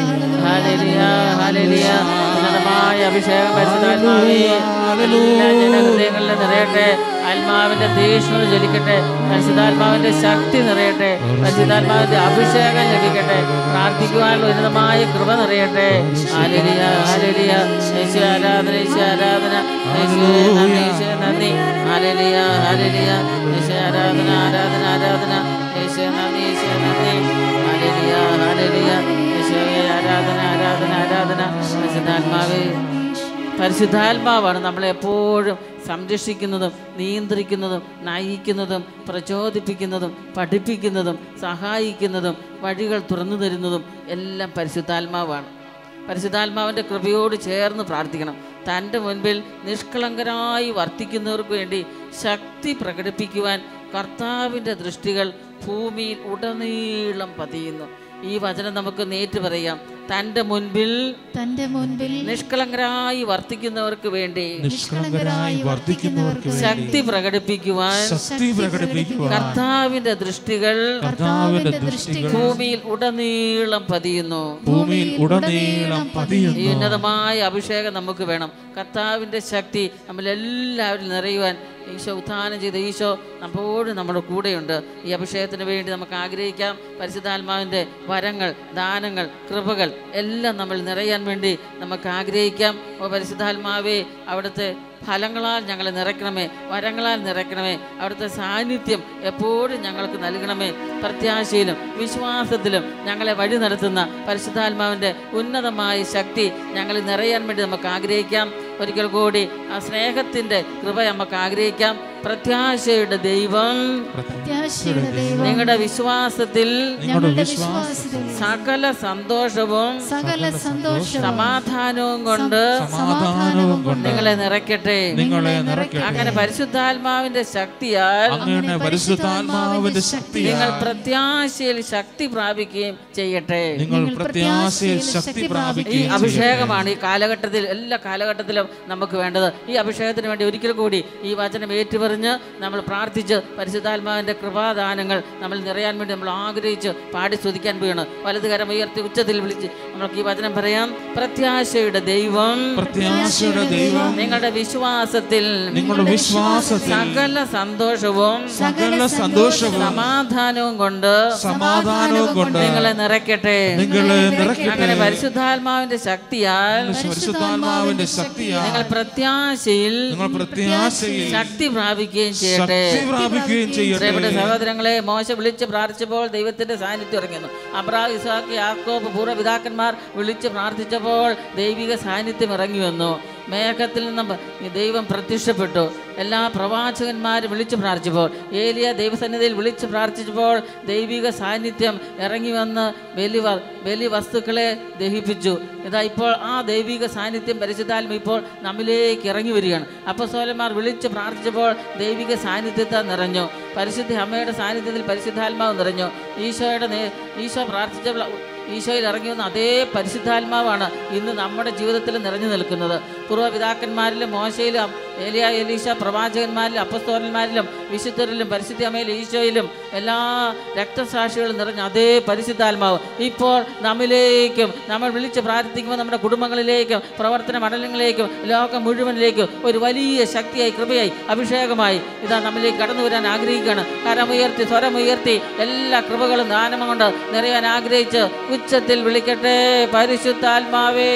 ഹാലേലിയ ഹാലേലിയ ഉന്നതമായ അഭിഷേകം പരിശുദ്ധാത്മാവേ എല്ലാ ജനഹൃദയങ്ങളിലും നിറയട്ടെ ആത്മാവിന്റെ തീഷ്ണത ജ്വലിക്കട്ടെ പരിശുദ്ധാത്മാവിന്റെ ശക്തി നിറയട്ടെ പരിശുദ്ധാത്മാവിന്റെ അഭിഷേകം ലഭിക്കട്ടെ പ്രാർത്ഥിക്കുവാനുള്ള ഉന്നതമായ കൃപ നിറയട്ടെ ഹാലേലിയ ഹാലേലിയ യേശു ആരാധന യേശു ആരാധന യേശുവേ നന്ദി യേശുവേ നന്ദി ഹാലേലിയ ഹാലേലിയ യേശു ആരാധന ആരാധന ആരാധന യേശുവേ നന്ദി യേശുവേ നന്ദി ഹാലേലിയ ഹാലേലിയ യേശുവേ ആരാധന ആരാധന ആരാധന പരിശുദ്ധാത്മാവേ പരിശുദ്ധാത്മാവാണ് നമ്മളെപ്പോഴും സംരക്ഷിക്കുന്നതും നിയന്ത്രിക്കുന്നതും നയിക്കുന്നതും പ്രചോദിപ്പിക്കുന്നതും പഠിപ്പിക്കുന്നതും സഹായിക്കുന്നതും വഴികൾ തുറന്നു തരുന്നതും എല്ലാം പരിശുദ്ധാത്മാവാണ് പരിശുദ്ധാത്മാവിൻ്റെ കൃപയോട് ചേർന്ന് പ്രാർത്ഥിക്കണം തൻ്റെ മുൻപിൽ നിഷ്കളങ്കരായി വർത്തിക്കുന്നവർക്ക് വേണ്ടി ശക്തി പ്രകടിപ്പിക്കുവാൻ കർത്താവിൻ്റെ ദൃഷ്ടികൾ ഭൂമിയിൽ ഉടനീളം പതിയുന്നു ഈ വചനം നമുക്ക് നേറ്റ് പറയാം തൻ്റെ മുൻപിൽ തന്റെ മുൻപിൽ നിഷ്കളങ്കരായി വർത്തിക്കുന്നവർക്ക് വേണ്ടി നിഷ്കളങ്കരായി വർദ്ധിക്കുന്നവർക്ക് വേണ്ടി ശക്തി പ്രകടിപ്പിക്കുവാൻ ശക്തി പ്രകടിപ്പിക്കുവാൻ കർത്താവിന്റെ ദൃഷ്ടികൾ കർത്താവിന്റെ ദൃഷ്ടികൾ ഭൂമിയിൽ ഉടനീളം പതിയുന്നു ഭൂമിയിൽ ഉടനീളം ഈ പതിയുന്നു ഉന്നതമായ അഭിഷേകം നമുക്ക് വേണം കർത്താവിന്റെ ശക്തി നമ്മളെല്ലാവരും നിറയുവാൻ ഈശോ ഉത്ഥാനം ചെയ്ത ഈശോ നമ്മോട് നമ്മുടെ കൂടെയുണ്ട് ഈ അഭിഷേകത്തിന് വേണ്ടി നമുക്ക് ആഗ്രഹിക്കാം പരിശുദ്ധാത്മാവിൻ്റെ വരങ്ങൾ ദാനങ്ങൾ കൃപകൾ എല്ലാം നമ്മൾ നിറയാൻ വേണ്ടി നമുക്ക് ആഗ്രഹിക്കാം ഓ പരിശുദ്ധാത്മാവേ അവിടുത്തെ ഫലങ്ങളാൽ ഞങ്ങളെ നിറയ്ക്കണമേ വരങ്ങളാൽ നിറയ്ക്കണമേ അവിടുത്തെ സാന്നിധ്യം എപ്പോഴും ഞങ്ങൾക്ക് നൽകണമേ പ്രത്യാശയിലും വിശ്വാസത്തിലും ഞങ്ങളെ വഴി നടത്തുന്ന പരിശുദ്ധാത്മാവിൻ്റെ ഉന്നതമായ ശക്തി ഞങ്ങളിൽ നിറയാൻ വേണ്ടി നമുക്ക് ആഗ്രഹിക്കാം ഒരിക്കൽ കൂടി ആ സ്നേഹത്തിൻ്റെ കൃപ നമുക്ക് ആഗ്രഹിക്കാം പ്രത്യാശയുടെ ദൈവം പ്രത്യാശയുടെ ദൈവം നിങ്ങളുടെ വിശ്വാസത്തിൽ ഞങ്ങളുടെ വിശ്വാസത്തിൽ സകല സന്തോഷവും സകല സന്തോഷവും സമാധാനവും കൊണ്ട് സമാധാനവും കൊണ്ട് നിങ്ങളെ നിറയ്ക്കട്ടെ നിങ്ങളെ നിറയ്ക്കട്ടെ അങ്ങനെ പരിശുദ്ധാത്മാവിന്റെ ശക്തിയാൽ അങ്ങനെ പരിശുദ്ധാത്മാവിന്റെ ശക്തി നിങ്ങൾ പ്രത്യാശയിൽ ശക്തി പ്രാപിക്കുകയും ചെയ്യട്ടെ നിങ്ങൾ പ്രത്യാശയിൽ ശക്തി ഈ പ്രാപിക്കുകയും അഭിഷേകമാണ് ഈ കാലഘട്ടത്തിൽ എല്ലാ കാലഘട്ടത്തിലും നമുക്ക് വേണ്ടത് ഈ അഭിഷേകത്തിന് വേണ്ടി ഒരിക്കൽ കൂടി ഈ വചനം ഏറ്റുപറഞ്ഞ് നമ്മൾ പ്രാർത്ഥിച്ച് പരിശുദ്ധാത്മാവിന്റെ കൃപാദാനങ്ങൾ നമ്മൾ നിറയാൻ വേണ്ടി നമ്മൾ ആഗ്രഹിച്ച് പാടി സ്തുതിക്കാൻ പോവുകയാണ് വലതുകരം ഉയർത്തി ഉച്ചത്തിൽ വിളിച്ച് നമുക്ക് ഈ വചനം പറയാം പ്രത്യാശയുടെ ദൈവം പ്രത്യാശയുടെ ദൈവം നിങ്ങളുടെ വിശ്വാസത്തിൽ നിങ്ങളുടെ വിശ്വാസത്തിൽ സകല സന്തോഷവും സകല സന്തോഷവും സമാധാനവും കൊണ്ട് സമാധാനവും കൊണ്ട് നിങ്ങളെ നിറയ്ക്കട്ടെ നിങ്ങളെ നിറയ്ക്കട്ടെ അങ്ങനെ പരിശുദ്ധാത്മാവിന്റെ ശക്തിയാൽ പരിശുദ്ധാത്മാവിന്റെ ശക്തിയാൽ നിങ്ങൾ പ്രത്യാശയിൽ നിങ്ങൾ പ്രത്യാശയിൽ ശക്തി പ്രാപിക്കുകയും ചെയ്യട്ടെ ശക്തി പ്രാപിക്കുകയും ചെയ്യട്ടെ പ്രിയപ്പെട്ട സഹോദരങ്ങളെ മോശ വിളിച്ച് പ്രാർത്ഥിച്ചപ്പോൾ ദൈവത്തിന്റെ സാന്നിധ്യം ഇറങ്ങുന്നു അബ്രാ ഇസാഖ് യാക്കോബ് പൂർവ്വപിതാക്കന്മാർ വിളിച്ച് പ്രാർത്ഥിച്ചപ്പോൾ ദൈവിക സാന്നിധ്യം ഇറങ്ങി വന്നു മേഘത്തിൽ നിന്നും ഈ ദൈവം പ്രത്യക്ഷപ്പെട്ടു എല്ലാ പ്രവാചകന്മാരും വിളിച്ച് പ്രാർത്ഥിച്ചപ്പോൾ ഏലിയ ദൈവസന്നിധിയിൽ വിളിച്ച് പ്രാർത്ഥിച്ചപ്പോൾ ദൈവിക സാന്നിധ്യം ഇറങ്ങി വന്ന് ബലി വ- ബലി വസ്തുക്കളെ ദഹിപ്പിച്ചു ഇതാ ഇപ്പോൾ ആ ദൈവിക സാന്നിധ്യം പരിശുദ്ധാത്മ ഇപ്പോൾ നമ്മിലേക്ക് ഇറങ്ങി വരികയാണ് അപ്പോൾ സോലന്മാർ വിളിച്ച് പ്രാർത്ഥിച്ചപ്പോൾ ദൈവിക സാന്നിധ്യത്തെ നിറഞ്ഞു പരിശുദ്ധ അമ്മയുടെ സാന്നിധ്യത്തിൽ പരിശുദ്ധാത്മാവ് നിറഞ്ഞു ഈശോയുടെ നേ- ഈശോ പ്രാർത്ഥിച്ചപ്പോൾ ഈശോയിൽ ഇറങ്ങി വന്ന അതേ പരിശുദ്ധാത്മാവാണ് ഇന്ന് നമ്മുടെ ജീവിതത്തിൽ നിറഞ്ഞു നിൽക്കുന്നത് പൂർവ്വപിതാക്കന്മാരിലും മോശയിലും ഏലിയ എലീശ പ്രവാചകന്മാരിലും അപ്പസ്തോലന്മാരിലും വിശുദ്ധരിലും പരിശുദ്ധ അമ്മയിലും ഈശോയിലും എല്ലാ രക്തസാക്ഷികളും നിറഞ്ഞ അതേ പരിശുദ്ധാത്മാവ് ഇപ്പോൾ നമ്മിലേക്കും നമ്മൾ വിളിച്ച് പ്രാർത്ഥിക്കുമ്പോൾ നമ്മുടെ കുടുംബങ്ങളിലേക്കും പ്രവർത്തന മണ്ഡലങ്ങളിലേക്കും ലോകം മുഴുവനിലേക്കും ഒരു വലിയ ശക്തിയായി കൃപയായി അഭിഷേകമായി ഇതാ നമ്മിലേക്ക് കടന്നു വരാൻ ആഗ്രഹിക്കുകയാണ് കരമുയർത്തി സ്വരമുയർത്തി എല്ലാ കൃപകളും ദാനം കൊണ്ട് നിറയാൻ ആഗ്രഹിച്ച് ഉച്ചത്തിൽ വിളിക്കട്ടെ പരിശുദ്ധാത്മാവേ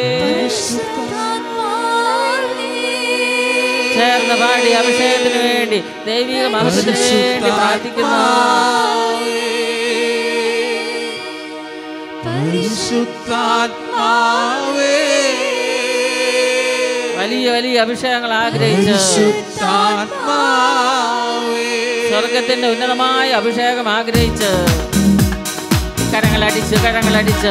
ചേർന്ന് പാടി അഭിഷേകത്തിന് വേണ്ടി ദൈവിക മഹത്വത്തിന് വേണ്ടി പ്രാർത്ഥിക്കുന്നു പരിശുദ്ധാത്മാവേ വലിയ വലിയ അഭിഷേകങ്ങൾ ആഗ്രഹിച്ച് പരിശുദ്ധാത്മാവേ സ്വർഗത്തിന്റെ ഉന്നതമായ അഭിഷേകം ആഗ്രഹിച്ച് കരങ്ങളടിച്ച് കരങ്ങളടിച്ച്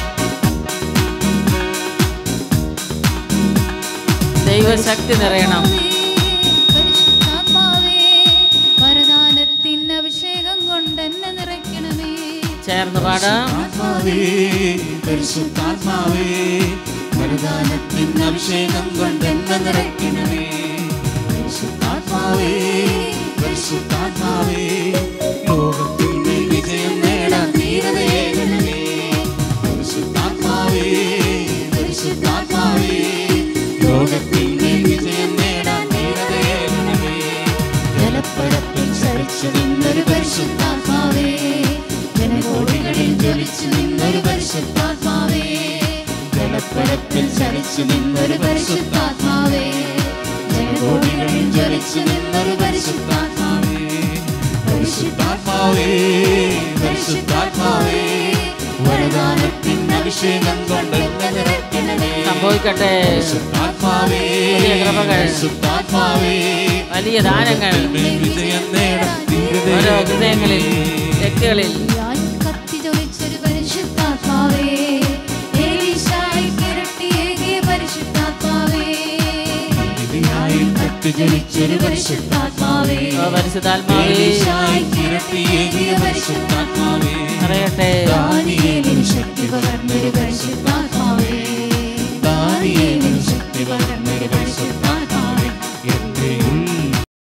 ദൈവശക്തി നിറയണം പരിശുദ്ധാത്മാവേ വരദാനത്തിൻ അഭിഷേകം കൊണ്ട് എന്നെ നിറയ്ക്കണമേ ചേർന്ന് പാടാം ആത്മാവേ പരിശുദ്ധാത്മാവേ വരദാനത്തിൻ അഭിഷേകം കൊണ്ട് എന്നെ നിറയ്ക്കണമേ പരിശുദ്ധാത്മാവേ പരിശുദ്ധാത്മാവേ ലോകത്തിൽ മേൽ വിജയം നേടാൻ ധീരതയേകണമേ പരിശുദ്ധാത്മാവേ പരിശുദ്ധാത്മാവേ ലോകത്തിൽ മേൽ വിജയം നേടാൻ ധീരതയേകണമേ ജലപ്പരപ്പിൽ ചരിച്ചു നിന്നൊരു പരിശുദ്ധാത്മാവേ ജനകോടികളിൽ ജ്വലിച്ചു നിന്നൊരു പരിശുദ്ധാത്മാവേ ജലപ്പരപ്പിൽ ചരിച്ചു നിന്നൊരു പരിശുദ്ധാത്മാവേ ജനകോടികളിൽ ജ്വലിച്ചു നിന്നൊരു പരിശുദ്ധാത്മാവേ പരിശുദ്ധാത്മാവേ പരിശുദ്ധാത്മാവേ വരദാനത്തിൻ അഭിഷേകം കൊണ്ട് എന്നെ നിറയ്ക്കണമേ സംഭവിക്കട്ടെ പരിശുദ്ധാത്മാവേ പുതിയ കൃപകൾ. പരിശുദ്ധാത്മാവേ വലിയ ദാനങ്ങൾ മേൽ വിജയം നേടാൻ ഓരോ ഹൃദയങ്ങളിൽ വ്യക്തികളിൽ ഞാൻ കത്തി ജ്വലിച്ചൊരു പരിശുദ്ധാത്മാവേ ഏലീശായി കിരട്ടിയേകിയ പരിശുദ്ധാത്മാവേ ഇതിനായി കത്തിജ്വലിച്ചൊരു പരിശുദ്ധാത്മാവേ ഓ പരിശുദ്ധാത്മാവേ ഏലീശായി കിരട്ടിയേകിയ പരിശുദ്ധാത്മാവേ നിറയട്ടെ ദാനിയേലിന് ശക്തി പകർന്നൊരു പരിശുദ്ധാത്മാവേ ദാനിയേലിന് ശക്തി പകർന്നൊരു പരിശുദ്ധാത്മാവേ എന്റെ ഉള്ളിൽ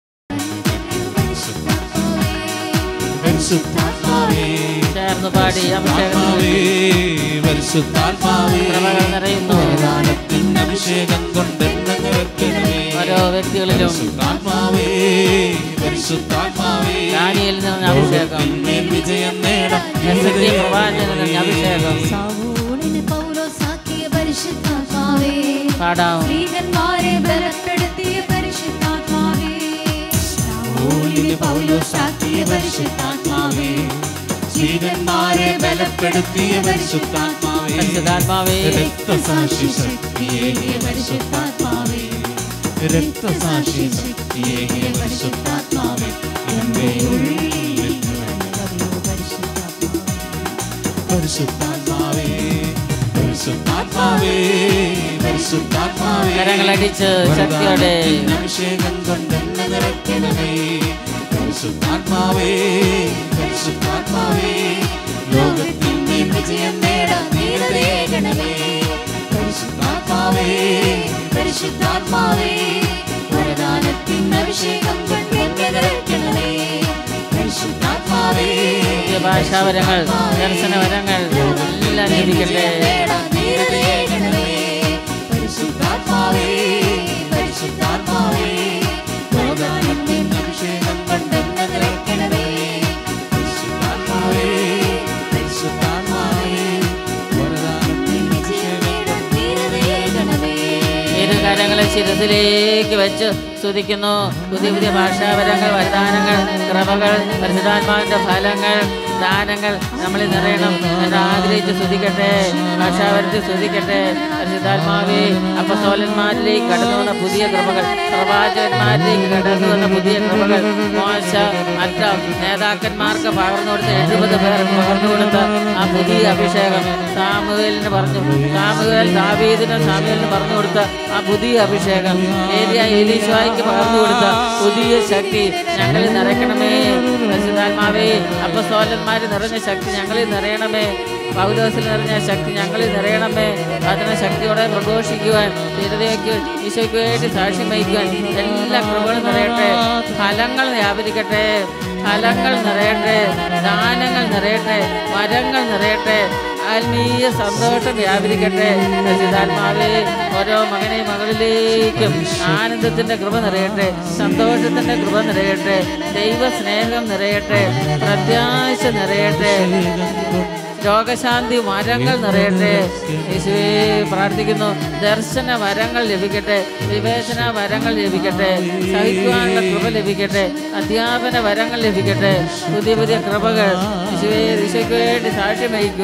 പരിശുദ്ധാത്മാവേ ചേർന്ന് പാടി അഭിഷേകത്തിൽ ആത്മാവേ പരിശുദ്ധാത്മാവേ കൃപകൾ നിറയുന്നു പ്രധാനത്തിൻ അഭിഷേകം കൊണ്ട് എന്നെ നിറയ്ക്കണമേ ഓരോ വ്യക്തികളിലും പരിശുദ്ധാത്മാവേ പരിശുദ്ധാത്മാവേ ദാനിയേലിൽ നിറഞ്ഞ അഭിഷേകം മേൽ വിജയം നേടാൻ എസ്എകേൽ പ്രവാചകനിൽ നിറഞ്ഞ അഭിഷേകം സൗലിന് പൗലോസാക്കിയ പരിശുദ്ധാത്മാവേ പാടാം സ്ത്രീകന്മാരെ ബലപ്പെടുത്തിയ പരിശുദ്ധാത്മാവേ സൗലിന് പൗലോസാക്കിയ പരിശുദ്ധാത്മാവേ സ്ത്രീകന്മാരെ ബലപ്പെടുത്തിയ പരിശുദ്ധാത്മാവേ പരിശുദ്ധാത്മാവേ രക്തസാക്ഷി ശക്തിയേകിയ പരിശുദ്ധാത്മാവേ രക്തസാക്ഷി ശക്തിയേകിയ പരിശുദ്ധാത്മാവേ എന്റെ ഉള്ളിൽ പരിശുദ്ധാത്മാവേ പരിശുദ്ധാത്മാവേ പരിശുദ്ധാത്മാവേ കരങ്ങളടിച്ച് ശക്തിയോടെ വരദാനത്തിൻ അഭിഷേകം കൊണ്ടെന്നെ നിറയ്ക്കണമേ പരിശുദ്ധാത്മാവേ പരിശുദ്ധാത്മാവേ ലോകത്തിൽ നീ വിജയം നേടാൻ ധീരതയേകണമേ പരിശുദ്ധാത്മാവേ പരിശുദ്ധാത്മാവേ വരദാനത്തിൻ അഭിഷേകം കൊണ്ടെന്നെ നിറയ്ക്കണമേ പരിശുദ്ധാത്മാവേ പുതിയ ഭാഷാവരങ്ങൾ ദർശനവരങ്ങൾ എല്ലാം ലഭിക്കട്ടെ ധീരതയേകണമേ പരിശുദ്ധാത്മാവേ പരിശുദ്ധാത്മാവേ വരദാനത്തിൻ അഭിഷേകം കൊണ്ടെന്നെ നിറയ്ക്കണമേ പരിശുദ്ധാത്മാവേ പരിശുദ്ധാത്മാവേ വരദാനത്തിൻ അഭിഷേകം ഇരു കരങ്ങളെ ശിരസിലേക്ക് വെച്ച് സ്തുതിക്കുന്നു പുതിയ പുതിയ ഭാഷാപരങ്ങൾ വരദാനങ്ങൾ ക്രമകൾ പരിശുദ്ധാത്മാവിന്റെ ഫലങ്ങൾ ദാനങ്ങൾ നമ്മളിൽ നിറയണം എന്ന് ആഗ്രഹിച്ച് സ്തുതിക്കട്ടെ ഭാഷാപരത്തിൽ സ്തുതിക്കട്ടെ പരിശുദ്ധാത്മാവേ അപ്പസോലന്മാരിലേക്ക് കടന്നു വന്ന പുതിയ കൃപകൾ പ്രവാചകന്മാരിലേക്ക് കടന്നു വന്ന പുതിയ കൃപകൾ മോശ മറ്റ നേതാക്കന്മാർക്ക് പകർന്നു കൊടുത്ത എഴുപത് പേർക്ക് പകർന്നു കൊടുത്ത ആ പുതിയ അഭിഷേകം സാമുവേലിന് പറഞ്ഞു സാമുവേൽ ദാവീദിന് സാമുവേലിന് പറഞ്ഞു കൊടുത്ത ആ പുതിയ അഭിഷേകം ഏരിയ ഏലീശായിക്ക് പകർന്നു കൊടുത്ത പുതിയ ശക്തി ഞങ്ങളിൽ നിറയ്ക്കണമേ പരിശുദ്ധാത്മാവേ അപ്പസ്തോലന്മാര് നിറഞ്ഞ ശക്തി ഞങ്ങളിൽ നിറയണമേ പൗലോസിൽ നിറഞ്ഞ ശക്തി ഞങ്ങളിൽ നിറയണമേ അതിനെ ശക്തിയോടെ പ്രഘോഷിക്കുവാൻ ധീരതയ്ക്ക് ഈശോയ്ക്ക് വേണ്ടി സാക്ഷ്യം വഹിക്കുവാൻ എല്ലാ കൃപകളും നിറയട്ടെ ഫലങ്ങൾ വ്യാപരിക്കട്ടെ ഫലങ്ങൾ നിറയട്ടെ ദാനങ്ങൾ നിറയട്ടെ മരങ്ങൾ നിറയട്ടെ ആത്മീയ സന്തോഷം വ്യാപരിക്കട്ടെ പരിശുദ്ധാത്മാവേ ഓരോ മകനെ മകളിലേക്കും ആനന്ദത്തിന്റെ കൃപ നിറയട്ടെ സന്തോഷത്തിന്റെ കൃപ നിറയട്ടെ ദൈവ സ്നേഹം നിറയട്ടെ പ്രത്യാശ നിറയട്ടെ രോഗശാന്തി വരങ്ങൾ നിറയട്ടെ യേശുവേ പ്രാർത്ഥിക്കുന്നു ദർശന വരങ്ങൾ ലഭിക്കട്ടെ വിവേചന വരങ്ങൾ ലഭിക്കട്ടെ സഹിക്കുവാനുള്ള കൃപ ലഭിക്കട്ടെ അധ്യാപന വരങ്ങൾ ലഭിക്കട്ടെ പുതിയ പുതിയ കൃപകൾ യേശുവേ യേശുക്ക് വേണ്ടി സാക്ഷ്യം വഹിക്കുവാൻ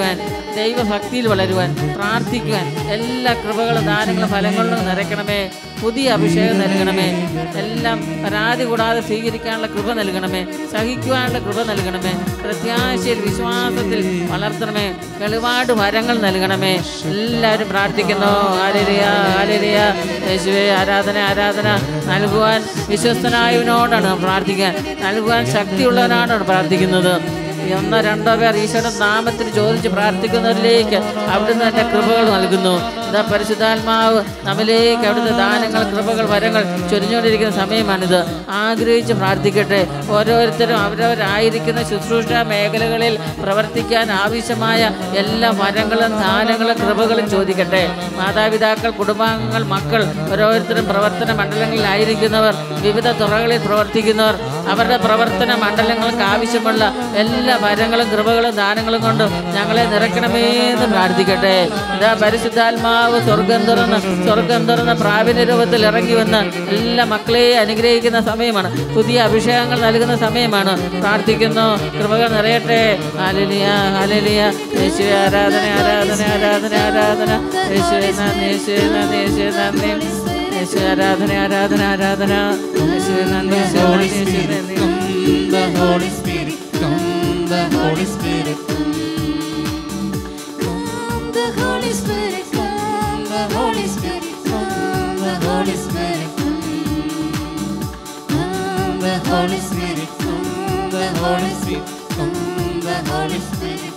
ദൈവഭക്തിയിൽ വളരുവാൻ പ്രാർത്ഥിക്കുവാൻ എല്ലാ കൃപകളും ദാനങ്ങളും ഫലങ്ങളിലും നിറയ്ക്കണമേ പുതിയ അഭിഷേകം നൽകണമേ എല്ലാം പരാതി കൂടാതെ സ്വീകരിക്കാനുള്ള കൃപ നൽകണമേ സഹിക്കുവാനുള്ള കൃപ നൽകണമേ പ്രത്യാശയിൽ വിശ്വാസത്തിൽ വളർത്തണമേ വെളിപാട് വരങ്ങൾ നൽകണമേ എല്ലാവരും പ്രാർത്ഥിക്കുന്നു ആലിരിയ ആലിരിയ യേശുവേ ആരാധന ആരാധന നൽകുവാൻ വിശ്വസ്തനായവനോടാണ് നാം പ്രാർത്ഥിക്കാൻ നൽകുവാൻ ശക്തിയുള്ളവനാണ് പ്രാർത്ഥിക്കുന്നത് ഈ ഒന്നോ രണ്ടോ പേർ ഈശോയുടെ നാമത്തിൽ ചോദിച്ച് പ്രാർത്ഥിക്കുന്നവരിലേക്ക് അവിടുന്ന് തന്നെ കൃപകൾ നൽകുന്നു ഇതാ പരിശുദ്ധാത്മാവ് നമ്മിലേക്ക് അവിടുത്തെ ദാനങ്ങൾ കൃപകൾ വരങ്ങൾ ചൊരിഞ്ഞുകൊണ്ടിരിക്കുന്ന സമയമാണിത് ആഗ്രഹിച്ച് പ്രാർത്ഥിക്കട്ടെ ഓരോരുത്തരും അവരവരായിരിക്കുന്ന ശുശ്രൂഷ മേഖലകളിൽ പ്രവർത്തിക്കാൻ ആവശ്യമായ എല്ലാ വരങ്ങളും ദാനങ്ങളും കൃപകളും ചോദിക്കട്ടെ മാതാപിതാക്കൾ കുടുംബാംഗങ്ങൾ മക്കൾ ഓരോരുത്തരും പ്രവർത്തന മണ്ഡലങ്ങളിലായിരിക്കുന്നവർ വിവിധ തുറകളിൽ പ്രവർത്തിക്കുന്നവർ അവരുടെ പ്രവർത്തന മണ്ഡലങ്ങൾക്ക് ആവശ്യമുള്ള എല്ലാ വരങ്ങളും കൃപകളും ദാനങ്ങളും കൊണ്ട് ഞങ്ങളെ നിറയ്ക്കണമേ എന്ന് പ്രാർത്ഥിക്കട്ടെ ഇതാ പരിശുദ്ധാത്മാവ് സ്വർഗം തുറന്ന് സ്വർഗം തുറന്ന് പ്രാവിന്റെ രൂപത്തിൽ ഇറങ്ങി വന്ന് എല്ലാ മക്കളെയും അനുഗ്രഹിക്കുന്ന സമയമാണ് പുതിയ അഭിഷേകങ്ങൾ നൽകുന്ന സമയമാണ് പ്രാർത്ഥിക്കുന്നു കൃപകൾ നിറയട്ടെ ഹാലലിയ ഹാലലിയ യേശുവെ ആരാധന ആരാധന ആരാധന ആരാധന യേശുവെ നന്ദി യേശുവെ നന്ദി യേശുവെ നന്ദി യേശു ആരാധന ആരാധന ആരാധന യേശുവെ നന്ദി യേശുവെ Holy നന്ദി യേശുവെ Spirit, നന്ദി come, the Holy Spirit, come, the Holy Spirit, Come, the Holy Spirit, come, the Holy Spirit, come, the Holy Spirit, come, the Holy Spirit, come, the Holy Spirit, come, the Holy Spirit.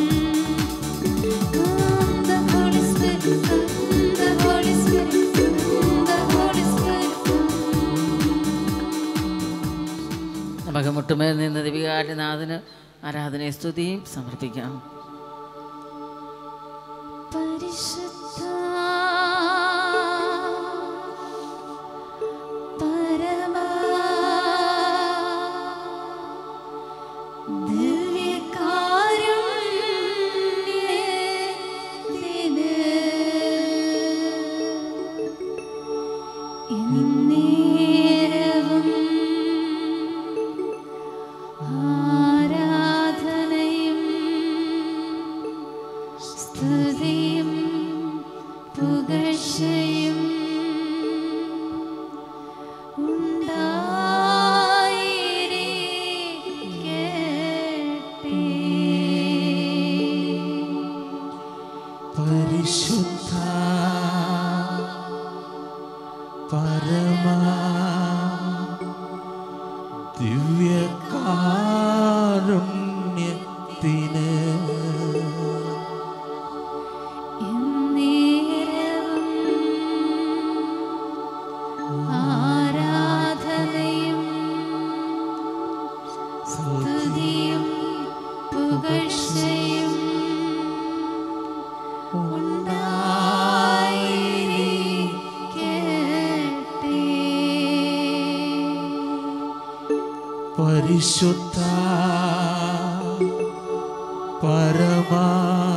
come, the Holy Spirit, come, the Holy Spirit, come, the Holy Spirit. നമുക്ക് മുട്ടുമേൽ നിന്ന് ദിവികാരനാഥന് ആരാധനയും സ്തുതിയും സമർപ്പിക്കാം പരിശുദ്ധ പരമ ദിവ്യകാരുണ്യത്തിന് എന്നേരവും ആരാധനയും സ്തുതിയും പുകഴ്ചയും ഉണ്ടായിരിക്കട്ടെ. പരിശുദ്ധ പരമ ദിവ്യകാരുണ്യത്തിന് എന്നേരവും ആരാധനയും സ്തുതിയും പുകഴ്ചയും ഉണ്ടായിരിക്കട്ടെ പരിശുദ്ധ പരമ